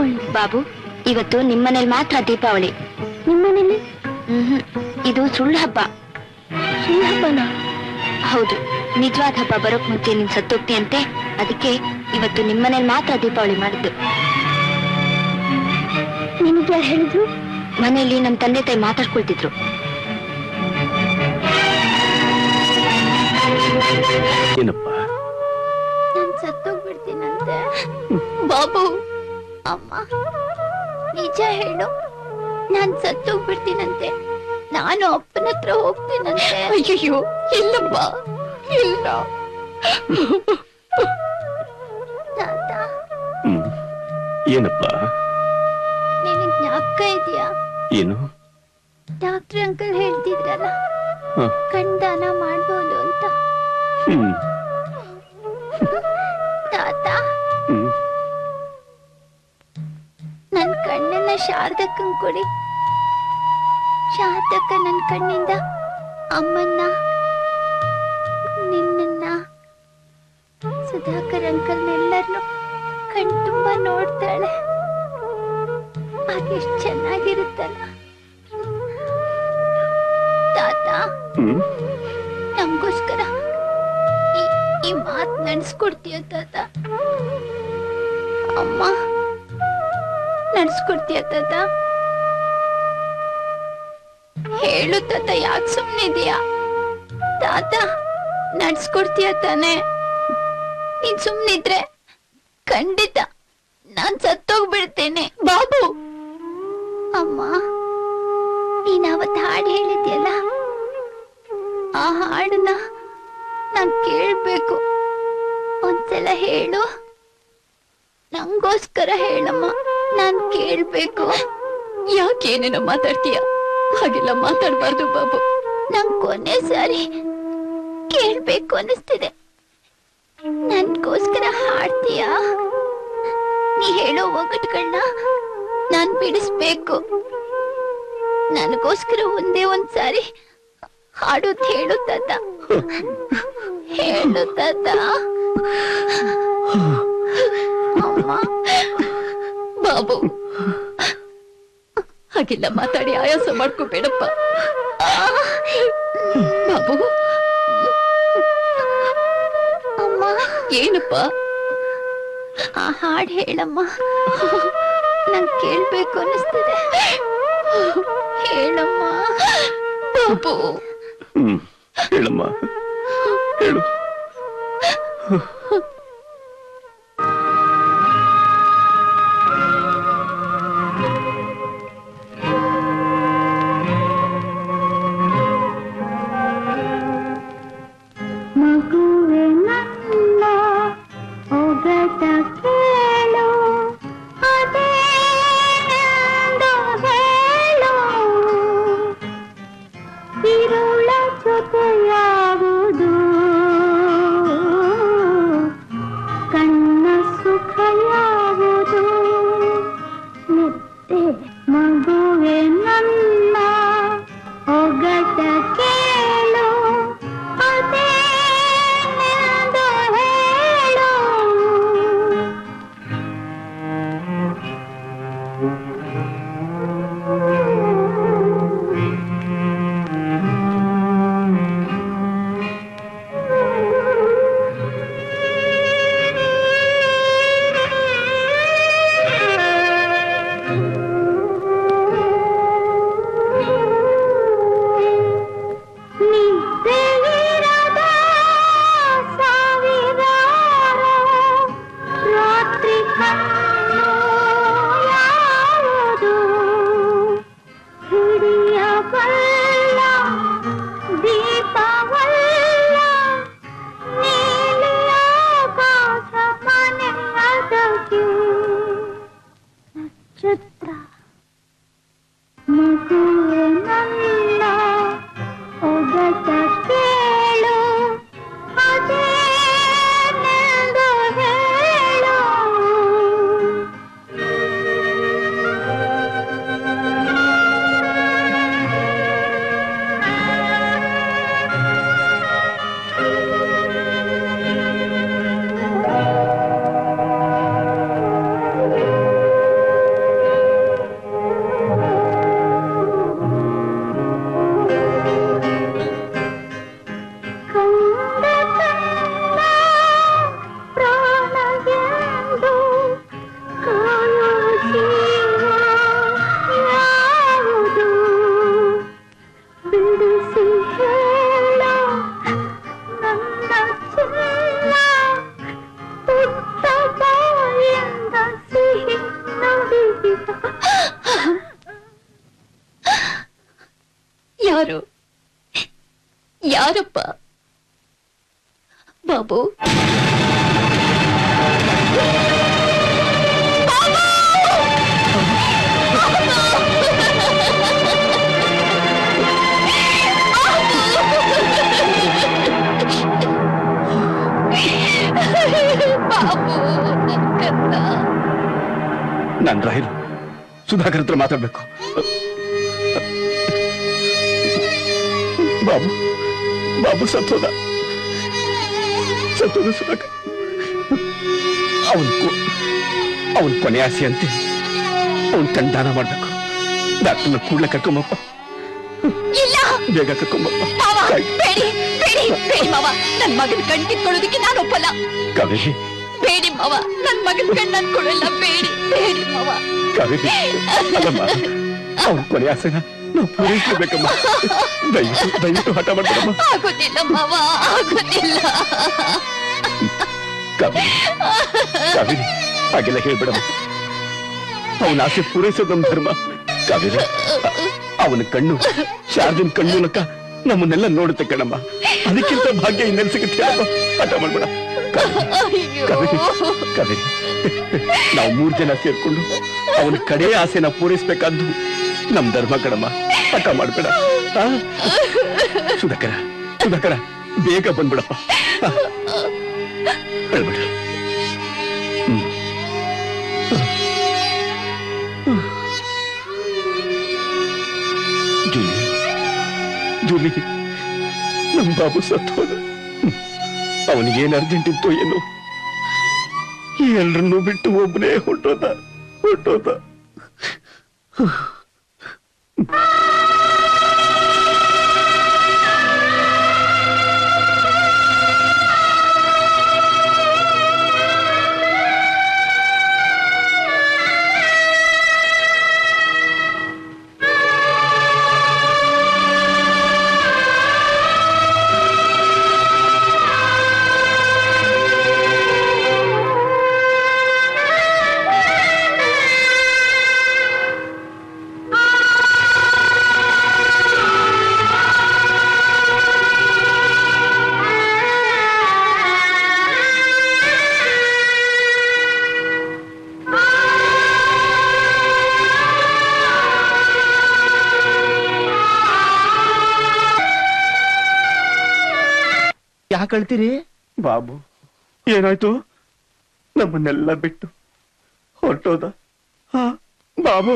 ಬಾಬು ಇವತ್ತು ನಿಮ್ಮನೇಲಿ ಮಾತ್ರ ದೀಪಾವಳಿ ನಿಮ್ಮನೇಲಿ ಹ್ಮ್ ಇದು ಸುಳ್ಳು ಹಬ್ಬ ಸುಳ್ಳು ಹಬ್ಬನ ಹೌದು ನಿಜವಾದ ಹಬ್ಬ ಬರೋಕ್ ಮುಂಚೆ ನೀನ್ ಸತ್ತೋಗ್ತೀಯಂತೆ ಅದಕ್ಕೆ ಇವತ್ತು ನಿಮ್ಮನೇಲಿ ಮಾತ್ರ ದೀಪಾವಳಿ ಮಾಡಿದ್ದು ನಿನಗೆ ಯಾರು ಹೇಳಿದ್ರು ಮನೆಯಲ್ಲಿ ನಮ್ಮ ತಂದೆ ತಾಯಿ ಮಾತಾಡ್ಕೊಳ್ತಿದ್ರು ಏನಪ್ಪ ನಾನ್ ಸತ್ತೋಗ್ಬಿಡ್ತೀನಂತೆ ಬಾಬು ಅಮ್ಮ ನಿಜ ಹೇಳು ನಾನ್ ಸತ್ತೋಗ್ಬಿಡ್ತೀನಂತೆ ನಾನು ಅಪ್ಪನ ಹತ್ರ ಹೋಗ್ತೀನಂತೆ ಅಯ್ಯೋ ಇಲ್ಲಪ್ಪ ಇಲ್ಲ ತಾತ ಹ್ಮ್ ಏನಪ್ಪ ನಿನಗ್ ಜ್ಞಾಪಕ ಇದೆಯಾ ಏನು ಡಾಕ್ಟರ್ ಅಂಕಲ್ ಹೇಳ್ತಿದ್ರಲ್ಲ ಹ. ಕಣ್ದಾನ ಮಾಡ್ಬೋದು ಅಂತ ಹ್ಮ್ ತಾತ ಹ್ಮ್ ನನ್ ಕಣ್ಣನ್ನ ಶಾರದಕ್ಕನ್ ಕೊಡಿ ಶಾರದಕ್ಕ ನನ್ ಕಣ್ಣಿಂದ ಅಮ್ಮನ್ನ ನಿನ್ನನ್ನ ಸುಧಾಕರ್ ಅಂಕಲ್ನೆಲ್ಲರನ್ನು ಕಣ್ ತುಂಬಾ ನೋಡ್ತಾಳೆ ಅದೆಷ್ಟ್ ಚೆನ್ನಾಗಿರುತ್ತಲ್ಲ ತಾತ ಹ್ಮ್ ನಮ್ಗೋಸ್ಕರ ಈ- ಈ ಮಾತ್ ನಡ್ಸ್ಕೊಡ್ತೀಯ ತಾತ ಅಮ್ಮ ನಡ್ಸ್ಕೊಡ್ತೀಯ ತಾತ ಹೇಳು ತಾತ ಯಾಕೆ ಸುಮ್ನಿದ್ಯಾ ತಾತ ನಡ್ಸ್ಕೊಡ್ತೀಯ ತಾನೆ ನೀನ್ ಸುಮ್ನಿದ್ರೆ ಖಂಡಿತ ನಾನ್ ಸತ್ತೋಗ್ಬಿಡ್ತೇನೆ ಬಾಬು ಅಮ್ಮ ನೀನ್ ಅವತ್ ಹಾಡು ಹೇಳಿದ್ಯಲ್ಲ ಆ ಹಾಡನ್ನ ನಾನ್ ಕೇಳ್ಬೇಕು ಒಂದ್ಸಲ ಹೇಳು ನಂಗೋಸ್ಕರ ಹೇಳಮ್ಮ ನಾನ್ ಕೇಳ್ಬೇಕು ಯಾಕೇನೇನೋ ಮಾತಾಡ್ತೀಯ ಹಾಗೆಲ್ಲ ಮಾತಾಡ್ಬಾರ್ದು ಬಾಬು ನಂಗ್ ಕೊನೆ ಸಾರಿ ಕೇಳ್ಬೇಕು ಅನಿಸ್ತಿದೆ ನನ್ಗೋಸ್ಕರ ಹಾಡ್ತೀಯಾ ನೀ ಹೇಳೋ ಒಗಟುಗಳನ್ನ ನಾನ್ ಬಿಡಿಸ್ಬೇಕು ನನಗೋಸ್ಕರ ಒಂದೇ ಒಂದ್ ಸಾರಿ ಹಾಡೋದ್ ಹೇಳು ತಾತ ಹೇಳು ತಾತ ಅಮ್ಮ ಬಾಬು ಹಾಗೆಲ್ಲ ಮಾತಾಡಿ ಆಯಾಸ ಮಾಡ್ಕೋಬೇಡಪ್ಪ ಬಾಬು ಅಮ್ಮ ಏನಪ್ಪ ಆ ಹಾಡ್ ಹೇಳಮ್ಮ ನಂಗ್ ಕೇಳ್ಬೇಕು ಅನಿಸ್ತಿದೆ ಹೇಳಮ್ಮ ಬಾಬು ಹ್ಮ್ ಹೇಳಮ್ಮ ಹೇಳು ಮಗುವೆ ನನ್ನ ಒಗಟ ಕೇಳು ಅದೇನೆಂದು ಹೇಳು ತಿರುಳ ಜೊತೆಯಾವುದು ಕಣ್ಣ ಸುಖ ಯಾವುದು ನಿದ್ದೆ ಮಗುವೆ ನನ್ನ ಒಗಟ ಕೇಳು ಅದೇನೆಂದು ಬಾಬು ಬಾಬು ನನ್ ಕಂದ ನಾನ್ ರಾಯರು ಸುಧಾಕರ್ ಹತ್ರ ಮಾತಾಡ್ಬೇಕು ಬಾಬು ಬಾಬು ಸತ್ತೋದ ಸತ್ತೋದ ಸುಧಾಕರ್ ಅವನ್ ಅವನ್ ಕೊನೆ ಆಸೆ ಅಂತೆ ಅವನ್ ಕಣ್ದಾನ ಮಾಡ್ಬೇಕು ಡಾಕ್ಟರ್ನ ಕೂಡ್ಲೆ ಕರ್ಕೊಂಬಪ್ಪ ಇಲ್ಲ ಬೇಗ ಕರ್ಕೊಂಬಪ್ಪ ಮಾವ ಬೇಡಿ ಬೇಡಿ ಬೇಡಿ ಮಾವ ನನ್ ಮಗನ್ ಕಣ್ ಕಿತ್ಕೊಳ್ಳೋದಕ್ಕೆ ನಾನು ಒಪ್ಪಲ್ಲ ಕಾವೇರಿ ಬೇಡಿ ಮಾವ ನನ್ ಮಗನ್ ಕಣ್ ನನ್ ಕೊಡಲ್ಲ ಬೇಡಿ ಬೇಡಿ ಮಾವ ಕಾವೇರಿ ಅಲ್ಲಮ್ಮ ಅವನ್ ಕೊನೆ ಆಸೆನ ನಾವು ಪೂರೈಸಬೇಕಮ್ಮ ದಯವಿಟ್ಟು ದಯವಿಟ್ಟು ಹಠ ಮಾಡ್ಬೇಡಮ್ಮ ಆಗೋದಿಲ್ಲ ಮಾವ ಆಗೋದಿಲ್ಲ ಕಾವೇರಿ ಕಾವೇರಿ ಹಾಗೆಲ್ಲ ಹೇಳ್ಬೇಡಮ್ಮ ಅವನ ಆಸೆ ಪೂರೈಸೋದು ನಮ್ಮ ಧರ್ಮ ಕಾವೇರಿ ಅ- ಅವನ ಕಣ್ಣು ಶಾರದನ್ ಕಣ್ಣು ಮೂಲಕ ನಮ್ಮನ್ನೆಲ್ಲ ನೋಡುತ್ತೆ ಕಣಮ್ಮ ಅದಕ್ಕಿಂತ ಭಾಗ್ಯ ಇನ್ನೆಲ್ಲ ಸಿಗುತ್ತೆ ಅಮ್ಮ ಹಠ ಮಾಡ್ಬೇಡ ಕಾವೇರಿ, ಕಾವೇರಿ ಕಾವೇರಿ ನಾವು ಮೂರ್ ಜನ ಸೇರ್ಕೊಂಡು ಅವನ ಕಡೆ ಆಸೆನ ಪೂರೈಸ್ಬೇಕಾದ್ದು ನಮ್ ಧರ್ಮ ಕಣಮ್ಮ ಹಠ ಮಾಡ್ಬೇಡ ಆ? ಸುಧಾಕರ ಸುಧಾಕರ ಬೇಗ ಬಂದ್ಬಿಡಪ್ಪ ಆ. ಹೇಳ್ಬೇಡ ಹ್ಮ್. ಜೂಲಿ ಜೂಲಿ ನಮ್ ಬಾಬು ಸತ್ತು ಹೋದ ಅವನಿಗೇನ್ ಅರ್ಜೆಂಟ್ ಇತ್ತು ಏನು ಎಲ್ರನ್ನೂ ಬಿಟ್ಟು ಒಬ್ಬನೇ ಹೊಟ್ಟೋದ ಹೊಟ್ಟೋದ ಯಾಕೆ ಅಳ್ತೀರಿ ಬಾಬು ಏನಾಯ್ತು ನಮ್ಮನ್ನೆಲ್ಲ ಬಿಟ್ಟು ಹೊರಟೋದ ಹಾ ಬಾಬು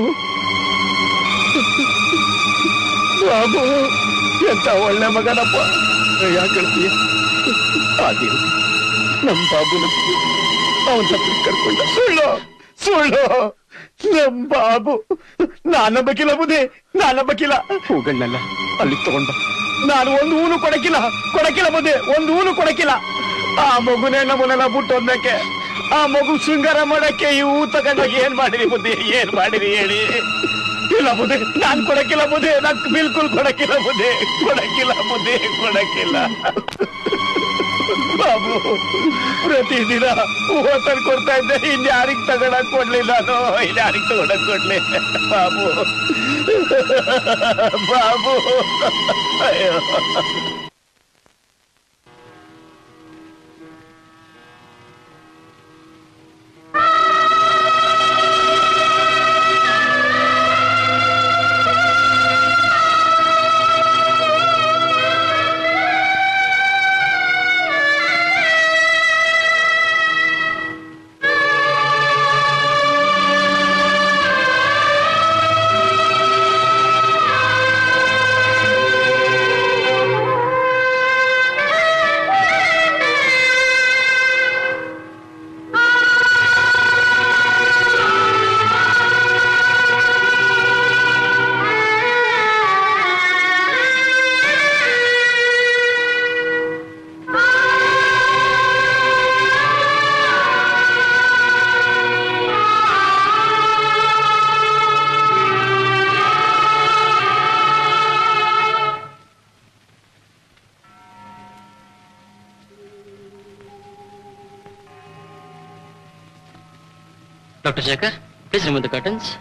ಬಾಬು ಎಂತ ಒಳ್ಳೆ ಮಗನಪ್ಪ ಯಾಕೆ ಹೇಳ್ತೀಯ ಆ ದೇವ್ರು ನಮ್ ಬಾಬುನ ಅವನ ಹತ್ರ ಕರ್ಕೊಂಡ ಸುಳ್ಳು ಸುಳ್ಳು ನಮ್ ಬಾಬು ನಾನೊಬ್ಬಕಿಲ್ಲ ಬುದೇ ನಾನೊಬ್ಬಕಿಲ್ಲ ಹೂಗಳನ್ನೆಲ್ಲ ಅಲ್ಲಿ ತಗೊಂಡ ನಾನು ಒಂದು ಹೂನು ಕೊಡಕಿಲ್ಲ ಕೊಡಕಿಲ್ಲ ಬುದೇ ಒಂದು ಹೂನು ಕೊಡಕಿಲ್ಲ ಆ ಮಗುನೇ ನಮ್ಮನ್ನೆಲ್ಲ ಬಿಟ್ಟು ಹೋದ್ಮೇಕೆ ಆ ಮಗು ಶೃಂಗಾರ ಮಾಡಕ್ಕೆ ಈ ಹೂ ತಗೊಂಡೋಗಿ ಏನ್ ಮಾಡಿರಿ ಬುದ್ಧಿ ಏನ್ ಮಾಡಿರಿ ಹೇಳಿ ಇಲ್ಲ ಬುದ್ಧಿ ನಾನ್ ಕೊಡಕಿಲ್ಲ ಬುದ್ಧಿ ನಾನ್ ಬಿಲ್ಕುಲ್ ಕೊಡಕಿಲ್ಲ ಬುದ್ಧಿ ಕೊಡಕಿಲ್ಲ ಬುದ್ಧಿ ಕೊಡಕಿಲ್ಲ ಬಾಬು ಪ್ರತಿದಿನ ಹೂವ ತಂದು ಕೊಡ್ತಾ ಇದ್ದೆ ಇನ್ಯಾರಿಗ್ ತಗೊಳಕ್ ಕೊಡ್ಲಿ ನಾನು ಇನ್ಯಾರಿಗ್ ತಗೊಳಕ್ ಕೊಡ್ಲಿ ಬಾಬು ಬಾಬು ಅಯ್ಯೋ Dr. Shekhar, please remove the curtains.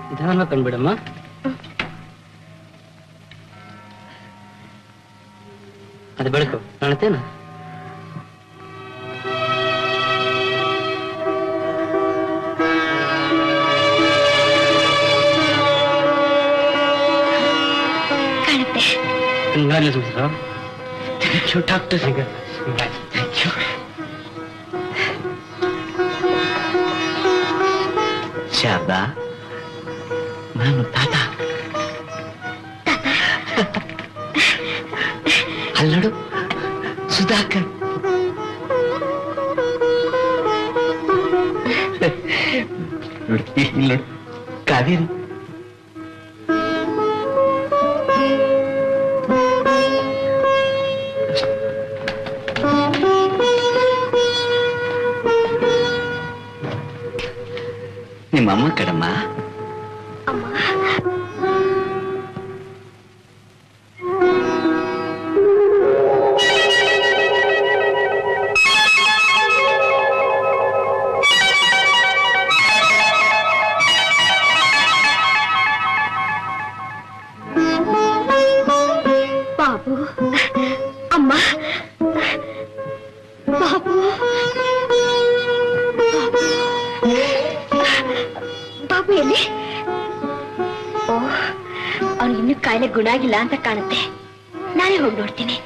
ನಿಧಾನ ಕಂಡ್ಬಿಡಮ್ಮ ಅದು ಬೆಳಕು ಕಾಣುತ್ತೇನ ಕಾಣುತ್ತೆ congratulation sir thank you doctor thank you Sharada ನಾನು ತಾತ ಅಲ್ಲಡು ಸುಧಾಕರ್ ನೋಡು, ಇಲ್ಲಿ ನೋಡು ಕಾವೇರಿ ನಿಮ್ಮ ಅಮ್ಮ ಕಡಮ್ಮ ಬಾಬು ಅಮ್ಮ ಬಾಬು ಬಾಬು ಎಲ್ಲಿ ಓ ಅವ್ನು ಇನ್ನೂ ಕಾಯಿಲೆ ಗುಣ ಆಗಿಲ್ಲ ಅಂತ ಕಾಣುತ್ತೆ ನಾನೇ ಹೋಗಿ ನೋಡ್ತೀನಿ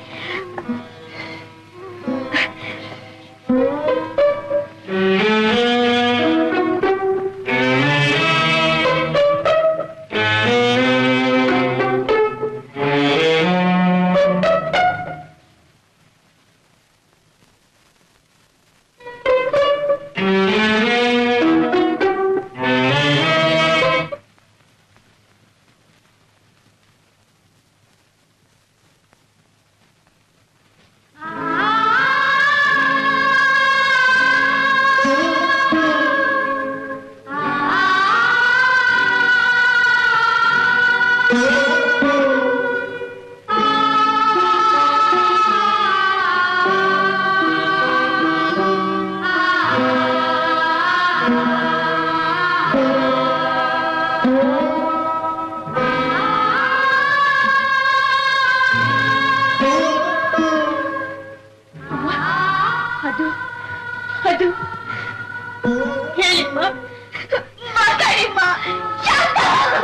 ಅದು ಅದು ಹೇಳಿಮ್ಮ ಮಾತಾಡಿಮ್ಮ ಶಾಂತ!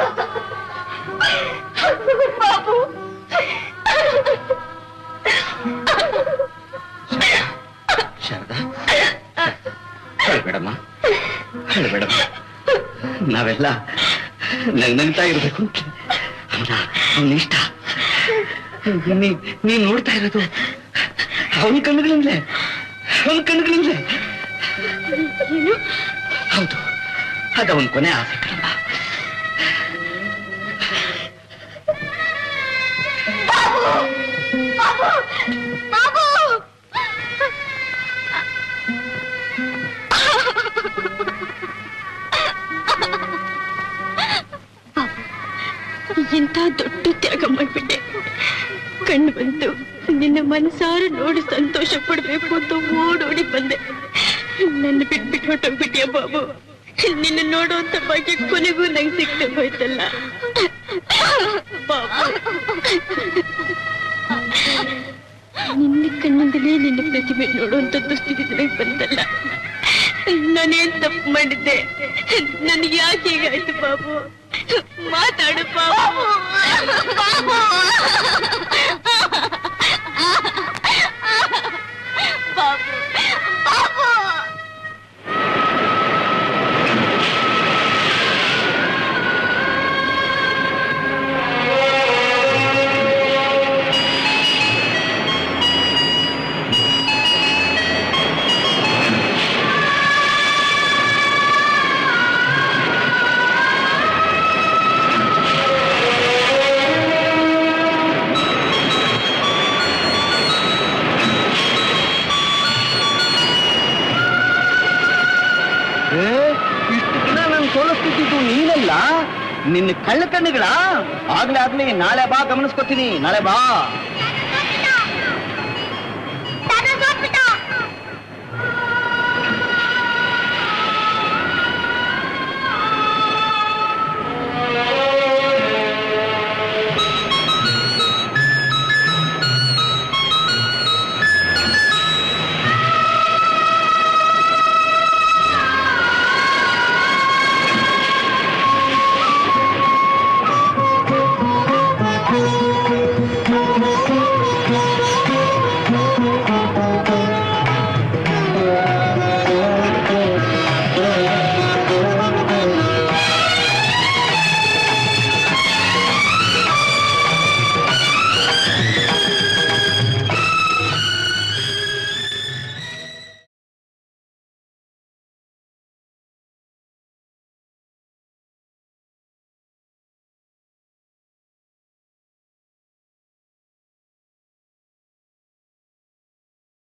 ಬಾಬು ಶಾರದಾ ಹೇಳ್ಬೇಡಮ್ಮ ಹೇಳ್ಬೇಡಮ್ಮ ನಾವೆಲ್ಲ ನಗ್ನಗ್ತಾ ಇರ್ಬೇಕು ಅಂತ ಅವನ ಅವನ ಇಷ್ಟ ನೀ ನೀನ್ ನೋಡ್ತಾ ಇರೋದು ಅವನ ಕಣ್ಣುಗಳಿಂದಲೇ ಅವನ ಕಣ್ಣುಗಳಿಂದಲೇ ಹೌದು ಅದವನ್ ಕೊನೆ ಆಸೆ ಕಣಮ್ಮ ಇಂಥ ದೊಡ್ಡ ತ್ಯಾಗ ಮಾಡ್ಬಿಟ್ಟೆ ಕಣ್ಣು ಬಂತು ನಿನ್ನ ಮನಸಾರ ನೋಡಿ ಸಂತೋಷ ಪಡ್ಬೇಕು ಅಂತ ಓಡೋಡಿ ಬಂದೆ ನನ್ನ ಬಿಟ್ಬಿಟ್ಟು ಹೊಟ್ಟೋಗ್ಬಿಟ್ಟಿಯ ಬಾಬು ನಿನ್ನ ನೋಡುವಂತ ಬಗ್ಗೆ ಕೊನೆಗೂ ನಂಗೆ ಸಿಕ್ತೆ ಹೋಯ್ತಲ್ಲ ಬಾಬು ನಿನ್ನ ಕಣ್ಣಿಂದಲೇ ನಿನ್ನ ಪ್ರತಿಮೆ ನೋಡುವಂತ ದುಸ್ಥಿತಿ ನನಗೆ ಬಂತಲ್ಲ ನಾನೇನ್ ತಪ್ಪು ಮಾಡಿದ್ದೆ ನನಗೆ ಯಾಕೆ ಹೀಗಾಯ್ತು ಬಾಬು ಮಾತಾಡು ಬಾಬು ಬಾಬು ಬಾಬು ಬಾಬು ಇಷ್ಟು ದಿನ ನಾನು ಸೋಲಿಸ್ತಿದ್ದು ನೀನಲ್ಲ ನಿನ್ನ ಕಳ್ಳ ಕಣ್ಣುಗಳ ಆಗ್ಲೇ ಆಗ್ಲಿ ನಾಳೆ ಬಾ ಗಮನಿಸ್ಕೊತೀನಿ ನಾಳೆ ಬಾ